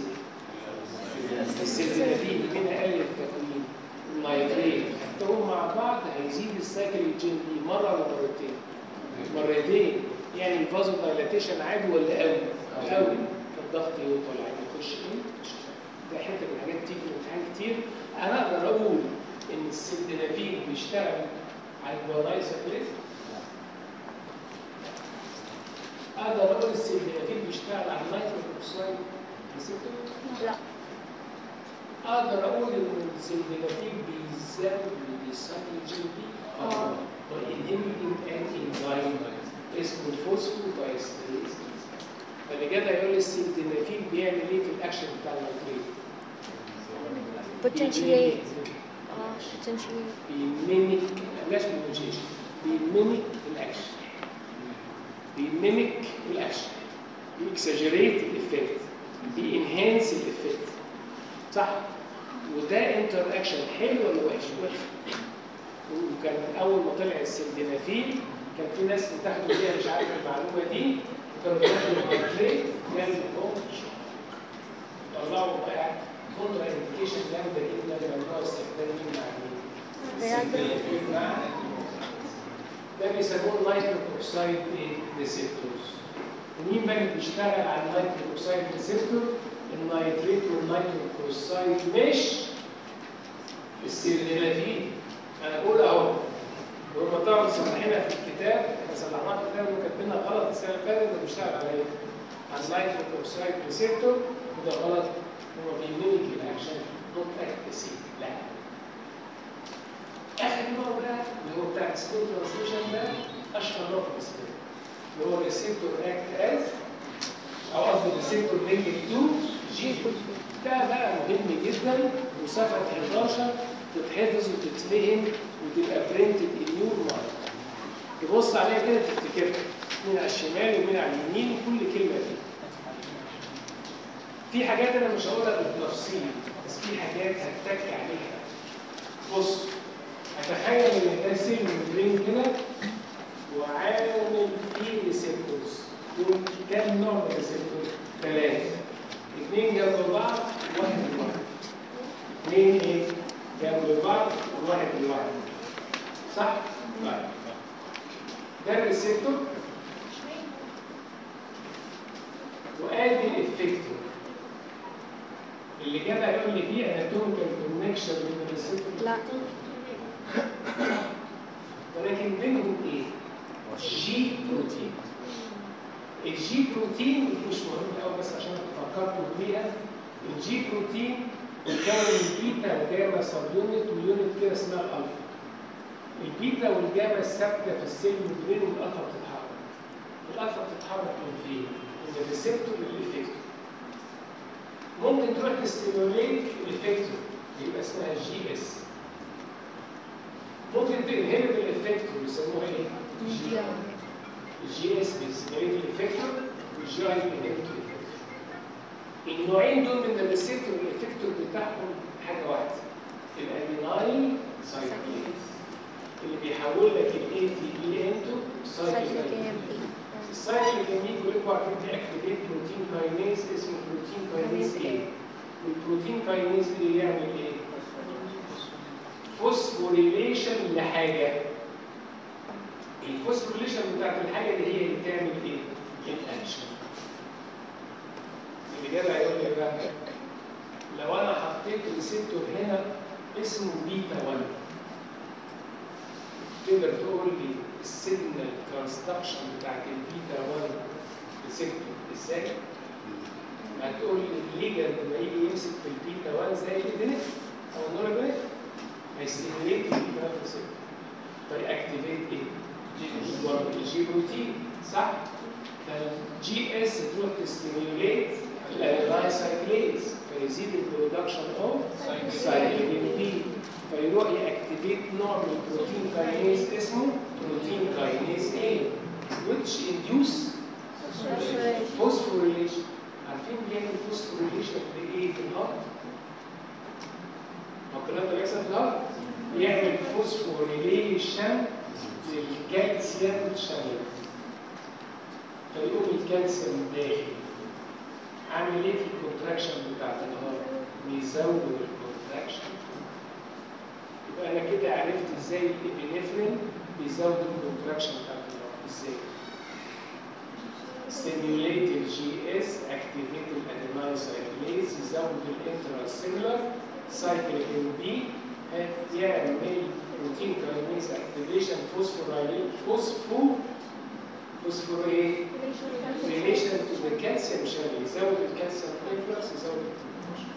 السلدينافيل مين هيقلل التكوين؟ النيتريت حطهم مع بعض هيزيد السايكل جي ام بي مره ولا مرتين؟ مرتين يعني الفازو دايلاتيشن عادي ولا قوي؟ قوي فالضغط يوطى العين يخش ايه؟ ده حته من الحاجات تيجي في الامتحان كتير انا اقدر اقول ان السلدينافيل بيشتغل على الجواناي سايكليز اقدر اقول السلدينافيل بيشتغل على النيتروس اوكسايد ريسبتور لا اقدر اقول ان السلدينافيل بيزود السايكل جي بي آه. وانهبيتنج انتي انزايم اسمه الفوسفودايستريز فاللي جدع يقول لي السلدينافيل بيعمل ايه في الاكشن بتاع النيتريت؟ potentiate اه potentiate بيميمك بلاش بيميميشن بيميمك الاكشن بيميمك الاكشن بيكسجريت الافكت بينهانس الافكت صح وده انتر اكشن حلو ولا وحش؟ وحش وكان اول ما طلع السلدينافيل كان في ناس بتاخد بيها مش عارف المعلومه دي وكانوا بياخدوا الكونتريت يعمل لهم طلعوا بقى كونترا انديكيشن جامده جدا لممنوع استخدام مين مع مين؟ فياجرا ده بيسموه النيتروك اوكسايد ريسبتورز ومين بقى اللي بيشتغل على النيتروك اوكسايد ريسبتور؟ النيتريت والنيتروك اوكسايد مش السيرنيلافين انا بقول اهو ولما طبعا صلحنا في الكتاب احنا صلحناه في الكتاب وكاتبينها غلط السنه اللي فاتت ده بيشتغل على ايه؟ على النيتروك اوكسايد ريسبتور وده غلط هو بيميمك الاكشن نوت اكت لا اخر نوع بقى اللي هو بتاع السكول ترانسميشن ده اشهر نوع في السكول اللي هو الريسبتور اكت از او قصدي الريسبتور لينك 2 جي ده بقى مهم جدا وصفحه 11 تتحفظ وتتفهم وتبقى برنتد النيور مارك تبص عليها كده تفتكرها مين على الشمال ومين على اليمين وكل كلمه فيه في حاجات انا مش هقولها بالتفصيل بس في حاجات هتك عليها بص اتخيل ان ده سيل ممبرين كده وعامل فيه ريسبتورز دول كام نوع من الريسبتورز؟ ثلاثه اثنين جنب بعض وواحد لوحده اثنين ايه؟ جنب بعض وواحد لوحده صح؟ طيب ده الريسبتور وادي الافكتور اللي كده هيقول لي فيه اناتوميكال كونكشن بين الريسبتور لا ولكن بينهم ايه؟ جي بروتين الجي بروتين دي مش مهم قوي بس عشان فكرتوا بيها الجي بروتين بيكون البيتا وجاما سب يونت ويونت كده اسمها الالفا البيتا والجاما الثابته في السيل ممبرين والالفا بتتحرك الالفا بتتحرك من فين؟ من الريسبتور للافكتور ممكن تروح تستيموليت الافكتور يبقى اسمها جي اس ممكن تنهبط الافكتور يسموها ايه؟ جي الجي اس بيستيموليت الافكتور والجي اي بينهبط الافكتور النوعين دول من الريسبتور والافكتور بتاعهم حاجه واحده الادينايل سايكليز اللي بيحول لك الاي تي بي انتو سايكليك سايكليك ام بي السايكليك امين كلكم عارفين بيأكتيفيت بروتين كاينيز اسمه بروتين كاينيز ايه؟ والبروتين كاينيز ايه يعمل ايه؟ فوسفوريليشن لحاجه الفوسفوريليشن بتاعت الحاجه دي هي اللي بتعمل ايه؟ الاكشن اللي جاي هيقول لي بقى لو انا حطيت ريسبتور هنا اسمه بيتا 1 تقدر تقول لي السيجنال ترانسدكشن بتاعت البيتا 1 ريسبتور ازاي؟ هتقول لي الليجند لما يجي يمسك في البيتا 1 زي الادينيك او النورابينيك هيستيميليت البيتا 1 ريسبتور فيأكتيفيت ايه؟ الجي بروتين صح؟ فالجي اس تروح تستيميوليت الادينايل سايكليز فيزيد البرودكشن اوف سايكلين بي فيروح يأكتيفيت نوع من البروتين كاينيز اسمه بروتين كاينيز A which induce phosphorylation عارفين بيعمل phosphorylation لإيه في الهارت؟ ما الكلام ده بيحصل في الهارت بيعمل phosphorylation للكالسيوم شانل فيقوم الكالسيوم داخل عامل ايه في الكونتراكشن بتاعت الهارت؟ بيزود الكونتراكشن يبقى انا كده عرفت ازاي الابنفرين بيزود الكونتراكشن بتاعت الهارت ازاي؟ stimulate الجي اس activate الادينايل سايكليز يزود الانتراسيلولار cyclic بي يعمل بروتين كاينيز اكتيفيشن فوسفوريليشن فوسفو فوسفور ايه؟ ريليشن تو ذا كالسيوم شانل يزود الكالسيوم انفلكس يزود الكونتراكشن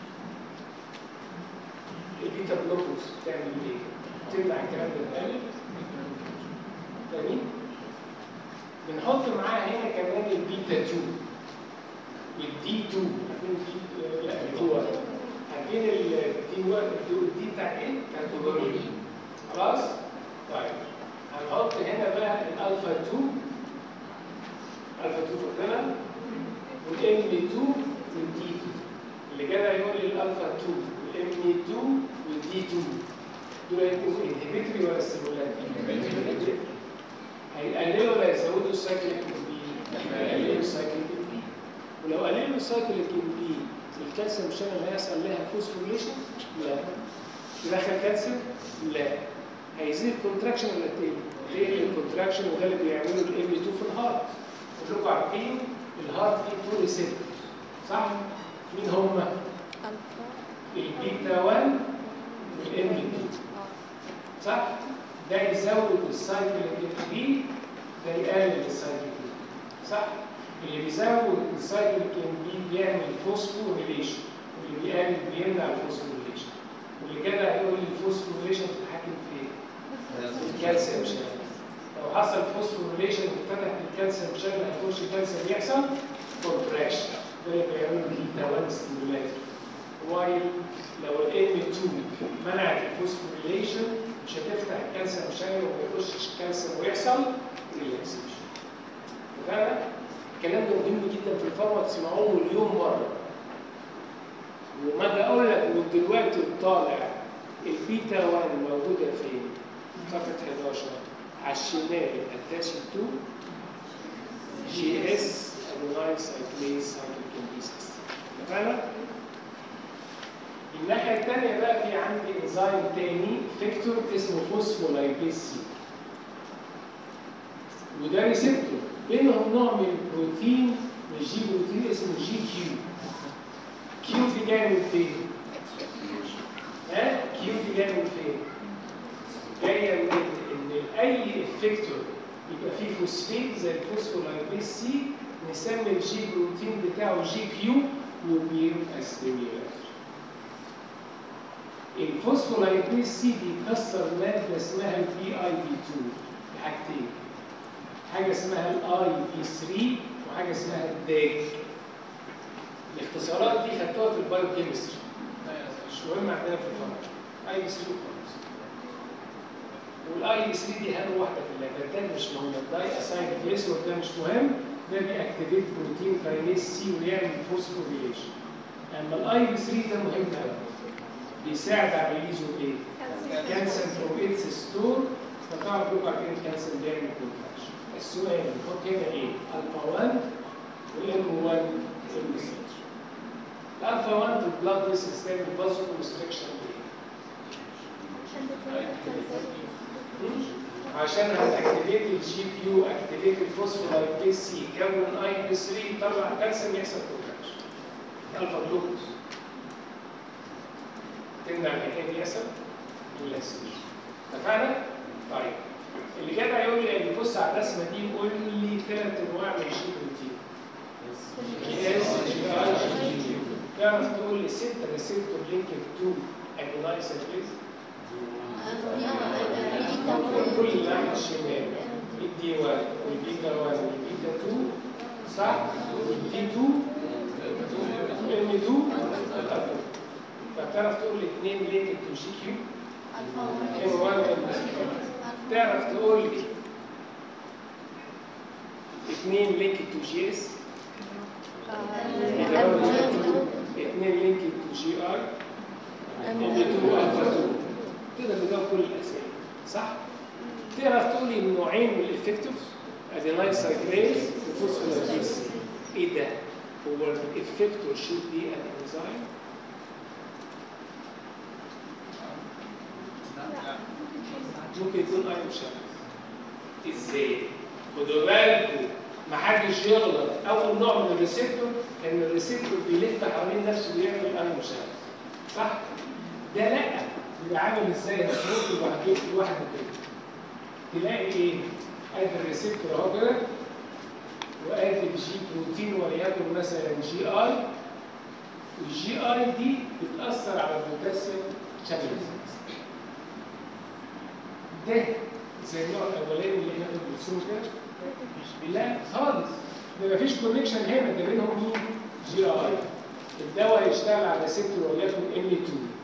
البيتا بلوكوز بتعمل ايه؟ تمنع الكلام ده تقلل تاني بنحط معاها هنا كمان البيتا 2 والدي 2 عارفين الدي لا الدي 1 عارفين الدي 1 الدي بتاع ايه؟ بتاع الدوبامين خلاص؟ طيب هنحط هنا بقى الالفا 2 الفا 2 فاكرينها؟ والام 2 والدي 2 اللي كده هيقول لي الالفا 2 والام 2 والدي 2 دول هيبقوا انهبيتوري ولا ستيمولانتي؟ هيقللوا ولا يزودوا السايكليك بي؟ هيقللوا السايكليك بي ولو قللوا السايكليك بي الكالسيوم شانل هيحصل لها فوسفوريليشن؟ لا يدخل كالسيوم؟ لا هيزيد الكونتراكشن ولا تقل؟ تقل الكونتراكشن وده اللي بيعمله الام 2 في الهارت كلكم عارفين الهارت فيه تو ريسبتورز صح؟ مين هم؟ البيتا 1 والام 2 صح؟ ده يزود السايكليك بي ده يقلل السايكليك بي صح؟ اللي بيزود السايكليك بي بيعمل فوسفوريليشن واللي بيقلل بيمنع الفوسفوريليشن واللي كده هيقول لي الفوسفوريليشن بتتحكم في ايه؟ في الكالسيوم شانل لو حصل فوسفوريليشن وفتح الكالسيوم شانل هيخش الكالسيوم يحصل كونتراكشن ده اللي بيعمله البيتا 1 ستيمولاتور وايل لو الام 2 منعت الفوسفوريليشن مش هتفتح الكالسيوم شانل وما يخشش الكالسيوم ويحصل ريلاكسيشن فاهم؟ الكلام ده مهم جدا في الفارما تسمعوه مليون مره وما اجي اقول لك من دلوقتي طالع البيتا 1 موجوده فين؟ صفحه 11 على الشمال اتاش 2 جي اس انوايل سايكليز سايكليك اتفقنا؟ الناحية الثانية بقى في عندي انزيم تاني فيكتور اسمه فوسفولايبيز سي وده ريسبتور بينهم نوع من البروتين من الجي بروتين اسمه جي كيو كيو دي جايه من فين؟ ها؟ كيو دي جايه من فين؟ جايه من ان اي افكتور يبقى فيه فوسفيت زي الفوسفولايبيز سي نسمي الجي بروتين بتاعه جي كيو وبيبقى ستيميولاتور الفوسفولايبيز سي بيكسر ماده اسمها البي اي بي 2 بحاجتين حاجه اسمها الاي بي 3 وحاجه اسمها الداج الاختصارات دي خدتوها في البايو كيمستري مش مهم عندنا في الفرق اي بي 3 وخلاص والاي بي 3 دي اهم واحده في اللابات مش مهم الداي اسايد جليسرول ده مش مهم ده بيأكتيفيت بروتين كاينيز سي ويعمل فوسفوريليشن اما الاي بي 3 ده مهم قوي بيساعد على ريليز اوف ايه؟ كالسيوم فروم اتس ستور فتعرف بكره عارفين الكالسيوم بيعمل كونتراكشن السؤال نحط هنا ايه؟ الفا 1 والام 1 الالفا 1 في البلاد فيسلز تعمل فازو كونستريكشن عشان هتاكتيفيت الجي بي يو اكتيفيت الفوسفولايبيز سي كون اي بي 3 يطلع كالسيوم يحصل كونتراكشن الفا جلوكوز تمنع الحكايه دي يحصل ريلاكسيشن اتفقنا؟ طيب اللي جدع يقول لي يعني بص على الرسمه دي وقول لي ثلاث انواع من الجي بروتين اس جي اي جي جي تعرف تقول لي ست ريسبتور لينكد تو ادينايسيكليز كل اللي على الشمال الدي 1 والبيتا 1 والبيتا 2 صح؟ والدي 2 والام 2 فتعرف تقول لي اثنين لينكد تو جي كيو ام 1 وام تعرف تقول لي اثنين لينكد تو جي اس اثنين لينكد تو جي ار ام 2 الفا 2 تقدر تجاوب كل الاسئله صح؟ تعرف تقول لي نوعين من الافكتورز ادينايل سايكليز وفوسفولايبيز ايه ده؟ هو الافكتور شود بي ان انزيم ممكن يكون ايون شانل ازاي؟ خدوا بالكم محدش يغلط اول نوع من الريسبتور ان الريسبتور بيلف حوالين نفسه ويعمل ايون شانل صح؟ ده لا بيبقى عامل ازاي؟ هتشوف لوحده لوحده كده تلاقي ايه؟ ادي الريسبتور اهو كده وادي الجي بروتين وليكن مثلا جي اي والجي اي دي بتاثر على البوتاسيوم شانلز ده زي النوع الاولاني اللي احنا بنرسمه كده لا خالص ده مفيش كونكشن هنا ده بينهم مين؟ جي اي الدواء يشتغل على ريسبتور وليكن ام 2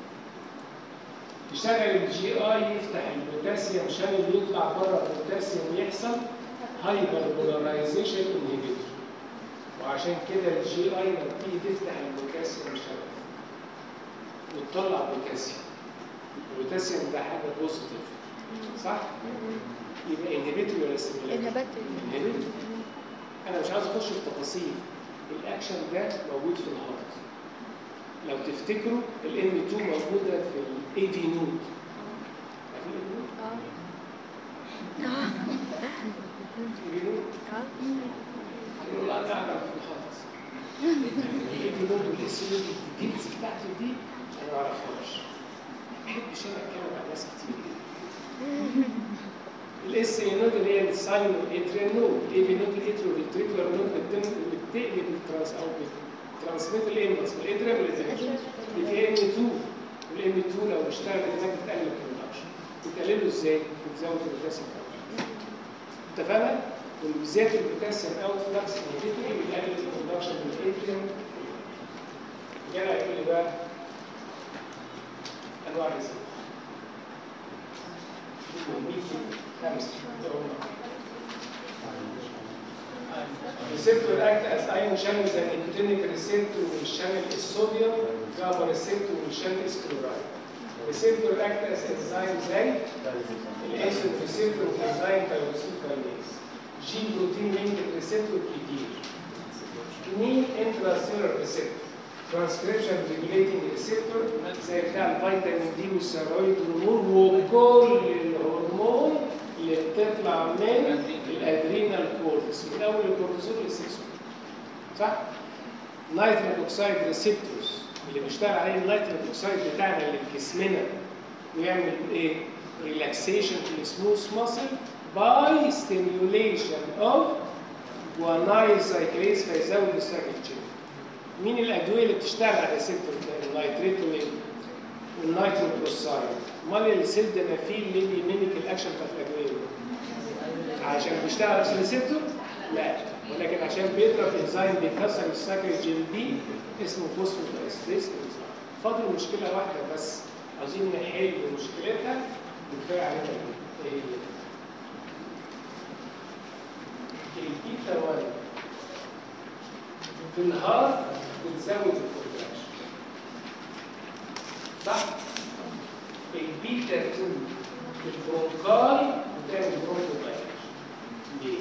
يشتغل الجي اي يفتح البوتاسيوم شانل يطلع بره البوتاسيوم يحصل هايبر بولاريزيشن انهبيتور وعشان كده الجي اي لما بتيجي تفتح البوتاسيوم شانل وتطلع بوتاسيوم البوتاسيوم ده حاجه بوزيتيف صح؟ يبقى انهبيتور ولا ستيميولاتور؟ النباتي انهبيتور انا مش عايز اخش في تفاصيل الاكشن ده موجود في الهارت لو تفتكروا الام 2 موجوده في الاي في نود عارفين ال نود؟ اه اه AV نود؟ اه يقول لا انا اعرف في الهارت الاي في نود والاس نود الديتيلز بتاعته دي انا ما اعرفهاش ما بحبش انا اتكلم مع ناس كتير الاس اي نود اللي هي الساين اتريال نود الاي في نود الاتريو والتريكولار نود بتن- بتقلب الترانس او بترانسميت الامبلس من الاتريال والاتريال اللي فيها ام 2 والام 2 لو اشتغلت هناك بتقلل البرودكشن بتقلله ازاي؟ بتزود البوتاسيوم اوت اتفقنا؟ وبالذات البوتاسيوم اوت فلكس انهبيتوري بيقلل البرودكشن من الاتريوم جاي يقول لي بقى انواع الريسبتور خمسه receptor act as ion channels and nicotinic receptor والchannel الصوديوم GABA receptor والchannel الكلورايد receptor act as enzyme زي الانسولين receptor والانزيم تايروسين كاينيز جين بروتين لينكد receptor كتير مين intracellular receptor transcription regulating receptor زي بتاع الفيتامين دي والستيرويد والهرمون وكل الهرمون اللي بتطلع من الادرينال كورتكس من اول الكورتيزول للسكسول صح؟ نيتريك اوكسيد ريسبتورز اللي بيشتغل عليه النيتريك اوكسيد بتاعنا اللي في جسمنا ويعمل ايه؟ ريلاكسيشن في السموث ماسل باي ستيميوليشن اوف جوانايل سايكليز فيزود السايكل تشين. مين الادويه اللي بتشتغل على الريسبتور ده؟ النيتريت والنيتروبروسايد. امال السيل دنافيل ليه بيميميك الاكشن بتاعت الادويه دي؟ عشان بيشتغل على الريسبتور؟ لا ولكن عشان بيضرب انزيم بيكسر الساكريجين دي اسمه فوسفودايستريس انزيم. فاضل مشكله واحده بس عاوزين نحل مشكلتها وكفايه علينا ايه هي؟ البيتا 1 في الهارت بتزود الكونتراكشن صح؟ البيتا 2 في البرونكاي بتعمل برونكودايليشن ليه؟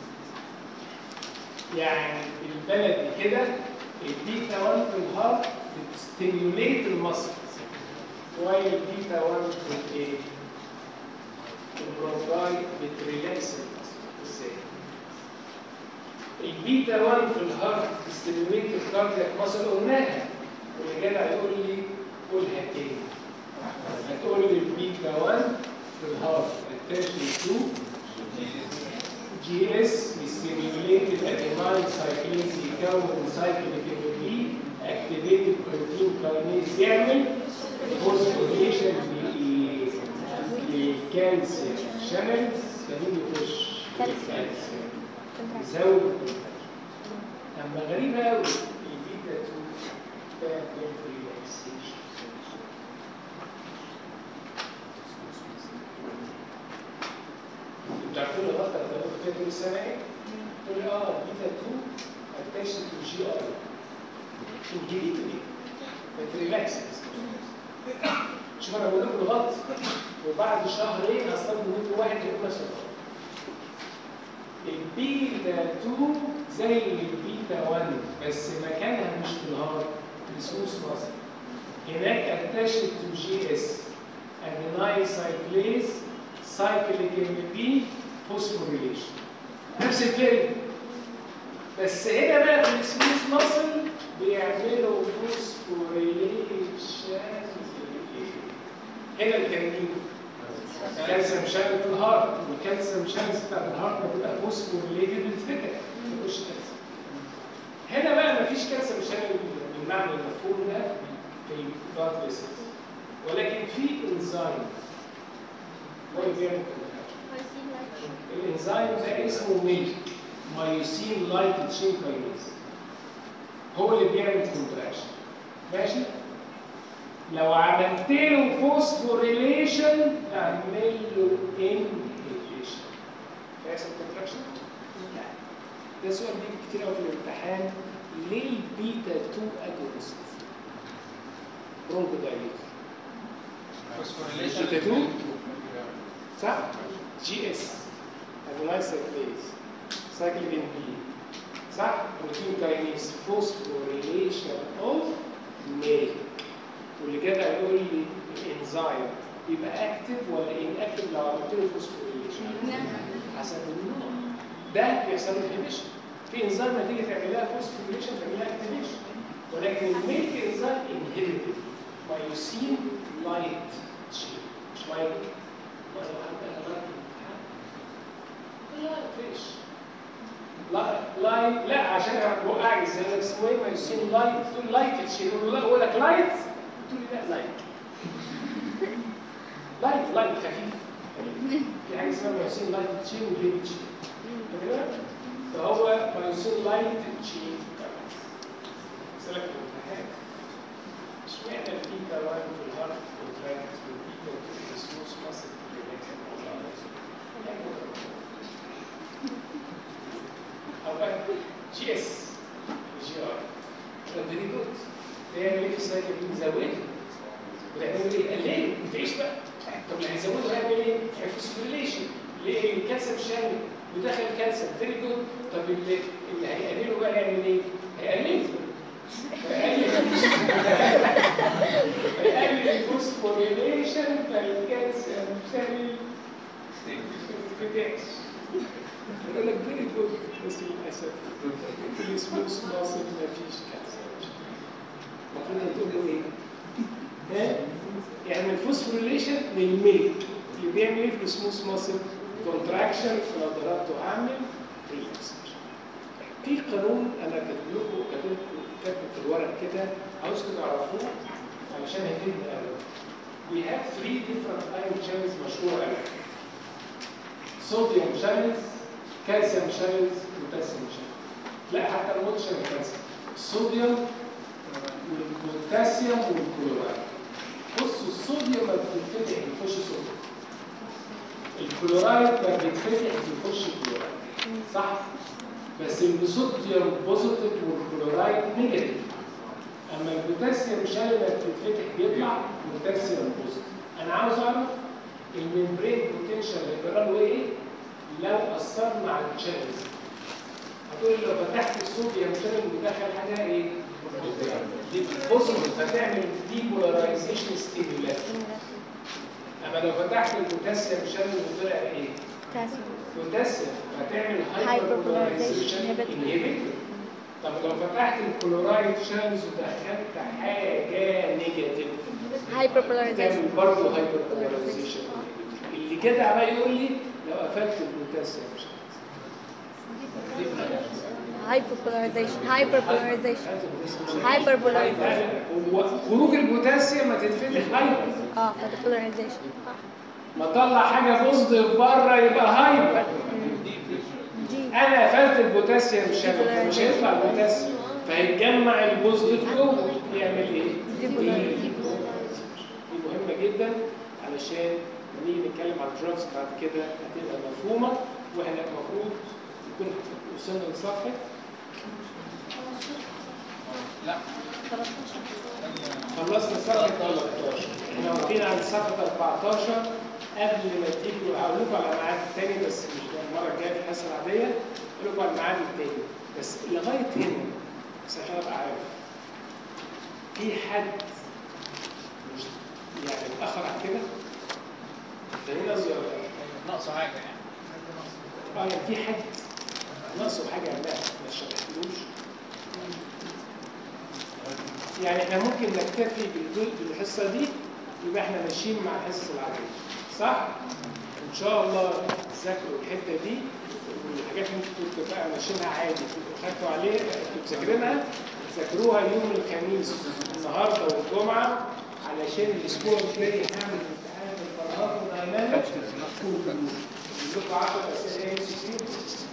يعني بالبلدي كده البيتا 1 في الهارت بتستيميوليت المصل وايل البيتا 1 في الايه؟ في البرونكاي بتريلاكس المصل ازاي؟ البيتا 1 في الهارت بتستيميوليت الكاردياك مصل قلناها واللي جدع يقول لي قولها تاني هتقول لي البيتا 1 في الهارت اتاشن تو جي اس بيستيميوليت الاديناين سايكليز يكون سايكليك ام بي اكتيفيتد بروتين كاينيز يعمل فوسفوريليشن للكالسيوم شانلز فمين يخش؟ كالسيوم. يزود اما غريبه قوي البيتا 2 تعمل ريلاكسيشن انتوا عارفين الغلطه اللي بتعملوا فيها كل سنه ايه؟ تقول لي اه بيتا 2 اتاشن تو جي ار انجليزي دي بتريلاكس شوف انا بقول لكم الغلط وبعد شهرين هستخدم منكم واحد يقول نفس الغلط البيتا 2 زي البيتا 1 بس مكانها مش في الهارت في السوس مصر هناك اتاشت تو جي اس ادينايل سايكليز سايكليك ام بي فوسفوريليشن نفس الفيلم بس هنا بقى في السموث ماسل بيعملوا فوسفوريليشن هنا الجنين كالسيوم شانل في الهارت والكالسيوم شانلز بتاعت الهارت بتبقى فوسفوريليتد بتتفتح مفيش كالسيوم هنا بقى مفيش كالسيوم شانل بالمعنى المفهوم ده في البلاد فيسلز ولكن في انزيم هو اللي بيعمل كده. الانزيم ده اسمه ميل مايوسين لايت تشين كاينيز هو اللي بيعمل كونتراكشن ماشي لو عملت له فوسفوريليشن اعمل له انهيبيشن فيحصل كونتراكشن؟ لا ده سؤال بيجي كتير قوي في الامتحان ليه البيتا 2 اجونست برونكو دايليتر بيتا 2 صح؟ جي اس ادونايل سايكليز سايكلين بي صح؟ بروتين كاينيز فوسفوريليشن اوف ميل واللي جدع يقول لي الانزيم يبقى اكتف ولا ان اكتف لو عملت له فوسفوريليشن حسب النوع ده بيحصل له انهبيشن في انزيم نتيجه تعمل لها فوسفوريليشن تعمل لها اكتيفيشن ولكن الميلك انزيم انهبيتد مايوسين لايت تشين مش لايت ولا حتى لايت لا فيش لا لايت لا عشان وقع ازاي اسمه ايه مايوسين لايت تقول لايت تشين يقول لك لايت تقول لي لا لايت لايت لايت خفيف في حاجه اسمها مايوسين لايت تشين وليد تشين فاكرها؟ فهو مايوسين لايت تشين اسالك في الامتحان اشمعنى البيتا 1 في الهارت كونتراكت والبيتا 2 في السموث ماسل او بقى جي اس جي ار فيري جود تعمل ايه في السايكل دي يزوده وتعمل ايه يقلله وتعيش بقى طب اللي هيزوده هيعمل ايه؟ فوسفوريليشن ليه الكالسيوم شامل ودخل كالسيوم فيري جود طب اللي اللي هيقلله بقى يعمل ايه؟ هيقلله هيقلل الفوسفوريليشن فالكالسيوم شامل فتحش يقول لك فيري جود بس للاسف في السموث ماسل ما فيش كالسيوم المفروض تقول له ايه؟ ها؟ يعني الفوسفوريليشن للميلك اللي بيعمل ايه في السموث ماسل؟ كونتراكشن لو ضربته اعمل ريلاكسيشن في قانون انا كاتب لكم كاتب كاتب في الورق كده عاوزكم تعرفوه علشان هيفيدنا قوي. We have three different ion channels مشهورة قوي. صوديوم channels, كالسيوم channels, بوتاسيوم channels. لا حتى الموت شانل كالسيوم. الصوديوم والبوتاسيوم والكلورايد. بصوا الصوديوم ما بتتفتح يخش صوديوم. الكلورايد ما بيتفتح يخش كلورايد. صح؟ بس الصوديوم بوزيتيف والكلورايد نيجاتيف. اما البوتاسيوم شايل ما بتتفتح بيطلع بوتاسيوم بوزيتيف. انا عاوز اعرف الممبرين بوتنشال هيجرى له ايه لو اثرنا على الشانلز. هتقول لي لو فتحت الصوديوم شانل ودخل حاجه ايه؟ دي بوزيتيف فتعمل ديبولاريزيشن ستيميوليشن. اما لو فتحت البوتاسيوم شانل وطلع ايه؟ Potassium. بوتاسيوم هتعمل Hyperpolarization هايبربولاريزيشن inhibitor. انهبيتور طب لو فتحت الكلورايد شانلز ودخلت حاجه نيجاتيف Hyperpolarization. تعمل برضه هايبربولاريزيشن اللي جدع بقى يقول لي لو قفلت البوتاسيوم Hyperpolarization. Hyperpolarization. Hyperpolarization. هو خروج البوتاسيوم ما تتفتح هايبر اه photopolarization. ما طلع حاجه بوزيتيف بره يبقى هايبر G. انا قفلت البوتاسيوم شانل مش هيطلع البوتاسيوم فهيتجمع البوزيتيف جوه يعمل ايه؟ Depolarization. دي مهمه جدا علشان لما نيجي نتكلم عن الدراجز بعد كده هتبقى مفهومه واحنا المفروض نكون وصلنا لصفحه لا خلصنا صفحه 13 احنا واقفين عند صفحه 14 قبل ما تيجوا هقول لكم على ميعاد تاني بس مش المره الجايه في الحصه العاديه هقول لكم على الميعاد التاني بس لغايه هنا بس عشان ابقى عارف في حد مش يعني اتاخر عن كده؟ فاهمين قصدي ولا لا؟ ناقصه حاجه يعني اه يعني في حد ناقصه حاجه لا ما شرحتلوش يعني احنا ممكن نكتفي بالجزء بالحصه دي يبقى احنا ماشيين مع الحصه العاديه صح؟ ان شاء الله تذاكروا الحته دي والحاجات اللي انتوا كنتوا بقى ماشيينها عادي كنتوا خدتوا عليها كنتوا مذاكرينها ذاكروها يوم الخميس النهارده والجمعه علشان الاسبوع الجاي هعمل امتحان الفرهاد وداينامكس لكم 10 اسئله ام سي كيو